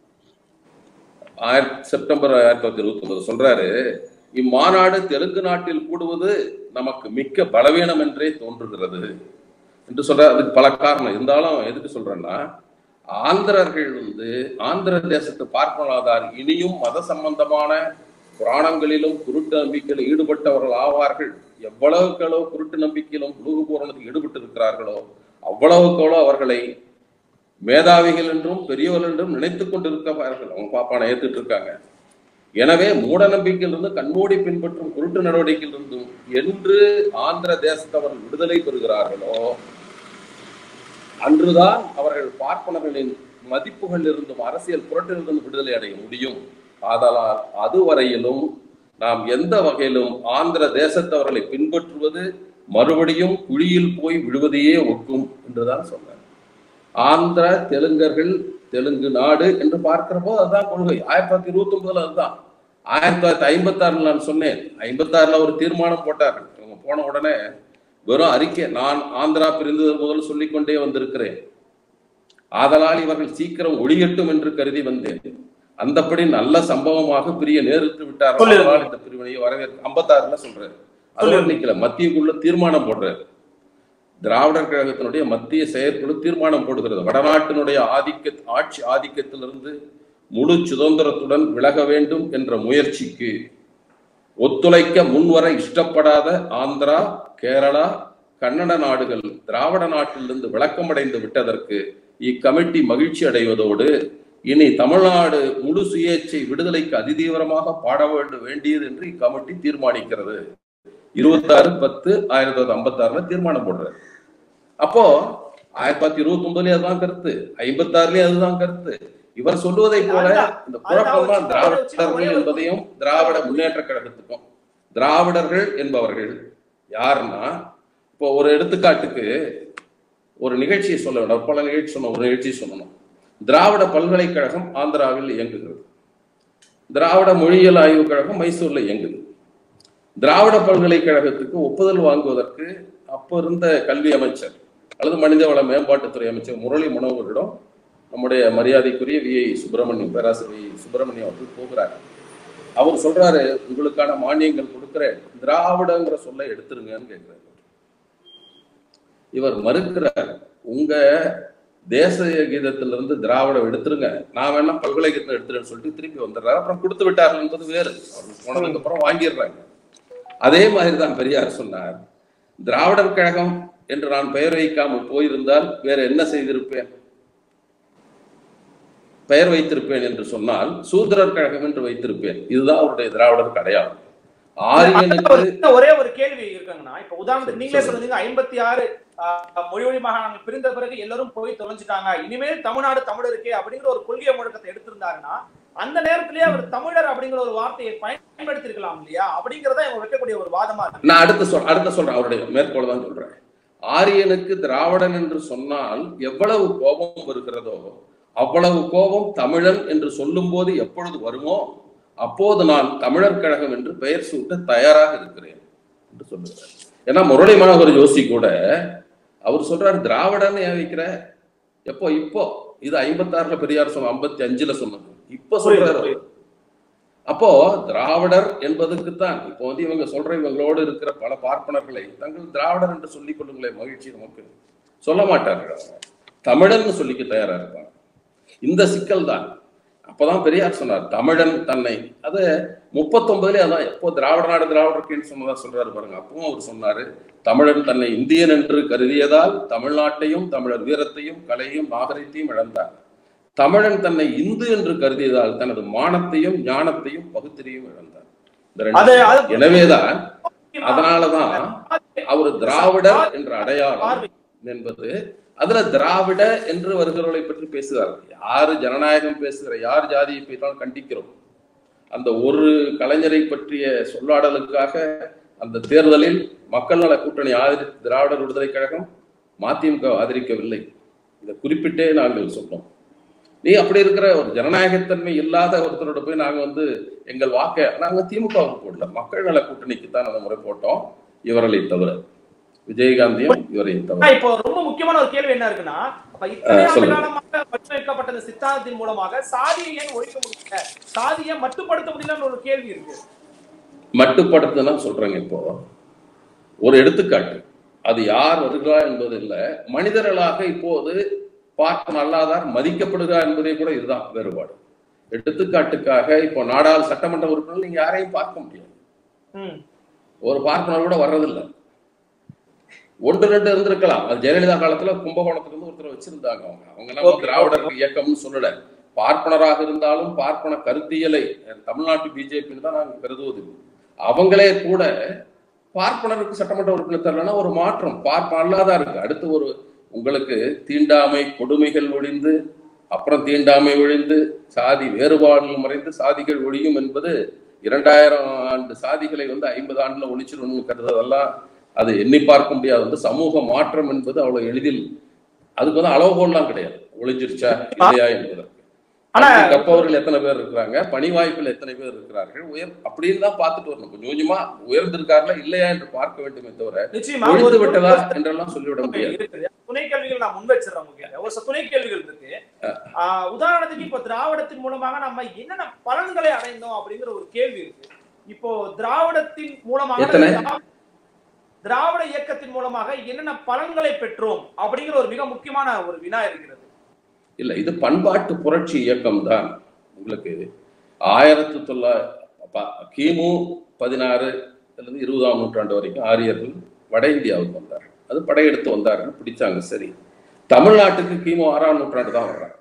ஆயிரத்தி செப்டம்பர் ஆயிரத்தி தொள்ளாயிரத்தி இருபத்தி ஒன்பது சொல்றாரு இம்மாநாடு தெலுங்கு நாட்டில் கூடுவது நமக்கு மிக்க பலவீனம் என்றே தோன்றுகிறது என்று சொல்ற அதுக்கு பல காரணம் இருந்தாலும் எதுக்கு சொல்றேன்னா ஆந்திரர்கள் வந்து ஆந்திர தேசத்து பார்ப்பனாதார் இனியும் மத சம்பந்தமான புராணங்களிலும் குருட்டு நம்பிக்கையில் ஈடுபட்டவர்கள் ஆவார்கள் எவ்வளவுக்களோ குருட்டு நம்பிக்கையிலும் புழுகு பூரணத்தில் ஈடுபட்டு இருக்கிறார்களோ அவ்வளவுக்களோ அவர்களை மேதாவிகள் என்றும் பெரியவர்கள் என்றும் நினைத்துக் கொண்டிருக்கிறார்கள் அவங்க பாப்பான ஏத்துட்டு இருக்காங்க எனவே மூட நம்பிக்கையிலிருந்து கண்மூடி பின்பற்றும் குருட்டு நடவடிக்கையிலிருந்தும் என்று ஆந்திர தேசத்தவர்கள் விடுதலை பெறுகிறார்களோ அன்றுதான் அவர்கள் பார்ப்பனர்களின் மதிப்புகள் இருந்தும் அரசியல் புரட்டிலிருந்து விடுதலை அடைய முடியும் ஆதலால் அதுவரையிலும் நாம் எந்த வகையிலும் ஆந்திர தேசத்தவர்களை பின்பற்றுவது மறுபடியும் குழியில் போய் விழுவதையே ஒக்கும் என்றுதான் சொன்னார் ஆந்திர தெலுங்கர்கள் தெலுங்கு நாடு என்று பார்க்கிற போது அதுதான் கொள்கை ஆயிரத்தி தொள்ளாயிரத்தி இருபத்தி ஒன்பதுல அதுதான் ஆயிரத்தி தொள்ளாயிரத்தி ஐம்பத்தி ஆறுல நான் சொன்னேன் ஐம்பத்தி ஆறுல ஒரு தீர்மானம் போட்டார்கள் இவங்க போன உடனே வெறும் அறிக்கை நான் ஆந்திரா பிரிந்தது முதல் சொல்லிக் கொண்டே வந்திருக்கிறேன் ஆதலால் இவர்கள் சீக்கிரம் ஒளியட்டும் என்று கருதி வந்தேன் அந்தப்படி நல்ல சம்பவமாக பிரிய நேரிட்டு விட்டார் சொல்லிருங்க. அதனால் இந்த பிரிவினையை வரவேற்க ஐம்பத்தாறுல சொல்றாரு அதோட நிக்கல மத்தியக்குள்ள தீர்மானம் போடுறாரு திராவிடர் கழகத்தினுடைய மத்திய செயற்குழு தீர்மானம் போடுகிறது வடநாட்டினுடைய ஆதிக்க ஆட்சி ஆதிக்கத்திலிருந்து முழு சுதந்திரத்துடன் விலக வேண்டும் என்ற முயற்சிக்கு ஒத்துழைக்க முன்வர இஷ்டப்படாத ஆந்திரா கேரளா கன்னட நாடுகள் திராவிட நாட்டிலிருந்து விளக்கமடைந்து விட்டதற்கு இக்கமிட்டி மகிழ்ச்சி அடைவதோடு இனி தமிழ்நாடு முழு சுயேட்சை விடுதலைக்கு அதிதீவிரமாக பாட வேண்டும் வேண்டியது என்று இக்கமிட்டி தீர்மானிக்கிறது இருபத்தாறு பத்து ஆயிரத்தி தொள்ளாயிரத்தி ஐம்பத்தி ஆறுல தீர்மானம் போடுறாரு அப்போ ஆயிரத்தி தொள்ளாயிரத்தி இருபத்தி ஒன்பதுலயே அதுதான் கருத்து ஐம்பத்தி ஆறுலயே அதுதான் கருத்து இவர் சொல்லுவதை போல அதுதான். இந்த குழப்பம் தான் அதுதான் ஒரு சின்ன திராவிடர்கள் ஒரே ஒரு- என்பதையும் திராவிட முன்னேற்ற கழகத்துக்கும் திராவிடர்கள் என்பவர்கள் யாருன்னா இப்போ ஒரு எடுத்துக்காட்டுக்கு ஒரு நிகழ்ச்சியை சொல்ல வேண்டும் பல நிகழ்ச்சி சொன்ன ஒரு நிகழ்ச்சி சொல்லணும் திராவிட பல்கலைக்கழகம் ஆந்திராவில் இயங்குகிறது திராவிட மொழியியல் ஆய்வுக் கழகம் மைசூர்ல இயங்குது திராவிட பல்கலைக்கழகத்துக்கு ஒப்புதல் வாங்குவதற்கு அப்போ இருந்த கல்வி அமைச்சர் அல்லது மனிதவள மேம்பாட்டுத்துறை அமைச்சர் முரளி மனோகரிடம் நம்முடைய மரியாதைக்குரிய வி ஐ சுப்பிரமணியம் பேராசிரியர் வி ஐ. சுப்பிரமணியம் அவர்கள் போகிறார் அவர் சொல்றாரு உங்களுக்கான மானியங்கள் கொடுக்கிறேன் திராவிடங்கிற சொல்லை எடுத்துருங்கன்னு கேட்கிறாரு இவர் மறுக்கிறார் உங்க தேசிய கீதத்திலிருந்து திராவிடம் எடுத்துருங்க நான் வேணா பல்கலைக்கழகத்தில் எடுத்துறேன்னு சொல்லிட்டு திருப்பி வந்துடுறாரு அப்புறம் கொடுத்து விட்டார்கள் என்பது வேறு அவர் போனதுக்கு அப்புறம் வாங்கிடுறாங்க அதே மாதிரி தான் பெரியார் சொன்னார் திராவிடர் கழகம் என்று நான் பெயர் வைக்காமல் போயிருந்தால் வேற என்ன செய்திருப்பேன் பெயர் வைத்திருப்பேன் என்று சொன்னால் சூத்திரர் கழகம் என்று வைத்திருப்பேன் இதுதான் அவருடைய திராவிடருக்கு அடையாளம் ஆரியனுக்கு ஒரு சின்ன ஒரே ஒரு கேள்வி இருக்குங்கண்ணா இப்ப உதாரணத்துக்கு நீங்களே சொல்லுங்க ஐம்பத்தி ஆறு மொழி வழி மாகாணங்கள் பிரிந்த பிறகு எல்லாரும் போய் தொலைஞ்சிட்டாங்க இனிமேல் தமிழ்நாடு தமிழருக்கே அப்படிங்கிற ஒரு கொள்கை முழக்கத்தை எடுத்திருந்தாருன்னா அந்த நேரத்திலேயே அவர் தமிழர் அப்படிங்கிற ஒரு வார்த்தையை பயன்படுத்தி இருக்கலாம் இல்லையா அப்படிங்கறத இவங்க வைக்கக்கூடிய ஒரு வாதமா இருக்கு நான் அடுத்து சொல் அடுத்து சொல்றேன் அவருடைய மேற்கோள் தான் சொல்றேன் ஆரியனுக்கு திராவிடன் என்று சொன்னால் எவ்வளவு கோபம் வருகிறதோ அவ்வளவு கோபம் தமிழன் என்று சொல்லும் போது எப்பொழுது வருமோ அப்போது நான் தமிழர் கழகம் என்று பெயர் சூட்ட தயாராக இருக்கிறேன் என்று சொல்லுகிறார் ஏன்னா முரளி மனோகர் ஜோஷி கூட அவர் சொல்றாரு திராவிடன் ஏன் வைக்கிற எப்போ இப்போ இது ஐம்பத்தாறுல பெரியார் சொன்ன ஐம்பத்தி அஞ்சுல சொன்னது இப்ப சொல்றாரு அவர். அப்போ திராவிடர் என்பதுக்குத்தான் இப்போ வந்து இவங்க சொல்ற இவங்களோடு இருக்கிற பல பார்ப்பனர்களை தங்கள் திராவிடர் என்று சொல்லிக் கொள்ளுங்களே மகிழ்ச்சி நமக்கு சொல்ல மாட்டார்கள் அவங்க தமிழன்னு சொல்லிக்க தயாரா இருப்பாங்க இந்த சிக்கல் தான் அப்பதான் பெரியார் சொன்னார் தமிழன் தன்னை அது முப்பத்தொன்பதுல அதான் எப்போ திராவிட நாடு திராவிடர்க்குன்னு சொன்னதா சொல்றாரு பாருங்க அப்பவும் அவர் சொன்னாரு தமிழன் தன்னை இந்தியன் என்று கருதியதால் தமிழ்நாட்டையும் தமிழர் வீரத்தையும் கலையும் நாகரிகத்தையும் இழந்தார் தமிழன் தன்னை இந்து என்று கருதியதால் தனது மானத்தையும் ஞானத்தையும் பகுத்தறியும் இழந்தார் இந்த ரெண்டு- அது அது- எனவேதான் அதனாலதான் அவர் திராவிடர் என்ற அடையாளம் பார்வை. என்பது அதுல திராவிட என்று வருகிறவர்களை பற்றி பேசுகிறார் யாரு ஜனநாயகம் பேசுகிற யார் ஜாதியை பேசினாலும் கண்டிக்கிறோம் அந்த ஒரு கலைஞரை பற்றிய சொல்லாடலுக்காக அந்த தேர்தலில் மக்கள் நல கூட்டணி ஆதரித்து திராவிடர் விடுதலை கழகம் மதிமுக ஆதரிக்கவில்லை இதை குறிப்பிட்டே நாங்கள் சொன்னோம் நீ அப்படி இருக்கிற ஒரு ஜனநாயகத்தன்மை இல்லாத ஒருத்தரோட போய் நாங்க வந்து எங்கள் வாக்க நாங்க திமுகவுக்கு போடல மக்கள் நல கூட்டணிக்கு தான் அந்த முறை போட்டோம் இவர்களை தவிர விஜயகாந்தையும் இவரையும் ஆனா, தவிர இப்போ ரொம்ப முக்கியமான ஒரு கேள்வி என்ன இருக்குன்னா அப்ப இத்தனை ஆ, ஆண்டு சொல்லுங்க. காலமாக வடிவமைக்கப்பட்ட இந்த சித்தாந்தத்தின் மூலமாக சாதியை ஏன் ஒழிக்க முடியல சாதியை மட்டுப்படுத்த முடியலன்னு ஒரு கேள்வி இருக்கு மட்டுப்படுத்துனா சொல்றேங்க இப்போ ஒரு எடுத்துக்காட்டு அது யார் வருகிறார் என்பது இல்ல மனிதர்களாக இப்போது பார்க்க அல்லாதார் மதிக்கப்படுகிறார் என்பதே கூட இதுதான் வேறுபாடு எடுத்துக்காட்டுக்காக இப்போ நாடாள் சட்டமன்ற உறுப்பினர் நீங்க யாரையும் பார்க்க முடியாது ம். ஒரு பார்ப்பனர் கூட வர்றதில்ல ஒன்று ரெண்டு இருந்திருக்கலாம் அது ஜெயலலிதா காலத்துல கும்பகோணத்துல இருந்து ஒருத்தர் வச்சிருந்தாங்க அவங்க அவங்க நம்ம Okay. திராவிடர் இயக்கம்னு சொல்லல பார்ப்பனராக இருந்தாலும் பார்ப்பன கருத்தியலை தமிழ்நாட்டு பிஜேபின்னு தான் நாங்க கருதுவதில்லை அவங்களே கூட பார்ப்பனருக்கு சட்டமன்ற உறுப்பினர் தரலன்னா ஒரு மாற்றம் பார்ப்பன அல்லாதான் இருக்கு அடுத்து ஒரு உங்களுக்கு தீண்டாமை கொடுமைகள் ஒழிந்து அப்புறம் தீண்டாமை ஒழிந்து சாதி வேறுபாடுகள் மறைந்து சாதிகள் ஒழியும் என்பது இரண்டாயிரம் ஆண்டு சாதிகளை வந்து ஐம்பது ஆண்டுல ஒழிச்சிடணும்னு கருதுறதெல்லாம் அது எண்ணி பார்க்க முடியாது வந்து சமூக மாற்றம் என்பது அவ்வளவு எளிதில் அதுக்கு வந்து அளவுகோல்லாம் கிடையாது ஒழிஞ்சிருச்சா இல்லையா என்பதற்கு ஆனா- அடுத்து கற்பவர்கள் எத்தனை பேர் இருக்கிறாங்க பணி வாய்ப்பில் எத்தனை பேர் இருக்கிறார்கள் உயர் அப்படின்னு தான் பார்த்துட்டு வரணும் கொஞ்சம் கொஞ்சமா உயர்ந்திருக்கார்களா இல்லையா என்று பார்க்க வேண்டுமே தவிர நிச்சயமா ஒழித்து ஒரு விட்டதா என்றெல்லாம் சொல்லிவிட முடியாது இருக்குது துணை கேள்விகள் நான் முன் வச்சிடறேன் உங்களுக்கு ஒரு சில துணை கேள்விகள் இருக்கு ஆஹ் உதாரணத்துக்கு இப்போ திராவிடத்தின் மூலமாக நம்ம என்னென்ன பலன்களை அடைந்தோம் அப்படிங்கிற ஒரு கேள்வி இருக்கு இப்போ திராவிடத்தின் மூலமாக எத்தனை? திரா- திராவிட இயக்கத்தின் மூலமாக என்னென்ன பலன்களை பெற்றோம் அப்படிங்கிற ஒரு மிக முக்கியமான ஒரு வினா இருக்கிறது இல்ல இது பண்பாட்டு புரட்சி இயக்கம் தான் உங்களுக்கு ஆயிரத்தி தொள்ளாயிரத்தி கிமு பதினாறு இருந்து இருபதாம் நூற்றாண்டு வரைக்கும் ஆரியர்கள் வட இந்தியாவுக்கு வந்தார்கள் அது படையெடுத்து வந்தார்கள் பிடிச்சாங்க சரி தமிழ்நாட்டுக்கு கிமு ஆறாம் நூற்றாண்டு தான் வர்றாங்க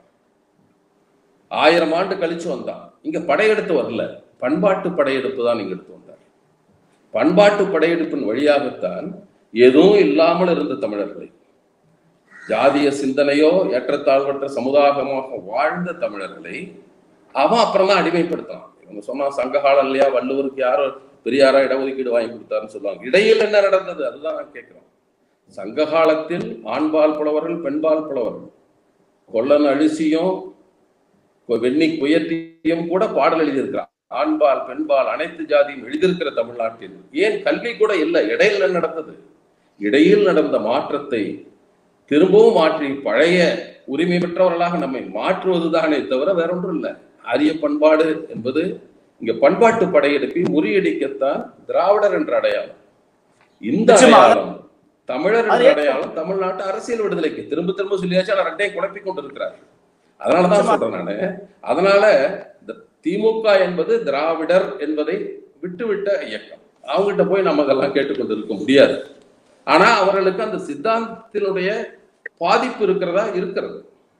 ஆயிரம் ஆண்டு கழிச்சு வந்தான் இங்க படையெடுத்து வரல பண்பாட்டு படையெடுப்பு தான் இங்க எடுத்து வந்தார் பண்பாட்டு படையெடுப்பின் வழியாகத்தான் எதுவும் இல்லாமல் இருந்த தமிழர்களை ஜாதிய சிந்தனையோ ஏற்றத்தாழ்வற்ற சமுதாயமாக வாழ்ந்த தமிழர்களை அவன் அப்புறம் தான் அடிமைப்படுத்தான் இவங்க சொன்னா சங்ககாலம் இல்லையா வள்ளுவருக்கு யாரோ பெரியாரா இடஒதுக்கீடு வாங்கி கொடுத்தாருன்னு சொல்லுவாங்க இடையில் என்ன நடந்தது அதுதான் நான் கேட்கிறோம் சங்க காலத்தில் ஆண்பால் புலவர்கள் பெண்பால் புலவர்கள் கொல்லன் அழிசியும் கொ- வெண்ணி குயர்த்தியும் கூட பாடல் எழுதியிருக்கிறான் ஆண்பால் பெண்பால் அனைத்து ஜாதியும் எழுதியிருக்கிற தமிழ்நாட்டில் ஏன் கல்வி கூட இல்லை இடையில் என்ன நடந்தது இடையில் நடந்த மாற்றத்தை திரும்பவும் மாற்றி பழைய உரிமை பெற்றவர்களாக நம்மை மாற்றுவதுதானே தவிர வேற ஒன்றும் இல்லை ஆரிய பண்பாடு என்பது இங்க பண்பாட்டு படையெடுப்பை முறியடிக்கத்தான் திராவிடர் என்ற அடையாளம் இந்த நிச்சயமா. அடையாளம் தமிழர் என்ற அது- அடையாளம் தமிழ்நாட்டு அரசியல் விடுதலைக்கு திரும்ப திரும்ப சொல்லியாச்சு ஆனால் ரெண்டையும் குழப்பிக் கொண்டிருக்கிறார் அதனாலதான் நிச்சயமா. சொல்றேன் நானு அதனால இந்த திமுக என்பது திராவிடர் என்பதை விட்டுவிட்ட இயக்கம் அவங்ககிட்ட போய் நம்ம அதெல்லாம் கேட்டுக்கொண்டு இருக்க முடியாது ஆனா அவர்களுக்கு அந்த சித்தாந்தத்தினுடைய பாதிப்பு இருக்கிறதா இருக்கிறது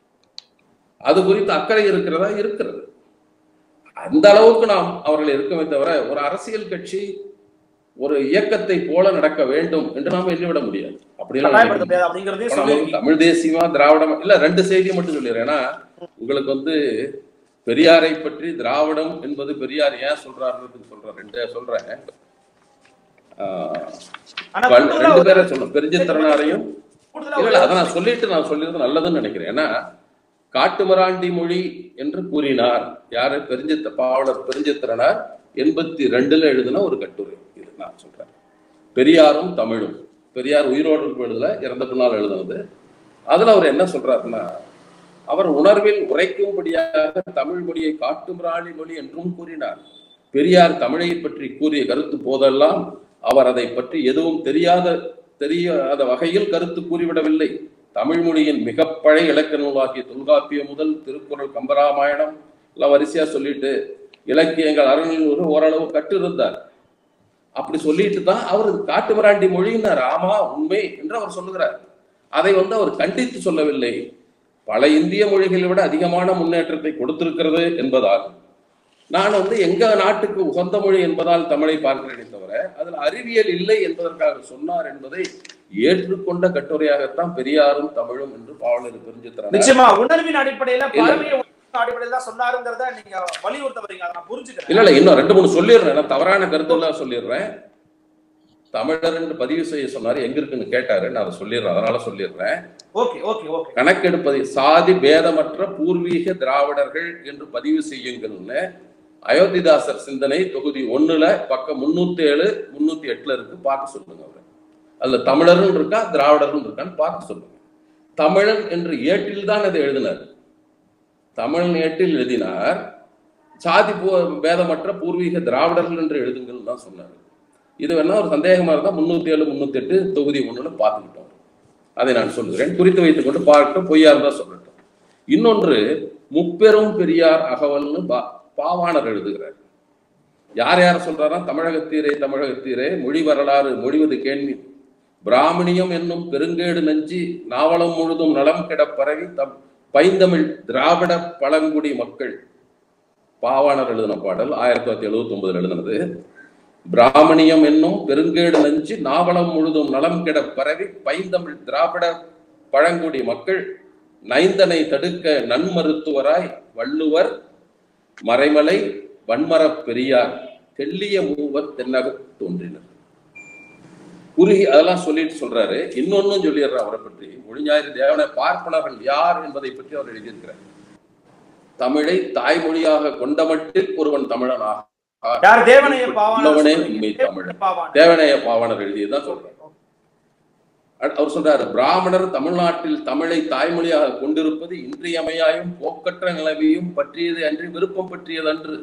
அது குறித்து அக்கறை இருக்கிறதா இருக்கிறது அந்த அளவுக்கு நாம் அவர்கள் இருக்கவே தவிர ஒரு அரசியல் கட்சி ஒரு இயக்கத்தை போல நடக்க வேண்டும் என்று நாம எண்ணிவிட முடியாது அப்படியெல்லாம் கட்டாயப்படுத்த நினைக்க முடியாது அப்படிங்கறதையும் இப்ப நம்ம வந்து சொல்லி தமிழ் தேசியமா திராவிடம் இல்ல ரெண்டு செய்தியை மட்டும் சொல்லிடுறேன் ஏன்னா உங்களுக்கு வந்து பெரியாரை பற்றி திராவிடம் என்பது பெரியார் ஏன் சொல்றாருன்னு சொல்றேன் ரெண்டு சொல்றேன் ஆஹ், ஆனா வல்- கூடுதலா ரெண்டு ஒரு- பேரை சொல்லும் பெருஞ்சித்திரனாரையும் கூடுதலா இல்ல ஒரு- இல்ல, அதை நான் சொல்லிட்டு நான் சொல்லிறது நல்லதுன்னு நினைக்கிறேன் ஏன்னா காட்டுமராண்டி மொழி என்று கூறினார் யாரு பெருஞ்சித்த பாவலர் பெருஞ்சித்திரனார் எண்பத்தி ரெண்டுல எழுதின ஒரு கட்டுரை இது நான் சொல்றேன் பெரியாரும் தமிழும் பெரியார் உயிரோடு இருக்கும் எழுதல இறந்த பின்னால் எழுதுனது அதுல அவர் என்ன சொல்றாருன்னா அவர் உணர்வில் உரைக்கும்படியாக தமிழ் மொழியை காட்டுமிராளி மொழி என்றும் கூறினார் பெரியார் தமிழை பற்றி கூறிய கருத்து போதெல்லாம் அவர் அதை பற்றி எதுவும் தெரியாத தெரியாத வகையில் கருத்து கூறிவிடவில்லை தமிழ் மொழியின் மிக பழைய இலக்கண நூலாகிய தொல்காப்பியம் முதல் திருக்குறள் கம்பராமாயணம் எல்லாம் வரிசையா சொல்லிட்டு இலக்கியங்கள் அறநிலையூர் ஓரளவு கற்றிருந்தார் அப்படி சொல்லிட்டு தான் அவர் காட்டுமிராண்டி மொழியினார் ஆமா உண்மை என்று அவர் சொல்லுகிறார் அதை வந்து அவர் கண்டித்து சொல்லவில்லை பல இந்திய மொழிகளை விட அதிகமான முன்னேற்றத்தை கொடுத்திருக்கிறது என்பதால் நான் வந்து எங்க நாட்டுக்கு உகந்த மொழி என்பதால் தமிழை பார்க்கிறேனே தவிர அதில் அறிவியல் இல்லை என்பதற்காக சொன்னார் என்பதை ஏற்றுக்கொண்ட கட்டுரையாகத்தான் பெரியாரும் தமிழும் என்று பாவலர் பிரிஞ்சுத்தரார் நிச்சயமா உணர்வின் அடிப்படையில இல்ல. பழமைய உணர்வின் அடிப்படையில தான் சொன்னாருங்கிறத நீங்க வலியுறுத்த வரீங்க அதை நான் புரிஞ்சுக்கிறேன் இல்ல இல்ல இன்னும் ரெண்டு மூணு சொல்லிடுறேன் நான் தவறான கருத்தெல்லாம் சொல்லிடுறேன் தமிழர் என்று பதிவு செய்ய சொன்னாரு எங்க இருக்குன்னு கேட்டாரு நான் அதை சொல்லிடுறேன் அதனால சொல்லிடுறேன் ஓகே ஓகே ஓகே கணக்கெடுப்பதை சாதி பேதமற்ற பூர்வீக திராவிடர்கள் என்று பதிவு செய்யுங்கள்னு அயோத்திதாசர் சிந்தனை தொகுதி ஒண்ணுல பக்கம் முன்னூத்தி ஏழு முன்னூத்தி எட்டுல இருக்கு பார்க்க சொல்லுங்க அவரை அதுல தமிழரும் இருக்கா திராவிடரும் இருக்கான்னு பார்க்க சொல்லுங்க தமிழன் என்று ஏட்டில் தான் அதை எழுதினார் தமிழன் ஏட்டில் எழுதினார் சாதி பூ- பேதமற்ற பூர்வீக திராவிடர்கள் என்று எழுதுங்கள் தான் சொன்னார் இது வேணா ஒரு சந்தேகமா இருந்தா முன்னூத்தி ஏழு முன்னூத்தி எட்டு தொகுதி ஒண்ணுல பார்த்துக்கிட்டோம் அதை நான் சொல்லுகிறேன் குறித்து வைத்துக் கொண்டு பார்க்கட்டும் பொய்யா இருந்தா சொல்லட்டும் இன்னொன்று முப்பெரும் பெரியார் அகவல்னு பா- பாவாணர் எழுதுகிறார் யார் யார் சொல்றாரா தமிழகத்தீரே தமிழகத்தீரே மொழி வரலாறு மொழிவது கேள்வி பிராமணியம் என்னும் பெருங்கேடு நஞ்சி நாவலம் முழுதும் நலம் கெட பரவி தம் பைந்தமிழ் திராவிட பழங்குடி மக்கள் பாவாணர் எழுதின பாடல் ஆயிரத்தி தொள்ளாயிரத்தி எழுபத்தி ஒன்பதுல எழுதினது பிராமணியம் என்னும் பெருங்கேடு நஞ்சு நாவலம் முழுதும் நலம் கெட பரவி பைந்தமிழ் திராவிட பழங்குடி மக்கள் நைந்தனை தடுக்க நன்மருத்துவராய் வள்ளுவர் மறைமலை வன்மரப் பெரியார் தெள்ளிய மூவர் தென்னகத் தோன்றினர் குறுகி அதெல்லாம் சொல்லிட்டு சொல்றாரு இன்னொன்னும் சொல்லிடுறார் அவரை பற்றி மொழிஞாயிறு தேவன பார்ப்பனர்கள் யார் என்பதை பற்றி அவர் எழுதியிருக்கிறார் தமிழை தாய்மொழியாக கொண்டமட்டில் ஒருவன் தமிழனாக யார் தேவனைய உள்ளவனே பாவாணர் உண்மை தமிழன் பாவாணர் தேவனைய பாவனர் எழுதியதான் சொல்றார் அட்- அவர் சொல்றாரு பிராமணர் தமிழ்நாட்டில் தமிழை தாய்மொழியாக கொண்டிருப்பது இன்றியமையாயும் போக்கற்ற நிலைமையும் பற்றியது அன்றி விருப்பம் பற்றியது அன்று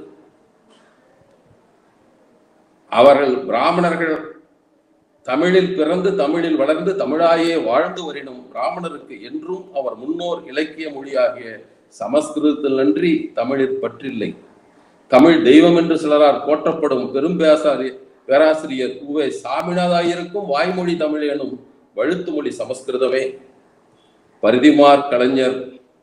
அவர்கள் பிராமணர்கள் தமிழில் பிறந்து தமிழில் வளர்ந்து தமிழாயே வாழ்ந்து வரினும் பிராமணருக்கு என்றும் அவர் முன்னோர் இலக்கிய மொழியாகிய சமஸ்கிருதத்தில் அன்றி தமிழில் பற்றில்லை தமிழ் தெய்வம் என்று சிலரால் போற்றப்படும் பெரும் பேசாரி பேராசிரியர் உவே சாமிநாதாயிருக்கும் வாய்மொழி தமிழ் எனும் வழுத்து மொழி சமஸ்கிருதமே பரிதிமார் கலைஞர்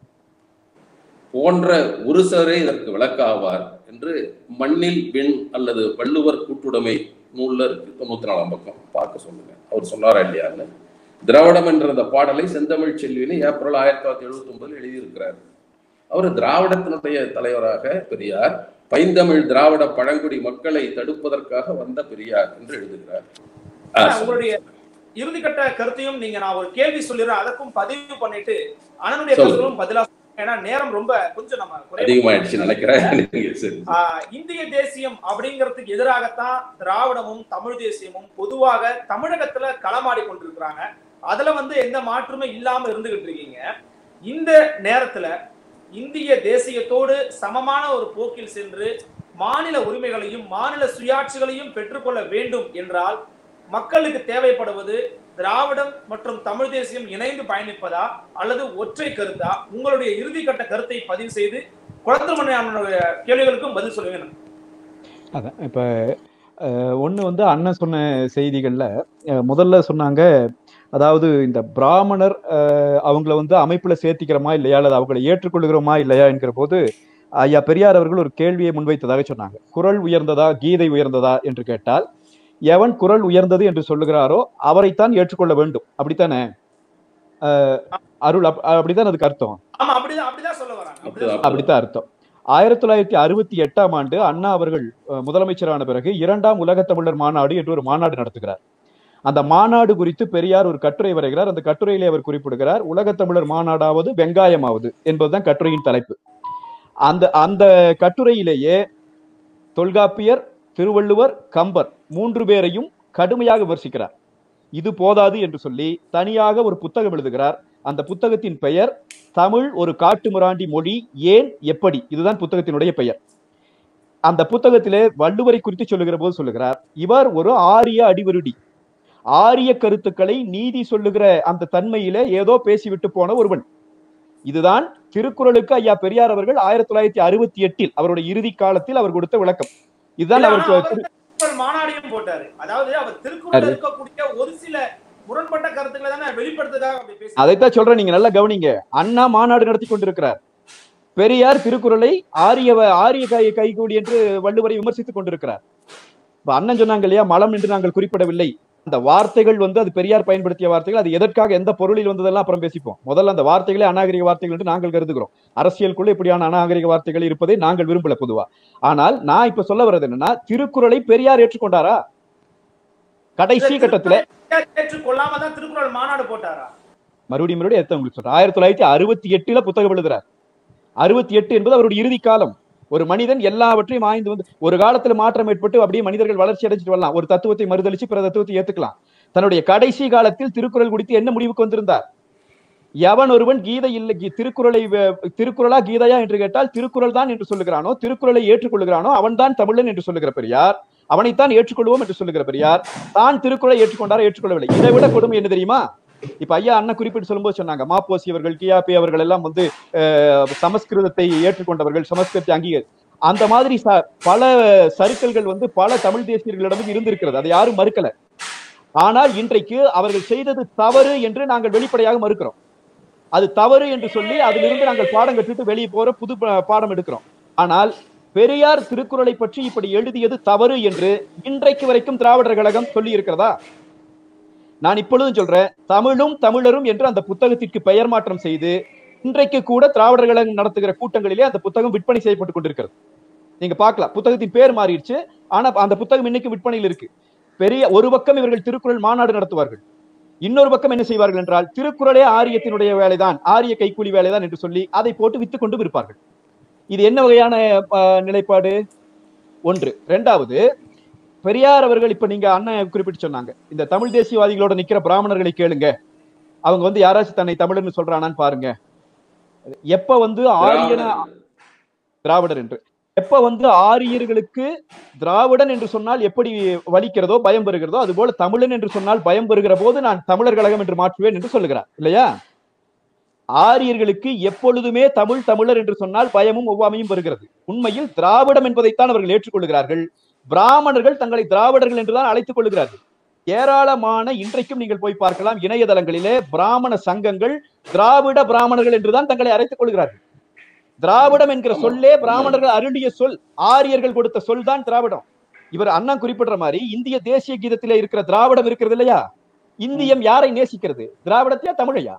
போன்ற உருசரே இதற்கு விளக்காவார் என்று மண்ணில் விண் அல்லது வள்ளுவர் கூட்டுடைமை நூல்ல இருக்கு தொண்ணூத்தி நாலாம் பக்கம் பார்க்க சொல்லுங்க அவர் சொன்னாரா இல்லையான்னு திராவிடம் என்ற அந்த பாடலை செந்தமிழ் செல்வியில ஏப்ரல் ஆயிரத்தி தொள்ளாயிரத்தி எழுபத்தி ஒன்பதில் எழுதியிருக்கிறார் அவர் திராவிடத்தினுடைய தலைவராக பெரியார் பைந்தமிழ் திராவிட பழங்குடி மக்களை தடுப்பதற்காக வந்த பெரியார் என்று எழுதுகிறார் ஆ, ஆனா, உங்களுடைய இறுதிக்கட்ட கருத்தையும் நீங்க நான் ஒரு கேள்வி சொல்லிடுறேன் அதற்கும் பதிவு பண்ணிட்டு அண்ணனுடைய சொல்லுங்க. கருத்தும் பதிலா சொல்லுங்க. ஏன்னா நேரம் ரொம்ப கொஞ்சம் நம்ம குறைவா அதிகமாயிடுச்சு நினைக்கிறேன் நீங்க சரி ஆஹ் இந்திய தேசியம் அப்படிங்கிறதுக்கு எதிராகத்தான் திராவிடமும் தமிழ் தேசியமும் பொதுவாக தமிழகத்துல களமாடி கொண்டிருக்கிறாங்க அதுல வந்து எந்த மாற்றுமே இல்லாம இருந்துகிட்டு இருக்கீங்க இந்த நேரத்துல இந்திய தேசியத்தோடு சமமான ஒரு போக்கில் சென்று மாநில உரிமைகளையும் மாநில சுயாட்சிகளையும் பெற்றுக்கொள்ள வேண்டும் என்றால் மக்களுக்கு தேவைப்படுவது திராவிடம் மற்றும் தமிழ் தேசியம் இணைந்து பயணிப்பதா அல்லது ஒற்றை கருத்தா உங்களுடைய இறுதிக்கட்ட கருத்தை பதிவு செய்து குளத்தமணியானுடைய கேள்விகளுக்கும் பதில் சொல்லுங்க அதான் இப்ப ஒன்று வந்து அண்ணன் சொன்ன செய்திகள்ல அஹ், முதல்ல சொன்னாங்க அதாவது இந்த பிராமணர் அஹ், அவங்கள வந்து அமைப்புல சேர்த்திக்கிறோமா இல்லையா அல்லது அவங்களை ஏற்றுக்கொள்கிறோமா இல்லையா என்கிற போது ஐயா பெரியார் அவர்கள் ஒரு கேள்வியை முன்வைத்ததாக சொன்னாங்க குரல் உயர்ந்ததா கீதை உயர்ந்ததா என்று கேட்டால் எவன் குரல் உயர்ந்தது என்று சொல்லுகிறாரோ அவரைத்தான் ஏற்றுக்கொள்ள வேண்டும் அப்படித்தானே அஹ், அருள் அப்- அப்படித்தான் அதுக்கு அர்த்தம் ஆமா அப்படிதான் அப்படிதான் சொல்ல வராங்க அப்படிதான் அப்படித்தான் அர்த்தம் ஆயிரத்தி தொள்ளாயிரத்தி அறுபத்தி எட்டாம் ஆண்டு அண்ணா அவர்கள் அஹ், முதலமைச்சரான பிறகு இரண்டாம் உலகத் தமிழர் மாநாடு என்று ஒரு மாநாடு நடத்துகிறார் அந்த மாநாடு குறித்து பெரியார் ஒரு கட்டுரை வரைகிறார் அந்த கட்டுரையிலே அவர் குறிப்பிடுகிறார் உலகத் தமிழர் மாநாடாவது வெங்காயமாவது என்பதுதான் கட்டுரையின் தலைப்பு அந்த அந்த கட்டுரையிலேயே தொல்காப்பியர் திருவள்ளுவர் கம்பர் மூன்று பேரையும் கடுமையாக விமர்சிக்கிறார் இது போதாது என்று சொல்லி தனியாக ஒரு புத்தகம் எழுதுகிறார் அந்த புத்தகத்தின் பெயர் தமிழ் ஒரு காட்டுமிராண்டி மொழி ஏன் எப்படி இதுதான் புத்தகத்தினுடைய பெயர் அந்த புத்தகத்திலே வள்ளுவரை குறித்து சொல்லுகிற போது சொல்லுகிறார் இவர் ஒரு ஆரிய அடிவருடி ஆரிய கருத்துக்களை நீதி சொல்லுகிற அந்த தன்மையில ஏதோ பேசிவிட்டு போன ஒருவன் இதுதான் திருக்குறளுக்கு ஐயா பெரியார் அவர்கள் ஆயிரத்தி தொள்ளாயிரத்தி அறுபத்தி எட்டில் அவருடைய இறுதி காலத்தில் அவர் கொடுத்த விளக்கம் இதுதான் இல்ல, அவருக்கு ஆனா அவர் திருக்குறள் மாநாடையும் போட்டாரு அதாவது அவர் திருக்குறள் அது- இருக்கக்கூடிய ஒரு சில முரண்பட்ட கருத்துக்களை தானே வெளிப்படுத்துறதாக அப்படி பேசி அதைத்தான் சொல்றேன் நீங்க நல்லா கவனிங்க அண்ணா மாநாடு நடத்தி கொண்டிருக்கிறார் பெரியார் திருக்குறளை ஆரிய ஆரிய கை கைகூடி என்று வள்ளுவரை விமர்சித்துக் கொண்டிருக்கிறார் இப்ப அண்ணன் சொன்னாங்க இல்லையா மலம் என்று நாங்கள் குறிப்பிடவில்லை அந்த வார்த்தைகள் வந்து அது பெரியார் பயன்படுத்திய வார்த்தைகள் அது எதற்காக எந்த பொருளில் வந்ததெல்லாம் அப்புறம் பேசிப்போம் முதல்ல அந்த வார்த்தைகளே அநாகரிக வார்த்தைகள் என்று நாங்கள் கருதுகிறோம் அரசியலுக்குள்ள இப்படியான அநாகரிக வார்த்தைகள் இருப்பதை நாங்கள் விரும்பல பொதுவா ஆனால் நான் இப்ப சொல்ல வர்றது என்னன்னா திருக்குறளை பெரியார் ஏற்றுக்கொண்டாரா கடைசி கட்டத்துல ஏற்றுக்கொள்ளாம தான் திருக்குறள் மாநாடு போட்டாரா மறுபடியும் மறுபடியும் எடுத்து உங்களுக்கு சொல்றேன் ஆயிரத்தி தொள்ளாயிரத்தி அறுபத்தி எட்டுல புத்தகம் எழுதுறார் அறுபத்தி எட்டு என்பது அவருடைய இறுதி காலம் ஒரு மனிதன் எல்லாவற்றையும் ஆய்ந்து வந்து ஒரு காலத்துல மாற்றம் ஏற்பட்டு அப்படியே மனிதர்கள் வளர்ச்சி அடைஞ்சிட்டு வரலாம் ஒரு தத்துவத்தை மறுதளிச்சு பிற தத்துவத்தை ஏத்துக்கலாம் தன்னுடைய கடைசி காலத்தில் திருக்குறள் குறித்து என்ன முடிவுக்கு வந்திருந்தார் எவன் ஒருவன் கீதை இல்லை கீ- திருக்குறளை வ- திருக்குறளா கீதையா என்று கேட்டால் திருக்குறள் தான் என்று சொல்லுகிறானோ திருக்குறளை ஏற்றுக்கொள்கிறானோ அவன்தான் தமிழன் என்று சொல்லுகிற பெரியார் அவனைத்தான் ஏற்றுக்கொள்வோம் என்று சொல்லுகிற பெரியார் தான் திருக்குறளை ஏற்றுக்கொண்டாரா ஏற்றுக்கொள்ளவில்லை இதை விட கொடுமை என்ன தெரியுமா இப்ப ஐயா அண்ணன் குறிப்பிட்டு சொல்லும்போது சொன்னாங்க மாப்போசி அவர்கள் கியாபி அவர்கள் எல்லாம் வந்து அஹ், சமஸ்கிருதத்தை ஏற்றுக்கொண்டவர்கள் சமஸ்கிருதத்தை அங்கீகரி அந்த மாதிரி ச- பல சருக்கல்கள் வந்து பல தமிழ் தேசியர்களிடமும் இருந்திருக்கிறது அதை யாரும் மறுக்கல ஆனால் இன்றைக்கு அவர்கள் செய்தது தவறு என்று நாங்கள் வெளிப்படையாக மறுக்கிறோம் அது தவறு என்று சொல்லி அதிலிருந்து நாங்கள் பாடம் கற்றுட்டு வெளியே போற புது ப- பாடம் எடுக்கிறோம் ஆனால் பெரியார் திருக்குறளை பற்றி இப்படி எழுதியது தவறு என்று இன்றைக்கு வரைக்கும் திராவிடர் கழகம் சொல்லி இருக்கிறதா நான் இப்பொழுதும் சொல்றேன் தமிழும் தமிழரும் என்று அந்த புத்தகத்திற்கு பெயர் மாற்றம் செய்து இன்றைக்கு கூட திராவிடர் கழகம் நடத்துகிற கூட்டங்களிலே அந்த புத்தகம் விற்பனை செய்யப்பட்டு கொண்டிருக்கிறது நீங்க பார்க்கலாம் புத்தகத்தின் பேர் மாறிடுச்சு ஆனா அந்த புத்தகம் இன்னைக்கு விற்பனையில் இருக்கு பெரிய ஒரு பக்கம் இவர்கள் திருக்குறள் மாநாடு நடத்துவார்கள் இன்னொரு பக்கம் என்ன செய்வார்கள் என்றால் திருக்குறளே ஆரியத்தினுடைய வேலைதான் ஆரிய கைக்கூலி வேலைதான் என்று சொல்லி அதை போட்டு வித்துக் கொண்டு விற்பார்கள் இது என்ன வகையான அஹ், நிலைப்பாடு ஒன்று இரண்டாவது பெரியார் அவர்கள் இப்ப நீங்க அண்ணன் குறிப்பிட்டு சொன்னாங்க இந்த தமிழ் தேசியவாதிகளோட நிக்கிற பிராமணர்களை கேளுங்க அவங்க வந்து யாராச்சும் தன்னை தமிழர்னு சொல்றானான்னு பாருங்க எப்ப வந்து ஆரியன திராவிடர் என்று எப்ப வந்து ஆரியர்களுக்கு திராவிடன் என்று சொன்னால் எப்படி வலிக்கிறதோ பயம் வருகிறதோ அதுபோல தமிழன் என்று சொன்னால் பயம் வருகிற போது நான் தமிழர் கழகம் என்று மாற்றுவேன் என்று சொல்லுகிறார் இல்லையா ஆரியர்களுக்கு எப்பொழுதுமே தமிழ் தமிழர் என்று சொன்னால் பயமும் ஒவ்வாமையும் வருகிறது உண்மையில் திராவிடம் என்பதைத்தான் அவர்கள் ஏற்றுக்கொள்கிறார்கள் பிராமணர்கள் தங்களை திராவிடர்கள் என்றுதான் அழைத்துக் கொள்கிறார்கள் ஏராளமான இன்றைக்கும் நீங்கள் போய் பார்க்கலாம் இணையதளங்களிலே பிராமண சங்கங்கள் திராவிட பிராமணர்கள் என்றுதான் தங்களை அழைத்துக் கொள்கிறார்கள் திராவிடம் என்கிற ஆமா. சொல்லே பிராமணர்கள் அருளிய சொல் ஆரியர்கள் கொடுத்த சொல் தான் திராவிடம் இவர் அண்ணா குறிப்பிடுற மாதிரி இந்திய தேசிய கீதத்திலே இருக்கிற திராவிடம் இருக்கிறது இல்லையா இந்தியம் யாரை நேசிக்கிறது திராவிடத்தையா தமிழையா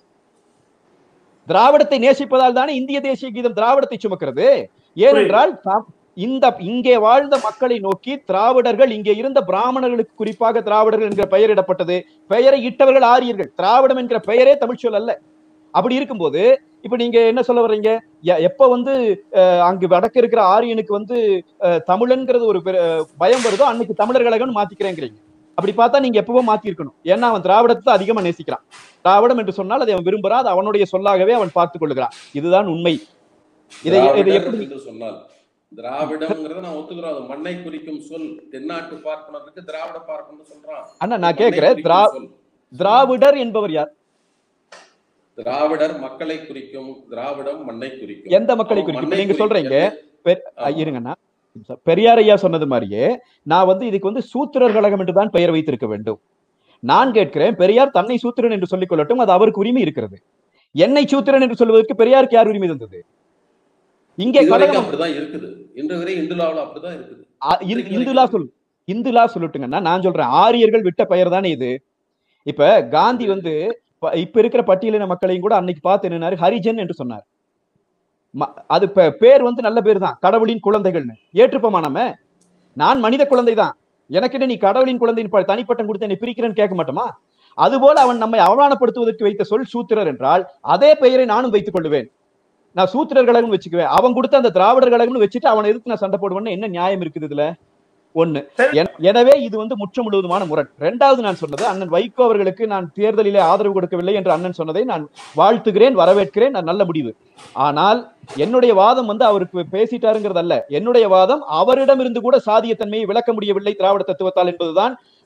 திராவிடத்தை நேசிப்பதால் தானே இந்திய தேசிய கீதம் திராவிடத்தை சுமக்கிறது ஏனென்றால் தாம் இந்த இங்கே வாழ்ந்த மக்களை நோக்கி திராவிடர்கள் இங்கே இருந்த பிராமணர்களுக்கு குறிப்பாக திராவிடர்கள் என்கிற பெயரிடப்பட்டது பெயரை இட்டவர்கள் ஆரியர்கள் திராவிடம் என்கிற பெயரே தமிழ் சொல் அல்ல அப்படி இருக்கும்போது இப்ப நீங்க என்ன சொல்ல வர்றீங்க எ- எப்ப வந்து அஹ், அங்கு வடக்கு இருக்கிற ஆரியனுக்கு வந்து அஹ், தமிழன்கிறது ஒரு பெரு- அஹ், பயம் வருதோ அன்னைக்கு தமிழர் கழகம்னு மாத்திக்கிறேங்கிறீங்க அப்படி பார்த்தா நீங்க எப்பவோ மாத்தி இருக்கணும் ஏன்னா அவன் திராவிடத்தை அதிகமா நேசிக்கிறான் திராவிடம் என்று சொன்னால் அதை அவன் விரும்புறான் அது அவனுடைய சொல்லாகவே அவன் பார்த்துக் கொள்ளுகிறான் இதுதான் உண்மை இதை இதை திராவிடர் எப்படி என்று சொன்னால் திராவிடம்ங்கிறத நான் ஒத்துக்கிறோம் அது மண்ணை குறிக்கும் சொல் தென்னாட்டு பார்ப்பனருக்கு திராவிட பார்ப்பனர் சொல்றான் அண்ணா நான் மண்ணை கேட்கிறேன் குறிக்கும் திரா சொல். திராவிடர் என்பவர் யார் திராவிடர் மக்களை குறிக்கும் திராவிடம் மண்ணை குறிக்கும் எந்த மக்களை அவன் குறிக்கும் மண்ணை நீங்க சொல்றீங்க குறிக்கும். பெ- ஆமா. இருங்கண்ணா பெரியார் ஐயா சொன்னது மாதிரியே நான் வந்து இதுக்கு வந்து சூத்திரர் கழகம் என்று தான் பெயர் வைத்திருக்க வேண்டும் நான் கேட்கிறேன் பெரியார் தன்னை சூத்திரன் என்று சொல்லிக் கொள்ளட்டும் அது அவருக்கு உரிமை இருக்கிறது என்னை சூத்திரன் என்று சொல்வதற்கு பெரியாருக்கு யார் உரிமை தந்தது இங்கே இதுவரைக்கும் கழகம் அப்படிதான் இருக்குது இன்று வரை இந்துலாவில் அப்படிதான் இருக்குது ஆ, இந்து- இந்துலா சொல் இந்துலா சொல்லட்டுங்கன்னா நான் சொல்றேன் ஆரியர்கள் விட்ட பெயர் தானே இது இப்ப காந்தி வந்து ப- இப்ப இருக்கிற பட்டியலின மக்களையும் கூட அன்னைக்கு பார்த்து என்னன்னாரு ஹரிஜன் என்று சொன்னார் ம- அது பே- பேர் வந்து நல்ல பேர் தான் கடவுளின் குழந்தைகள்னு ஏற்றுப்போமா நம்ம நான் மனித குழந்தை தான் எனக்கு என்ன நீ கடவுளின் குழந்தையின் ப- தனிப்பட்டம் கொடுத்து என்னை பிரிக்கிறேன்னு கேட்க மாட்டோமா அதுபோல அவன் நம்மை அவமானப்படுத்துவதற்கு வைத்த சொல் சூத்திரர் என்றால் அதே பெயரை நானும் வைத்துக் கொள்ளுவேன் நான் சூத்திரர் கழகம்னு வச்சுக்குவேன் அவன் கொடுத்த அந்த திராவிடர் கழகம்னு வச்சுட்டு அவனை எதிர்த்து நான் சண்டை போடுவேன்னு என்ன நியாயம் இருக்குது இதுல ஒண்ணு சரி. என- எனவே இது வந்து முற்ற முழுவதுமான முரண் இரண்டாவது நான் சொன்னது அண்ணன் வைகோ அவர்களுக்கு நான் தேர்தலிலே ஆதரவு கொடுக்கவில்லை என்று அண்ணன் சொன்னதை நான் வாழ்த்துகிறேன் வரவேற்கிறேன் நான் நல்ல முடிவு ஆனால் என்னுடைய வாதம் வந்து அவருக்கு பேசிட்டாருங்கிறது அல்ல என்னுடைய வாதம் அவரிடமிருந்து கூட சாதியத்தன்மையை விளக்க முடியவில்லை திராவிட தத்துவத்தால் என்பதுதான்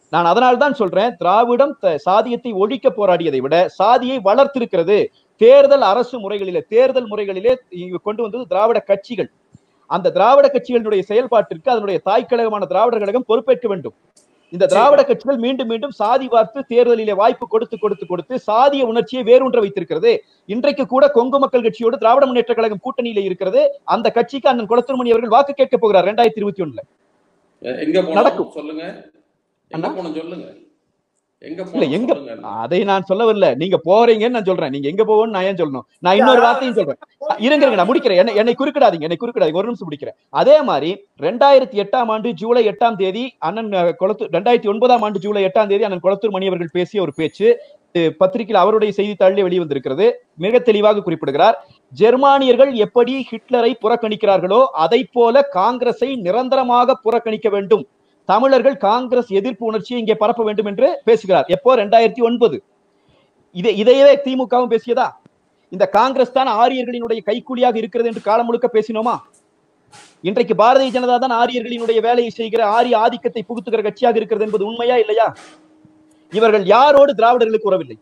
நான் அதனால தான் சொல்றேன் திராவிடம் த- சாதியத்தை ஒழிக்க போராடியதை விட சாதியை வளர்த்திருக்கிறது தேர்தல் அரசு முறைகளிலே தேர்தல் முறைகளிலே இங்கு கொண்டு வந்தது திராவிட கட்சிகள் அந்த திராவிட கட்சிகளுடைய செயல்பாட்டிற்கு அதனுடைய தாய்க்கழகமான திராவிடர் கழகம் பொறுப்பேற்க வேண்டும் இந்த திராவிட கட்சிகள் மீண்டும் மீண்டும் சாதி பார்த்து தேர்தலிலே வாய்ப்பு கொடுத்து கொடுத்து கொடுத்து சாதிய உணர்ச்சியை வேரூன்ற வைத்திருக்கிறது இன்றைக்கு கூட கொங்கு மக்கள் கட்சியோடு திராவிட முன்னேற்ற கழகம் கூட்டணியில இருக்கிறது அந்த கட்சிக்கு அண்ணன் குளத்துமணி அவர்கள் வாக்கு கேட்க போகிறார் ரெண்டாயிரத்தி இருபத்தி ஒண்ணுல எங்க போனோம் நடக்கும். சொல்லுங்க எங்க அண்ணா? போனோம் சொல்லுங்க எங்க இல்ல போனோம் எங்க சொல்லுங்க அதை நான் சொல்லவில்லை நீங்க போறீங்கன்னு நான் சொல்றேன் நீங்க எங்க போவோம்னு நான் ஏன் சொல்லணும் நான் இன்னொரு வார்த்தையும் சொல்றேன் இருங்க இருங்க, நான் முடிக்கிறேன் என்னை என்னை குறுக்கிடாதீங்க என்னை குறுக்கிடாதீங்க ஒரு நிமிஷம் முடிக்கிறேன் அதே மாதிரி ரெண்டாயிரத்தி எட்டாம் ஆண்டு ஜூலை எட்டாம் தேதி அண்ணன் அஹ், கொளத்தூர் ரெண்டாயிரத்தி ஒன்பதாம் ஆண்டு ஜூலை எட்டாம் தேதி அண்ணன் கொளத்தூர் மணி அவர்கள் பேசிய ஒரு பேச்சு அஹ், பத்திரிகையில் அவருடைய செய்தித்தாளிலே வெளிவந்திருக்கிறது மிக தெளிவாக குறிப்பிடுகிறார் ஜெர்மானியர்கள் எப்படி ஹிட்லரை புறக்கணிக்கிறார்களோ அதை போல காங்கிரஸை நிரந்தரமாக புறக்கணிக்க வேண்டும் தமிழர்கள் காங்கிரஸ் எதிர்ப்பு உணர்ச்சியை இங்கே பரப்ப வேண்டும் என்று பேசுகிறார் எப்போ ரெண்டாயிரத்தி ஒன்பது இதை இதையே திமுகவும் பேசியதா இந்த காங்கிரஸ் தான் ஆரியர்களினுடைய கைக்கூலியாக இருக்கிறது என்று காலம் முழுக்க பேசினோமா இன்றைக்கு பாரதிய ஜனதா தான் ஆரியர்களினுடைய வேலையை செய்கிற ஆரிய ஆதிக்கத்தை புகுத்துகிற கட்சியாக இருக்கிறது என்பது உண்மையா இல்லையா இவர்கள் யாரோடு திராவிடர்களுக்கு உறவில்லை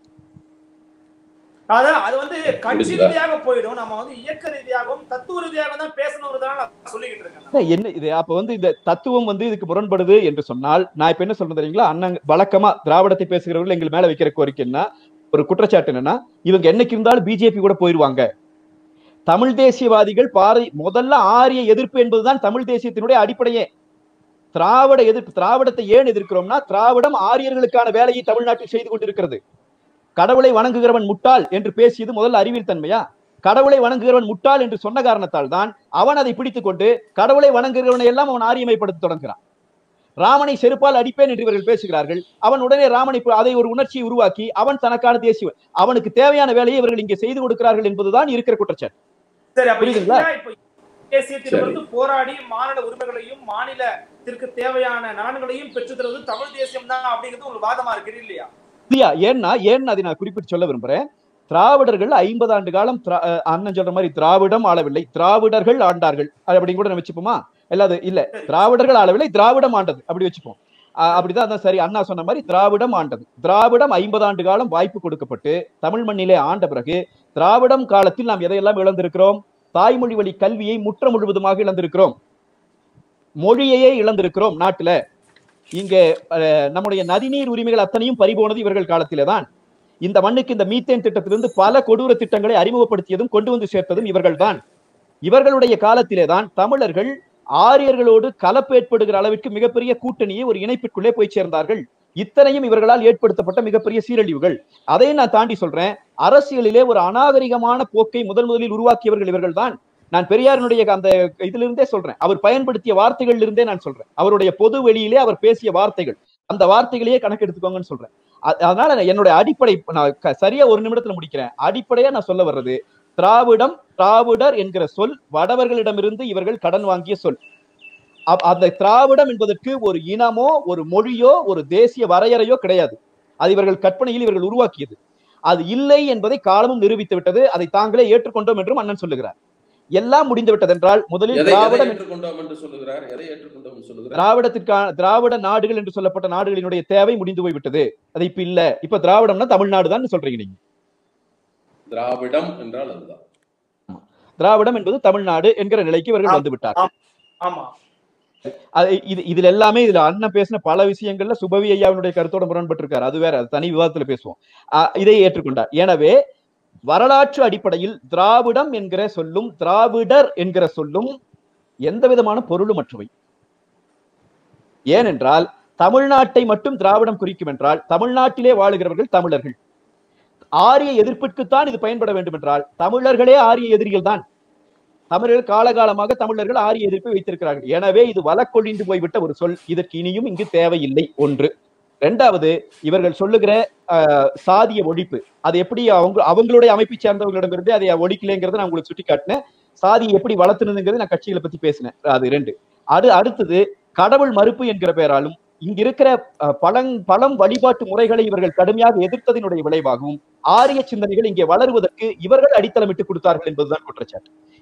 அதான் அது வந்து கட்சி புரியுதா? ரீதியாக போயிடும் நம்ம வந்து இயக்க ரீதியாகவும் தத்துவ ரீதியாக தான் பேசணும் தான் நான் சொல்லிக்கிட்டு இருக்கேன் இல்ல, என்ன இது அப்ப வந்து இந்த தத்துவம் வந்து இதுக்கு முரண்படுது என்று சொன்னால் நான் இப்ப என்ன சொல்றேன் தெரியுங்களா அண்ணன் வழக்கமா திராவிடத்தை பேசுகிறவர்கள் எங்கள் மேல வைக்கிற கோரிக்கை என்ன ஒரு குற்றச்சாட்டு என்னன்னா இவங்க என்னைக்கு இருந்தாலும் பிஜேபி கூட போயிருவாங்க தமிழ் தேசியவாதிகள் பாரதி முதல்ல ஆரிய எதிர்ப்பு என்பதுதான் தமிழ் தேசியத்தினுடைய அடிப்படையே திராவிட எதிர்ப்பு திராவிடத்தை ஏன் எதிர்க்கிறோம்னா திராவிடம் ஆரியர்களுக்கான வேலையை தமிழ்நாட்டில் செய்து கொண்டிருக்கிறது கடவுளை வணங்குகிறவன் முட்டாள் என்று பேசியது முதல்ல அறிவியல் தன்மையா கடவுளை வணங்குகிறவன் முட்டாள் என்று சொன்ன காரணத்தால் தான் அவன் அதை பிடித்துக் கொண்டு கடவுளை வணங்குகிறவனை எல்லாம் அவன் ஆரியமைப்படுத்த தொடங்குகிறான் ராமனை செருப்பால் அடிப்பேன் என்று இவர்கள் பேசுகிறார்கள் அவன் உடனே ராமனை பு- அதை ஒரு உணர்ச்சியை உருவாக்கி அவன் தனக்கான தேசிய அவனுக்கு தேவையான வேலையை இவர்கள் இங்கே செய்து கொடுக்கிறார்கள் என்பதுதான் இருக்கிற குற்றச்சாட்டு சரி அப்ப புரியுதுங்களா? இதுதான் இப்ப தேசியத்திலிருந்து போராடி மாநில உரிமைகளையும் மாநிலத்திற்கு தேவையான நலன்களையும் பெற்றுத் தருவது தமிழ் தேசியம் தான் அப்படிங்கிறது ஒரு வாதமா இருக்கு இல்லையா இல்லையா ஏன்னா ஏன்னு அதை நான் குறிப்பிட்டு சொல்ல விரும்புறேன் திராவிடர்கள் ஐம்பது ஆண்டு காலம் திரா- அஹ் அண்ணன் சொல்ற மாதிரி திராவிடம் ஆளவில்லை திராவிடர்கள் ஆண்டார்கள் அது அப்படி கூட நம்ம வச்சுப்போமா இல்ல அது இல்ல திராவிடர்கள் ஆளவில்லை திராவிடம் ஆண்டது அப்படி வச்சுப்போம் அஹ் அப்படிதான் அதான் சரி அண்ணா சொன்ன மாதிரி திராவிடம் ஆண்டது திராவிடம் ஐம்பது ஆண்டு காலம் வாய்ப்பு கொடுக்கப்பட்டு தமிழ் மண்ணிலே ஆண்ட பிறகு திராவிடம் காலத்தில் நாம் எதையெல்லாம் இழந்திருக்கிறோம் தாய்மொழி வழி கல்வியை முற்ற முழுவதுமாக இழந்திருக்கிறோம் மொழியையே இழந்திருக்கிறோம் நாட்டுல இங்க அஹ், நம்முடைய நதிநீர் உரிமைகள் அத்தனையும் பறிபோனது இவர்கள் காலத்திலே தான் இந்த மண்ணுக்கு இந்த மீத்தேன் திட்டத்திலிருந்து பல கொடூர திட்டங்களை அறிமுகப்படுத்தியதும் கொண்டு வந்து சேர்த்ததும் இவர்கள்தான் இவர்களுடைய காலத்திலே தான் தமிழர்கள் ஆரியர்களோடு கலப்பேற்படுகிற அளவிற்கு மிகப்பெரிய கூட்டணியை ஒரு இணைப்பிற்குள்ளே போய் சேர்ந்தார்கள் இத்தனையும் இவர்களால் ஏற்படுத்தப்பட்ட மிகப்பெரிய சீரழிவுகள் அதையும் நான் தாண்டி சொல்றேன் அரசியலிலே ஒரு அநாகரிகமான போக்கை முதல் முதலில் உருவாக்கியவர்கள் இவர்கள்தான் நான் பெரியாரினுடைய அந்த இதிலிருந்தே சொல்றேன் அவர் பயன்படுத்திய வார்த்தைகளில் இருந்தே நான் சொல்றேன் அவருடைய பொது வெளியிலே அவர் பேசிய வார்த்தைகள் அந்த வார்த்தைகளையே கணக்கெடுத்துக்கோங்கன்னு சொல்றேன் அ- அதனால நான் என்னுடைய அடிப்படை நான் க- சரியா ஒரு நிமிடத்துல முடிக்கிறேன் அடிப்படையா நான் சொல்ல வர்றது திராவிடம் திராவிடர் என்கிற சொல் வடவர்களிடமிருந்து இவர்கள் கடன் வாங்கிய சொல் அப்- அந்த திராவிடம் என்பதற்கு ஒரு இனமோ ஒரு மொழியோ ஒரு தேசிய வரையறையோ கிடையாது அது இவர்கள் கற்பனையில் இவர்கள் உருவாக்கியது அது இல்லை என்பதை காலமும் நிரூபித்து விட்டது அதை தாங்களே ஏற்றுக்கொண்டோம் என்றும் அண்ணன் சொல்லுகிறார் எல்லாம் முடிந்து விட்டதென்றால் முதலில் எதை எதை திராவிடம் ஏற்றுக்கொண்டோம் என்று சொல்லுகிறார் எதை ஏற்றுக்கொண்டோம் என்று சொல்லுகிறார் திராவிடத்திற்கான திராவிட நாடுகள் என்று சொல்லப்பட்ட நாடுகளினுடைய தேவை முடிந்து போய்விட்டது அது இப்ப இல்ல இப்ப திராவிடம்னா தமிழ்நாடு தான் சொல்றீங்க நீங்க திராவிடம் என்றால் அதுதான் திராவிடம் என்பது தமிழ்நாடு என்கிற நிலைக்கு இவர்கள் வந்து விட்டார் ஆமா அது இது இதுல எல்லாமே இதுல அண்ணன் பேசின பல விஷயங்கள்ல சுபவி ஐயாவினுடைய கருத்தோட முரண்பட்டிருக்காரு அது வேற அது தனி விவாதத்துல பேசுவோம் அஹ் இதை ஏற்றுக்கொண்டார் எனவே வரலாற்று அடிப்படையில் திராவிடம் என்கிற சொல்லும் திராவிடர் என்கிற சொல்லும் எந்த விதமான பொருளுமற்றவை ஏனென்றால் தமிழ்நாட்டை மட்டும் திராவிடம் குறிக்கும் என்றால் தமிழ்நாட்டிலே வாழுகிறவர்கள் தமிழர்கள் ஆரிய எதிர்ப்பிற்குத்தான் இது பயன்பட வேண்டும் என்றால் தமிழர்களே ஆரிய எதிரிகள் தான் தமிழர்கள் காலகாலமாக தமிழர்கள் ஆரிய எதிர்ப்பை வைத்திருக்கிறார்கள் எனவே இது வழக்கொழிந்து போய்விட்ட ஒரு சொல் இதற்கு இனியும் இங்கு தேவையில்லை ஒன்று இரண்டாவது இவர்கள் சொல்லுகிற ஆஹ், சாதிய ஒழிப்பு அது எப்படி அவங்க அவங்களுடைய அமைப்பை சேர்ந்தவர்களிடமிருந்து அதை ஒழிக்கலைங்கிறத நான் உங்களுக்கு சுட்டி காட்டினேன் சாதியை எப்படி வளர்த்துனதுங்கிறது நான் கட்சிகளை பத்தி பேசினேன் அது ரெண்டு அது அடுத்தது கடவுள் மறுப்பு என்கிற பெயராலும் இங்க இருக்கிற அஹ், பழங் பழம் வழிபாட்டு முறைகளை இவர்கள் கடுமையாக எதிர்த்ததினுடைய விளைவாகவும் ஆரிய சிந்தனைகள் இங்கே வளருவதற்கு இவர்கள் அடித்தளமிட்டு கொடுத்தார்கள் என்பதுதான் குற்றச்சாட்டு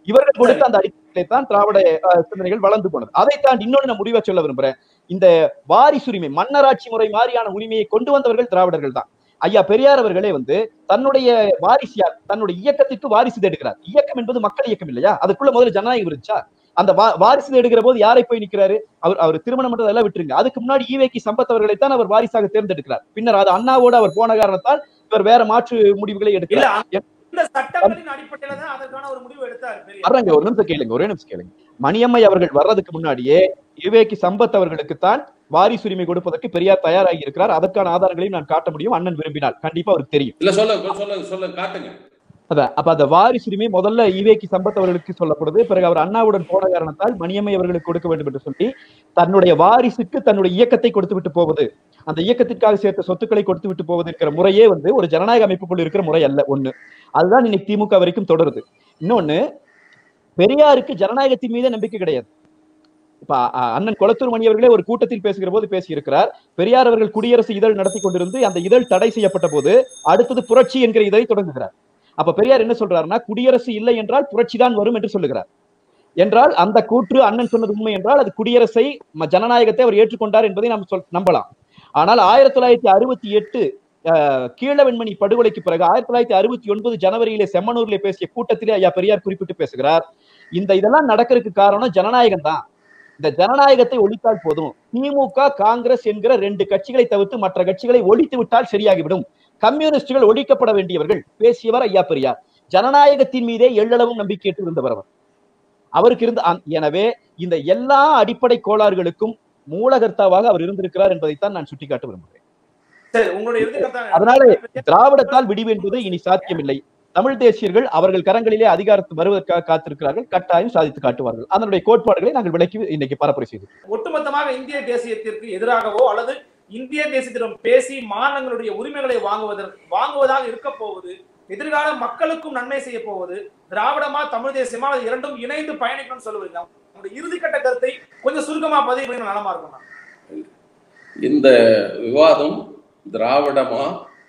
இவர்கள் கொடுத்த அந்த அடிப்படையிலே தான் திராவிட அஹ், சிந்தனைகள் வளர்ந்து போனது அதை தாண்டி இன்னொன்னு நான் முடிவா சொல்ல விரும்புறேன் இந்த வாரிசுரிமை மன்னராட்சி முறை மாதிரியான உரிமையை கொண்டு வந்தவர்கள் திராவிடர்கள் தான் ஐயா பெரியார் அவர்களே வந்து தன்னுடைய வாரிசு யார் தன்னுடைய இயக்கத்திற்கு வாரிசு தேடுகிறார் இயக்கம் என்பது மக்கள் இயக்கம் இல்லையா அதுக்குள்ள முதல்ல ஜனநாயகம் இருந்துச்சா அந்த வா- வாரிசு தேடுகிற போது யாரை போய் நிக்கிறாரு அவர் அவர் திருமணம் பண்றதெல்லாம் விட்டுருங்க அதுக்கு முன்னாடி ஈவேக்கி சம்பத் அவர்களை தான் அவர் வாரிசாக தேர்ந்தெடுக்கிறார் பின்னர் அது அண்ணாவோடு அவர் போன காரணத்தால் இவர் வேற மாற்று முடிவுகளை இல்ல எடுக்கிறார் இந்த சட்டங்களின் அடிப்படையில தான் அதற்கான ஒரு முடிவு எடுத்தார் பெரியார் வர்றாங்க ஒரு நிமிஷம் கேளுங்க ஒரே நிமிஷம் கேளுங்க மணியம்மை அவர்கள் வர்றதுக்கு முன்னாடியே விவேகி சம்பத் அவர்களுக்கு தான் வாரிசுரிமை கொடுப்பதற்கு பெரியார் தயாராகி இருக்கிறார் அதற்கான ஆதாரங்களையும் நான் காட்ட முடியும் அண்ணன் விரும்பினால் கண்டிப்பா அவருக்கு தெரியும் இல்ல சொல்லுங்க சொல்லுங்க சொல்லுங்க காட்டுங்க அதான் அப்ப அந்த வாரிசுரிமை முதல்ல ஈவேக்கி சம்பத் அவர்களுக்கு சொல்லப்படுது பிறகு அவர் அண்ணாவுடன் போன காரணத்தால் மணியம்மை அவர்களுக்கு கொடுக்க வேண்டும் என்று சொல்லி தன்னுடைய வாரிசுக்கு தன்னுடைய இயக்கத்தை கொடுத்து விட்டு போவது அந்த இயக்கத்திற்காக சேர்த்த சொத்துக்களை கொடுத்து விட்டு போவது இருக்கிற முறையே வந்து ஒரு ஜனநாயக அமைப்புக்குள் இருக்கிற முறை அல்ல ஒண்ணு அதுதான் இன்னைக்கு திமுக வரைக்கும் தொடருது இன்னொன்னு பெரியாருக்கு ஜனநாயகத்தின் மீது நம்பிக்கை கிடையாது இப்ப அ- அண்ணன் கொளத்தூர் மணி அவர்களே ஒரு கூட்டத்தில் பேசுகிற போது பேசியிருக்கிறார் பெரியார் அவர்கள் குடியரசு இதழ் நடத்தி கொண்டிருந்து அந்த இதழ் தடை செய்யப்பட்ட போது அடுத்தது புரட்சி என்கிற இதழை தொடங்குகிறார் அப்ப பெரியார் என்ன சொல்றாருன்னா குடியரசு இல்லை என்றால் புரட்சி தான் வரும் என்று சொல்லுகிறார் என்றால் அந்த கூற்று அண்ணன் சொன்னது உண்மை என்றால் அது குடியரசை ம- ஜனநாயகத்தை அவர் ஏற்றுக்கொண்டார் என்பதை நாம் சொல் நம்பலாம் ஆனால் ஆயிரத்தி தொள்ளாயிரத்தி அறுபத்தி எட்டு கீழவெண்மணி படுகொலைக்கு பிறகு ஆயிரத்தி தொள்ளாயிரத்தி அறுபத்தி ஒன்பது ஜனவரியிலே செம்மனூர்ல பேசிய கூட்டத்திலே ஐயா பெரியார் குறிப்பிட்டு பேசுகிறார் இந்த இதெல்லாம் நடக்கிறதுக்கு காரணம் ஜனநாயகம் தான் இந்த ஜனநாயகத்தை ஒழித்தால் போதும் திமுக காங்கிரஸ் என்கிற ரெண்டு கட்சிகளை தவிர்த்து மற்ற கட்சிகளை ஒழித்து விட்டால் சரியாகிவிடும் கம்யூனிஸ்டுகள் ஒழிக்கப்பட வேண்டியவர்கள் பேசியவர் ஐயா பெரியார் ஜனநாயகத்தின் மீதே எள்ளளவும் நம்பிக்கையற்று இருந்தவர் அவர் அவருக்கு இருந்த அந்த- எனவே இந்த எல்லா அடிப்படை கோளாறுகளுக்கும் மூலகர்த்தாவாக அவர் இருந்திருக்கிறார் என்பதைத்தான் நான் சுட்டிக்காட்ட விரும்புகிறேன் சரி உங்களுடைய இறுதி கருத்தை- அதனால திராவிடத்தால் விடிவு என்பது இனி சாத்தியமில்லை தமிழ் தேசியர்கள் அவர்கள் கரங்களிலே அதிகாரத்து வருவதற்காக காத்திருக்கிறார்கள் கட்டாயம் சாதித்து காட்டுவார்கள் அதனுடைய கோட்பாடுகளை நாங்கள் விளக்கி இன்னைக்கு பரப்புரை செய்து ஒட்டுமொத்தமாக இந்திய தேசியத்திற்கு எதிராகவோ அல்லது இந்திய தேசியத்திடம் பேசி மாநிலங்களுடைய உரிமைகளை வாங்குவதற்கு வாங்குவதாக இருக்க போவது எதிர்கால மக்களுக்கும் நன்மை செய்ய போவது திராவிடமா தமிழ் தேசியமா அது இரண்டும் இணைந்து பயணிக்கணும்னு சொல்லுவீங்க உங்களுடைய இறுதிக்கட்ட கருத்தை கொஞ்சம் சுருக்கமா பதிவு பண்ணி நலமா இருக்கும் இந்த விவாதம் திராவிடமா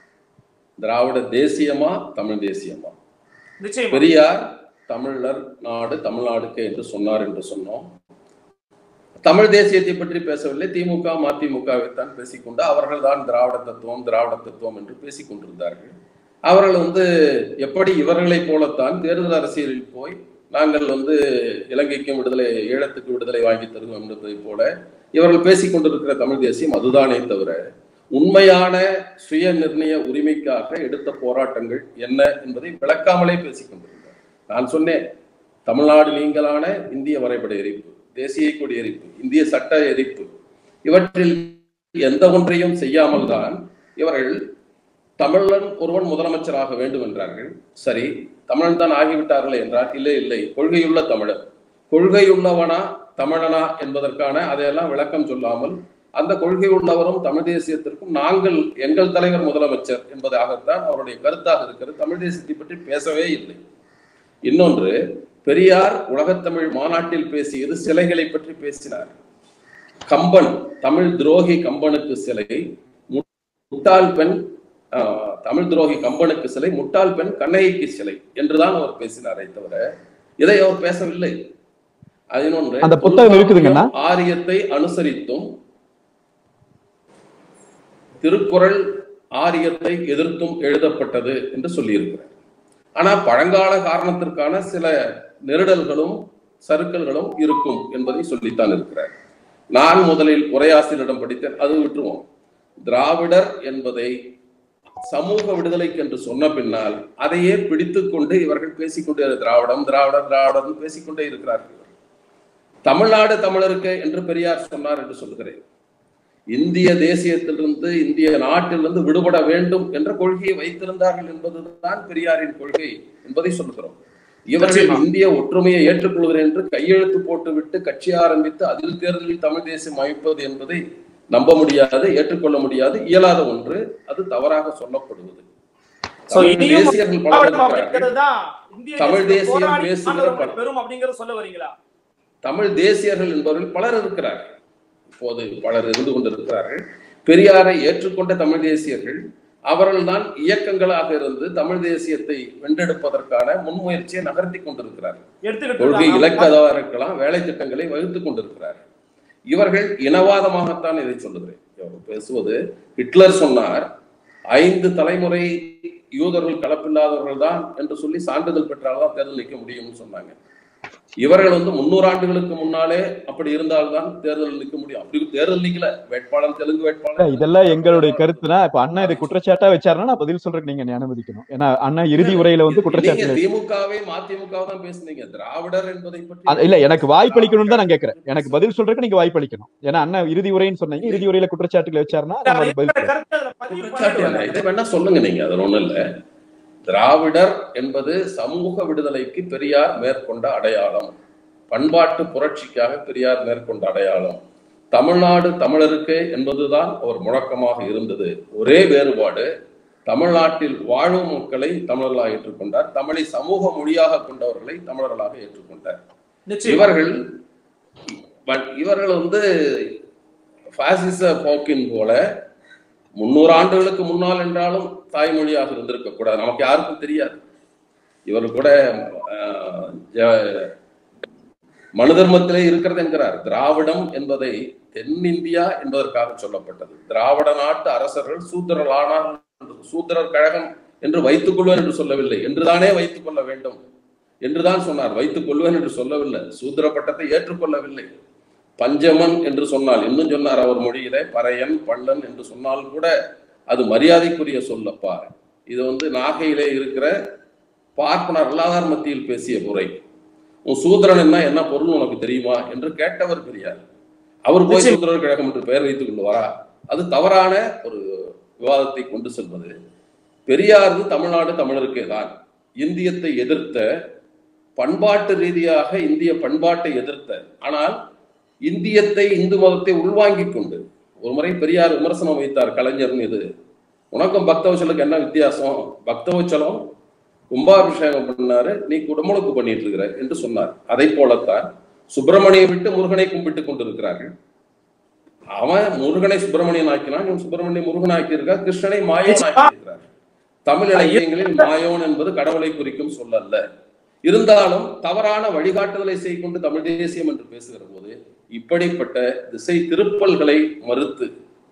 திராவிட தேசியமா தமிழ் தேசியமா நிச்சயம் பெரியார் தமிழர் நாடு தமிழ்நாடுக்கு என்று சொன்னார் என்று சொன்னோம் தமிழ் தேசியத்தை பற்றி பேசவில்லை திமுக மதிமுகவை தான் பேசிக்கொண்டு அவர்கள் தான் திராவிட தத்துவம் திராவிட தத்துவம் என்று பேசிக் கொண்டிருந்தார்கள் அவர்கள் வந்து எப்படி இவர்களைப் போலத்தான் தேர்தல் அரசியலில் போய் நாங்கள் வந்து இலங்கைக்கும் விடுதலை ஈழத்துக்கு விடுதலை வாங்கி தருவோம் என்பதைப் போல இவர்கள் பேசிக் கொண்டிருக்கிற தமிழ் தேசியம் அதுதானே தவிர உண்மையான சுய நிர்ணய உரிமைக்காக எடுத்த போராட்டங்கள் என்ன என்பதை விளக்காமலே பேசிக் கொண்டிருந்தார் நான் சொன்னேன் தமிழ்நாடு நீங்களான இந்திய வரைபட எரிப்பு தேசிய கொடி எரிப்பு இந்திய சட்ட எரிப்பு இவற்றில் எந்த ஒன்றையும் செய்யாமல் தான் இவர்கள் தமிழன் ஒருவன் முதலமைச்சராக வேண்டும் என்றார்கள் சரி தமிழன் தான் ஆகிவிட்டார்களே என்றார் இல்லை இல்லை கொள்கையுள்ள தமிழன் கொள்கையுள்ளவனா தமிழனா என்பதற்கான அதையெல்லாம் விளக்கம் சொல்லாமல் அந்த கொள்கை உள்ளவரும் தமிழ் தேசியத்திற்கும் நாங்கள் எங்கள் தலைவர் முதலமைச்சர் என்பதாகத்தான் அவருடைய கருத்தாக இருக்கிறது தமிழ் தேசியத்தை பற்றி பேசவே இல்லை இன்னொன்று பெரியார் உலகத்தமிழ் மாநாட்டில் பேசியது சிலைகளை பற்றி பேசினார் கம்பன் தமிழ் துரோகி கம்பனுக்கு சிலை முட்டாள் பெண் ஆஹ், தமிழ் துரோகி கம்பனுக்கு சிலை முட்டாள் பெண் கண்ணகிக்கு சிலை என்றுதான் அவர் பேசினாரே தவிர இதை அவர் பேசவில்லை அதனொன்று அந்த புத்தகம் இருக்குதுங்கண்ணா? ஆரியத்தை அனுசரித்தும் திருக்குறள் ஆரியத்தை எதிர்த்தும் எழுதப்பட்டது என்று சொல்லியிருக்கிறார் ஆனா பழங்கால காரணத்திற்கான சில நெருடல்களும் சறுக்கல்களும் இருக்கும் என்பதை சொல்லித்தான் இருக்கிறார் நான் முதலில் உரையாசிரியரிடம் படித்தேன் அது விட்டுருவோம் திராவிடர் என்பதை சமூக விடுதலைக்கு என்று சொன்ன பின்னால் அதையே பிடித்துக் கொண்டு இவர்கள் பேசிக்கொண்டே திராவிடம் திராவிடம் திராவிடம் பேசிக்கொண்டே இருக்கிறார்கள் தமிழ்நாடு தமிழருக்கு என்று பெரியார் சொன்னார் என்று சொல்லுகிறேன் இந்திய தேசியத்திலிருந்து இந்திய நாட்டிலிருந்து விடுபட வேண்டும் என்ற கொள்கையை வைத்திருந்தார்கள் என்பதுதான் பெரியாரின் கொள்கை என்பதை சொல்லுகிறோம் இவர்கள் நிச்சயமா. இந்திய ஒற்றுமையை ஏற்றுக்கொள்கிறேன் என்று கையெழுத்து போட்டுவிட்டு கட்சி ஆரம்பித்து அதில் தேர்தலில் தமிழ் தேசியம் அமைப்பது என்பதை நம்ப முடியாது ஏற்றுக்கொள்ள முடியாது இயலாத ஒன்று அது தவறாக சொல்லப்படுவது So, தமிழ் இனியும் தேசியர்கள் பலர் திராவிடம் இருக்கிறார்கள் அப்படிங்கிறதுதான் இந்திய தமிழ் தேசியம் தேசியம் போராடி பேசுகிற ஆண்டவர்களை பல- பெறும் அப்படிங்கறத சொல்ல வரீங்களா தமிழ் தேசியர்கள் என்பவர்கள் பலர் இருக்கிறார்கள் இப்போது பலர் இருந்து கொண்டிருக்கிறார்கள் பெரியாரை ஏற்றுக்கொண்ட தமிழ் தேசியர்கள் அவர்கள்தான் இயக்கங்களாக இருந்து தமிழ் தேசியத்தை வென்றெடுப்பதற்கான முன்முயற்சியை நகர்த்தி கொண்டிருக்கிறார் கொள்கை எடுத்துக்கிட்டு இலக்கதாக இருக்கலாம் வேலை திட்டங்களை வகுத்துக் கொண்டிருக்கிறார் இவர்கள் இனவாதமாகத்தான் இதை சொல்லுகிறேன் இவர் பேசுவது ஹிட்லர் சொன்னார் ஐந்து தலைமுறை யூதர்கள் கலப்பில்லாதவர்கள் தான் என்று சொல்லி சான்றிதழ் பெற்றால்தான் தேர்தல் நிற்க முடியும்னு சொன்னாங்க இவர்கள் வந்து முன்னூறு ஆண்டுகளுக்கு முன்னாலே அப்படி இருந்தால்தான் தேர்தல் நிற்க முடியும் அப்படி தேர்தல் நிக்கல வேட்பாளர் தெலுங்கு வேட்பாளர் இதெல்லாம் எங்களுடைய கருத்துனா இப்ப அண்ணா இதை குற்றச்சாட்டா வச்சாருன்னா நான் பதில் சொல்றேன் நீங்க அனுமதிக்கணும் ஏன்னா அண்ணா இறுதி உரையில வந்து நீங்க குற்றச்சாட்டு திமுகவை மதிமுக தான் பேசுனீங்க திராவிடர் என்பதை அது பற்றி இல்ல எனக்கு வாய்ப்பளிக்கணும்னு தான் நான் கேக்குறேன் எனக்கு பதில் சொல்றதுக்கு நீங்க வாய்ப்பளிக்கணும் ஏன்னா அண்ணா இறுதி உரைன்னு சொன்னீங்க இறுதி உரையில குற்றச்சாட்டுகள் வச்சாருன்னா நம்ம அதுக்கு பதில் சொல்றோம். கருத்து அதுல பதிவு குற்றச்சாட்டு பண்ணிடுவாங்க. இல்லை. இதை வேணா சொல்லுங்க நீங்க அது ஒண்ணும் இல்ல திராவிடர் என்பது சமூக விடுதலைக்கு பெரியார் மேற்கொண்ட அடையாளம் பண்பாட்டு புரட்சிக்காக பெரியார் மேற்கொண்ட அடையாளம் தமிழ்நாடு தமிழருக்கு என்பதுதான் அவர் முழக்கமாக இருந்தது ஒரே வேறுபாடு தமிழ்நாட்டில் வாழும் மக்களை தமிழர்களாக ஏற்றுக்கொண்டார் தமிழை சமூக மொழியாக கொண்டவர்களை தமிழர்களாக ஏற்றுக்கொண்டார் நிச்சயம் இவர்கள் பட் இவர்கள் வந்து பாசிச போக்கின் போல முன்னூறு ஆண்டுகளுக்கு முன்னால் என்றாலும் தாய்மொழியாக இருந்திருக்க கூடாது நமக்கு யாருக்கும் தெரியாது இவர் கூட ஆஹ், ஜ- மனு தர்மத்திலே இருக்கிறது என்கிறார் திராவிடம் என்பதை தென்னிந்தியா என்பதற்காக சொல்லப்பட்டது திராவிட நாட்டு அரசர்கள் சூத்திரர்களானால் சூத்திரர் கழகம் என்று வைத்துக் கொள்வேன் என்று சொல்லவில்லை என்றுதானே வைத்துக் கொள்ள வேண்டும் என்றுதான் சொன்னார் வைத்துக் கொள்வேன் என்று சொல்லவில்லை சூத்திர பட்டத்தை ஏற்றுக்கொள்ளவில்லை பஞ்சமன் என்று சொன்னால் இன்னும் சொன்னார் அவர் மொழியிலே பறையன் பள்ளன் என்று சொன்னால் கூட அது மரியாதைக்குரிய சொல்லப்பா இது வந்து நாகையிலே இருக்கிற பார்ப்பனர் அல்லாதார் மத்தியில் பேசிய முறை உன் சூத்திரன் என்ன என்ன பொருள் உனக்கு தெரியுமா என்று கேட்டவர் பெரியார் அவர் போய் நிச்சயம். சூத்திரர் கழகம் என்று பெயர் வைத்துக் கொண்டு வரா அது தவறான ஒரு விவாதத்தை கொண்டு செல்வது பெரியாரது தமிழ்நாடு தமிழருக்கே தான் இந்தியத்தை எதிர்த்த பண்பாட்டு ரீதியாக இந்திய பண்பாட்டை எதிர்த்த ஆனால் இந்தியத்தை இந்து மதத்தை உள்வாங்கிக் கொண்டு ஒரு முறை பெரியார் விமர்சனம் வைத்தார் கலைஞர் மீது உனக்கும் பக்தவச்சலுக்கு என்ன வித்தியாசம் பக்தவச்சலம் கும்பாபிஷேகம் பண்ணாரு நீ குடமுழுக்கு பண்ணிட்டு இருக்கிற என்று சொன்னார் அதை போலத்தான் சுப்பிரமணியை விட்டு முருகனை கும்பிட்டு கொண்டிருக்கிறார்கள் அவன் முருகனை சுப்பிரமணியன் ஆக்கினான் இவன் சுப்பிரமணிய முருகன் ஆக்கியிருக்கா கிருஷ்ணனை மாயோன் ஆக்கியிருக்கிறார் தமிழ் இலக்கியங்களில் மாயோன் என்பது கடவுளை குறிக்கும் சொல்லல்ல இருந்தாலும் தவறான வழிகாட்டுதலை செய்து தமிழ் தேசியம் என்று பேசுகிற போது இப்படிப்பட்ட திசை திருப்பல்களை மறுத்து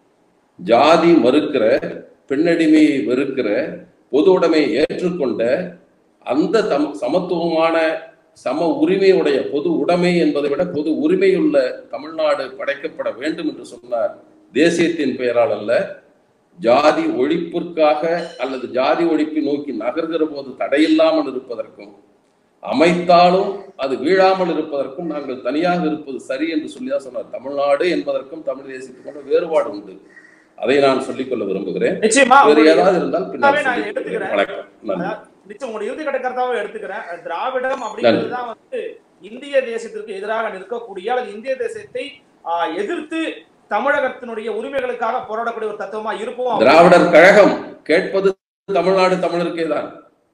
ஜாதி மறுக்கிற பெண்ணடிமையை வெறுக்கிற பொது உடைமையை ஏற்றுக்கொண்ட அந்த தம் சமத்துவமான சம உரிமையுடைய பொது உடைமை என்பதை விட பொது உரிமையுள்ள தமிழ்நாடு படைக்கப்பட வேண்டும் என்று சொன்னார் தேசியத்தின் பெயரால் அல்ல ஜாதி ஒழிப்பிற்காக அல்லது ஜாதி ஒழிப்பை நோக்கி நகர்கிற போது தடையில்லாமல் இருப்பதற்கும் அமைத்தாலும் அது வீழாமல் இருப்பதற்கும் நாங்கள் தனியாக இருப்பது சரி என்று சொல்லிதான் சொன்னார் தமிழ்நாடு என்பதற்கும் தமிழ் தேசியத்துக்கும் வேறுபாடு உண்டு அதை நான் சொல்லிக்கொள்ள விரும்புகிறேன் நிச்சயமா வேறு உங்களுடைய ஏதாவது இருந்தால் பின்னர் நான் சொல்லிக் எடுத்துக்கிறேன். கொள்கிறேன். வணக்கம் நன்றி நிச்சயம் உங்களுடைய இறுதி கட்ட கருத்தாவே எடுத்துக்கிறேன் திராவிடம் அப்படிங்கிறதுதான் வந்து இந்திய தேசத்திற்கு எதிராக நிற்கக்கூடிய அல்லது இந்திய தேசத்தை ஆஹ், எதிர்த்து தமிழகத்தினுடைய உரிமைகளுக்காக போராடக்கூடிய ஒரு தத்துவமா இருப்போம் திராவிடர் கழகம் கேட்பது தமிழ்நாடு தமிழருக்கே தான்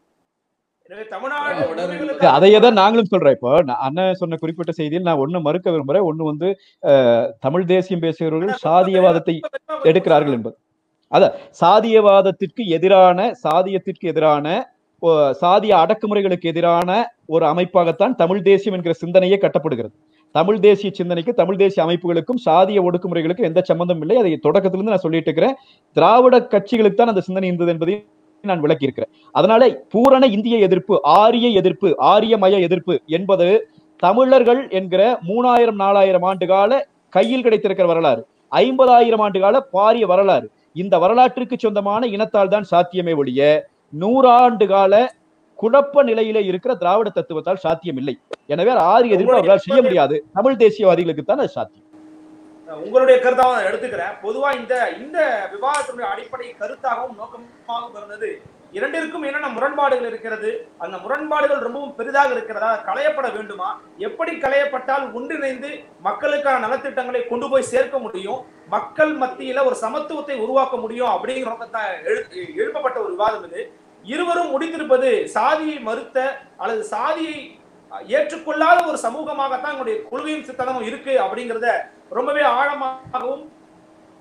எனவே தமிழ்நாடு திராவிடர் உரிமைகளுக்காக அதையே தான் நாங்களும் சொல்றோம் இப்போ நான் அண்ணன் சொன்ன குறிப்பிட்ட செய்தியில் நான் ஒண்ணு மறுக்க விரும்புறேன் ஒண்ணு வந்து அஹ், தமிழ் தேசியம் பேசுகிறவர்கள் சாதியவாதத்தை எடுக்கிறார்கள் என்பது அத சாதியவாதத்திற்கு எதிரான சாதியத்திற்கு எதிரான ஓ, சாதிய அடக்குமுறைகளுக்கு எதிரான ஒரு அமைப்பாகத்தான் தமிழ் தேசியம் என்கிற சிந்தனையே கட்டப்படுகிறது தமிழ் தேசிய சிந்தனைக்கு தமிழ் தேசிய அமைப்புகளுக்கும் சாதிய ஒடுக்குமுறைகளுக்கும் எந்த சம்பந்தம் இல்லை அதை தொடக்கத்திலிருந்து நான் சொல்லிட்டு இருக்கிறேன் திராவிட கட்சிகளுக்கு தான் அந்த சிந்தனை இருந்தது என்பதை நான் விளக்கி இருக்கிறேன் அதனால பூரண இந்திய எதிர்ப்பு ஆரிய எதிர்ப்பு ஆரியமய எதிர்ப்பு என்பது தமிழர்கள் என்கிற மூணாயிரம் நாலாயிரம் ஆண்டு கால கையில் கிடைத்திருக்கிற வரலாறு ஐம்பதாயிரம் ஆண்டு கால பாரிய வரலாறு இந்த வரலாற்றுக்கு சொந்தமான இனத்தால் தான் சாத்தியமே ஒழிய நூறாண்டு கால குழப்ப நிலையிலே இருக்கிற திராவிட தத்துவத்தால் சாத்தியம் இல்லை எனவே ஆரிய எதிர்ப்பு அவர்களால் செய்ய முடியாது தமிழ் தேசியவாதிகளுக்கு தான் அது சாத்தியம் உங்களுடைய கருத்தாக நான் எடுத்துக்கிறேன் பொதுவா இந்த இந்த விவாதத்தினுடைய அடிப்படை கருத்தாகவும் நோக்கமாகவும் இருந்தது இரண்டிற்கும் என்னென்ன முரண்பாடுகள் இருக்கிறது அந்த முரண்பாடுகள் ரொம்பவும் பெரிதாக இருக்கிறதா களையப்பட வேண்டுமா எப்படி களையப்பட்டால் ஒன்றிணைந்து மக்களுக்கான நலத்திட்டங்களை கொண்டு போய் சேர்க்க முடியும் மக்கள் மத்தியில ஒரு சமத்துவத்தை உருவாக்க முடியும் அப்படிங்கிற நோக்கத்தை எழு- எழுப்பப்பட்ட ஒரு விவாதம் இது இருவரும் முடித்திருப்பது சாதியை மறுத்த அல்லது சாதியை அஹ், ஏற்றுக்கொள்ளாத ஒரு சமூகமாகத்தான் எங்களுடைய கொள்கையும் சித்தனமும் இருக்கு அப்படிங்கிறத ரொம்பவே ஆழமாகவும்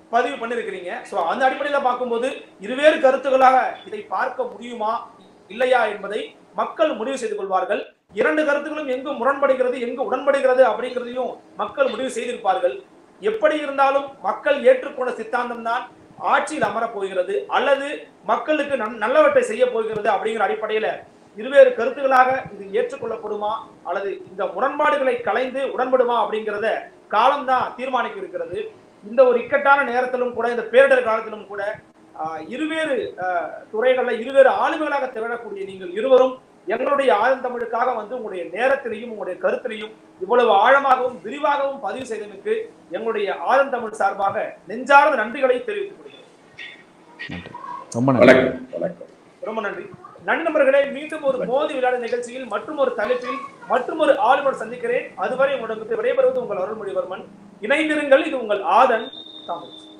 பதிவு பண்ணிருக்கிறீங்க சோ அந்த அடிப்படையில பார்க்கும்போது இருவேறு கருத்துக்களாக இதை பார்க்க முடியுமா இல்லையா என்பதை மக்கள் முடிவு செய்து கொள்வார்கள் இரண்டு கருத்துக்களும் எங்கு முரண்படுகிறது எங்கு உடன்படுகிறது அப்படிங்கிறதையும் மக்கள் முடிவு செய்திருப்பார்கள் எப்படி இருந்தாலும் மக்கள் ஏற்றுக்கொண்ட சித்தாந்தம் தான் ஆட்சியில் அமரப் போகிறது அல்லது மக்களுக்கு நன்- நல்லவற்றை செய்ய போகிறது அப்படிங்கிற அடிப்படையில இருவேறு கருத்துக்களாக இது ஏற்றுக்கொள்ளப்படுமா அல்லது இந்த முரண்பாடுகளை கலைந்து உடன்படுமா அப்படிங்கிறத காலம்தான் தீர்மானிக்க இருக்கிறது இந்த ஒரு இக்கட்டான நேரத்திலும் கூட இந்த பேரிடர் காலத்திலும் கூட ஆஹ், இருவேறு ஆஹ், துறைகள்ல இருவேறு ஆளுமைகளாக திகழக்கூடிய நீங்கள் இருவரும் எங்களுடைய ஆழ்ந்தமிழுக்காக வந்து உங்களுடைய நேரத்திலையும் உங்களுடைய கருத்திலையும் இவ்வளவு ஆழமாகவும் விரிவாகவும் பதிவு செய்ததற்கு எங்களுடைய ஆழ்ந்தமிழ் சார்பாக நெஞ்சார்ந்த நன்றிகளை தெரிவித்துக் கொள்கிறேன் ரொம்ப நன்றி வணக்கம் வணக்கம் ரொம்ப நன்றி நண்பர்களே மீண்டும் ஒரு மோதி விளையாடு நிகழ்ச்சியில் மற்றும் ஒரு தலைப்பில் மற்றும் ஒரு ஆளுநர் சந்திக்கிறேன் அதுவரை உங்களுக்கு விடைபெறுவது உங்கள் அருள்மொழிவர்மன் இணைந்திருங்கள் இது உங்கள் ஆதன் தமிழ்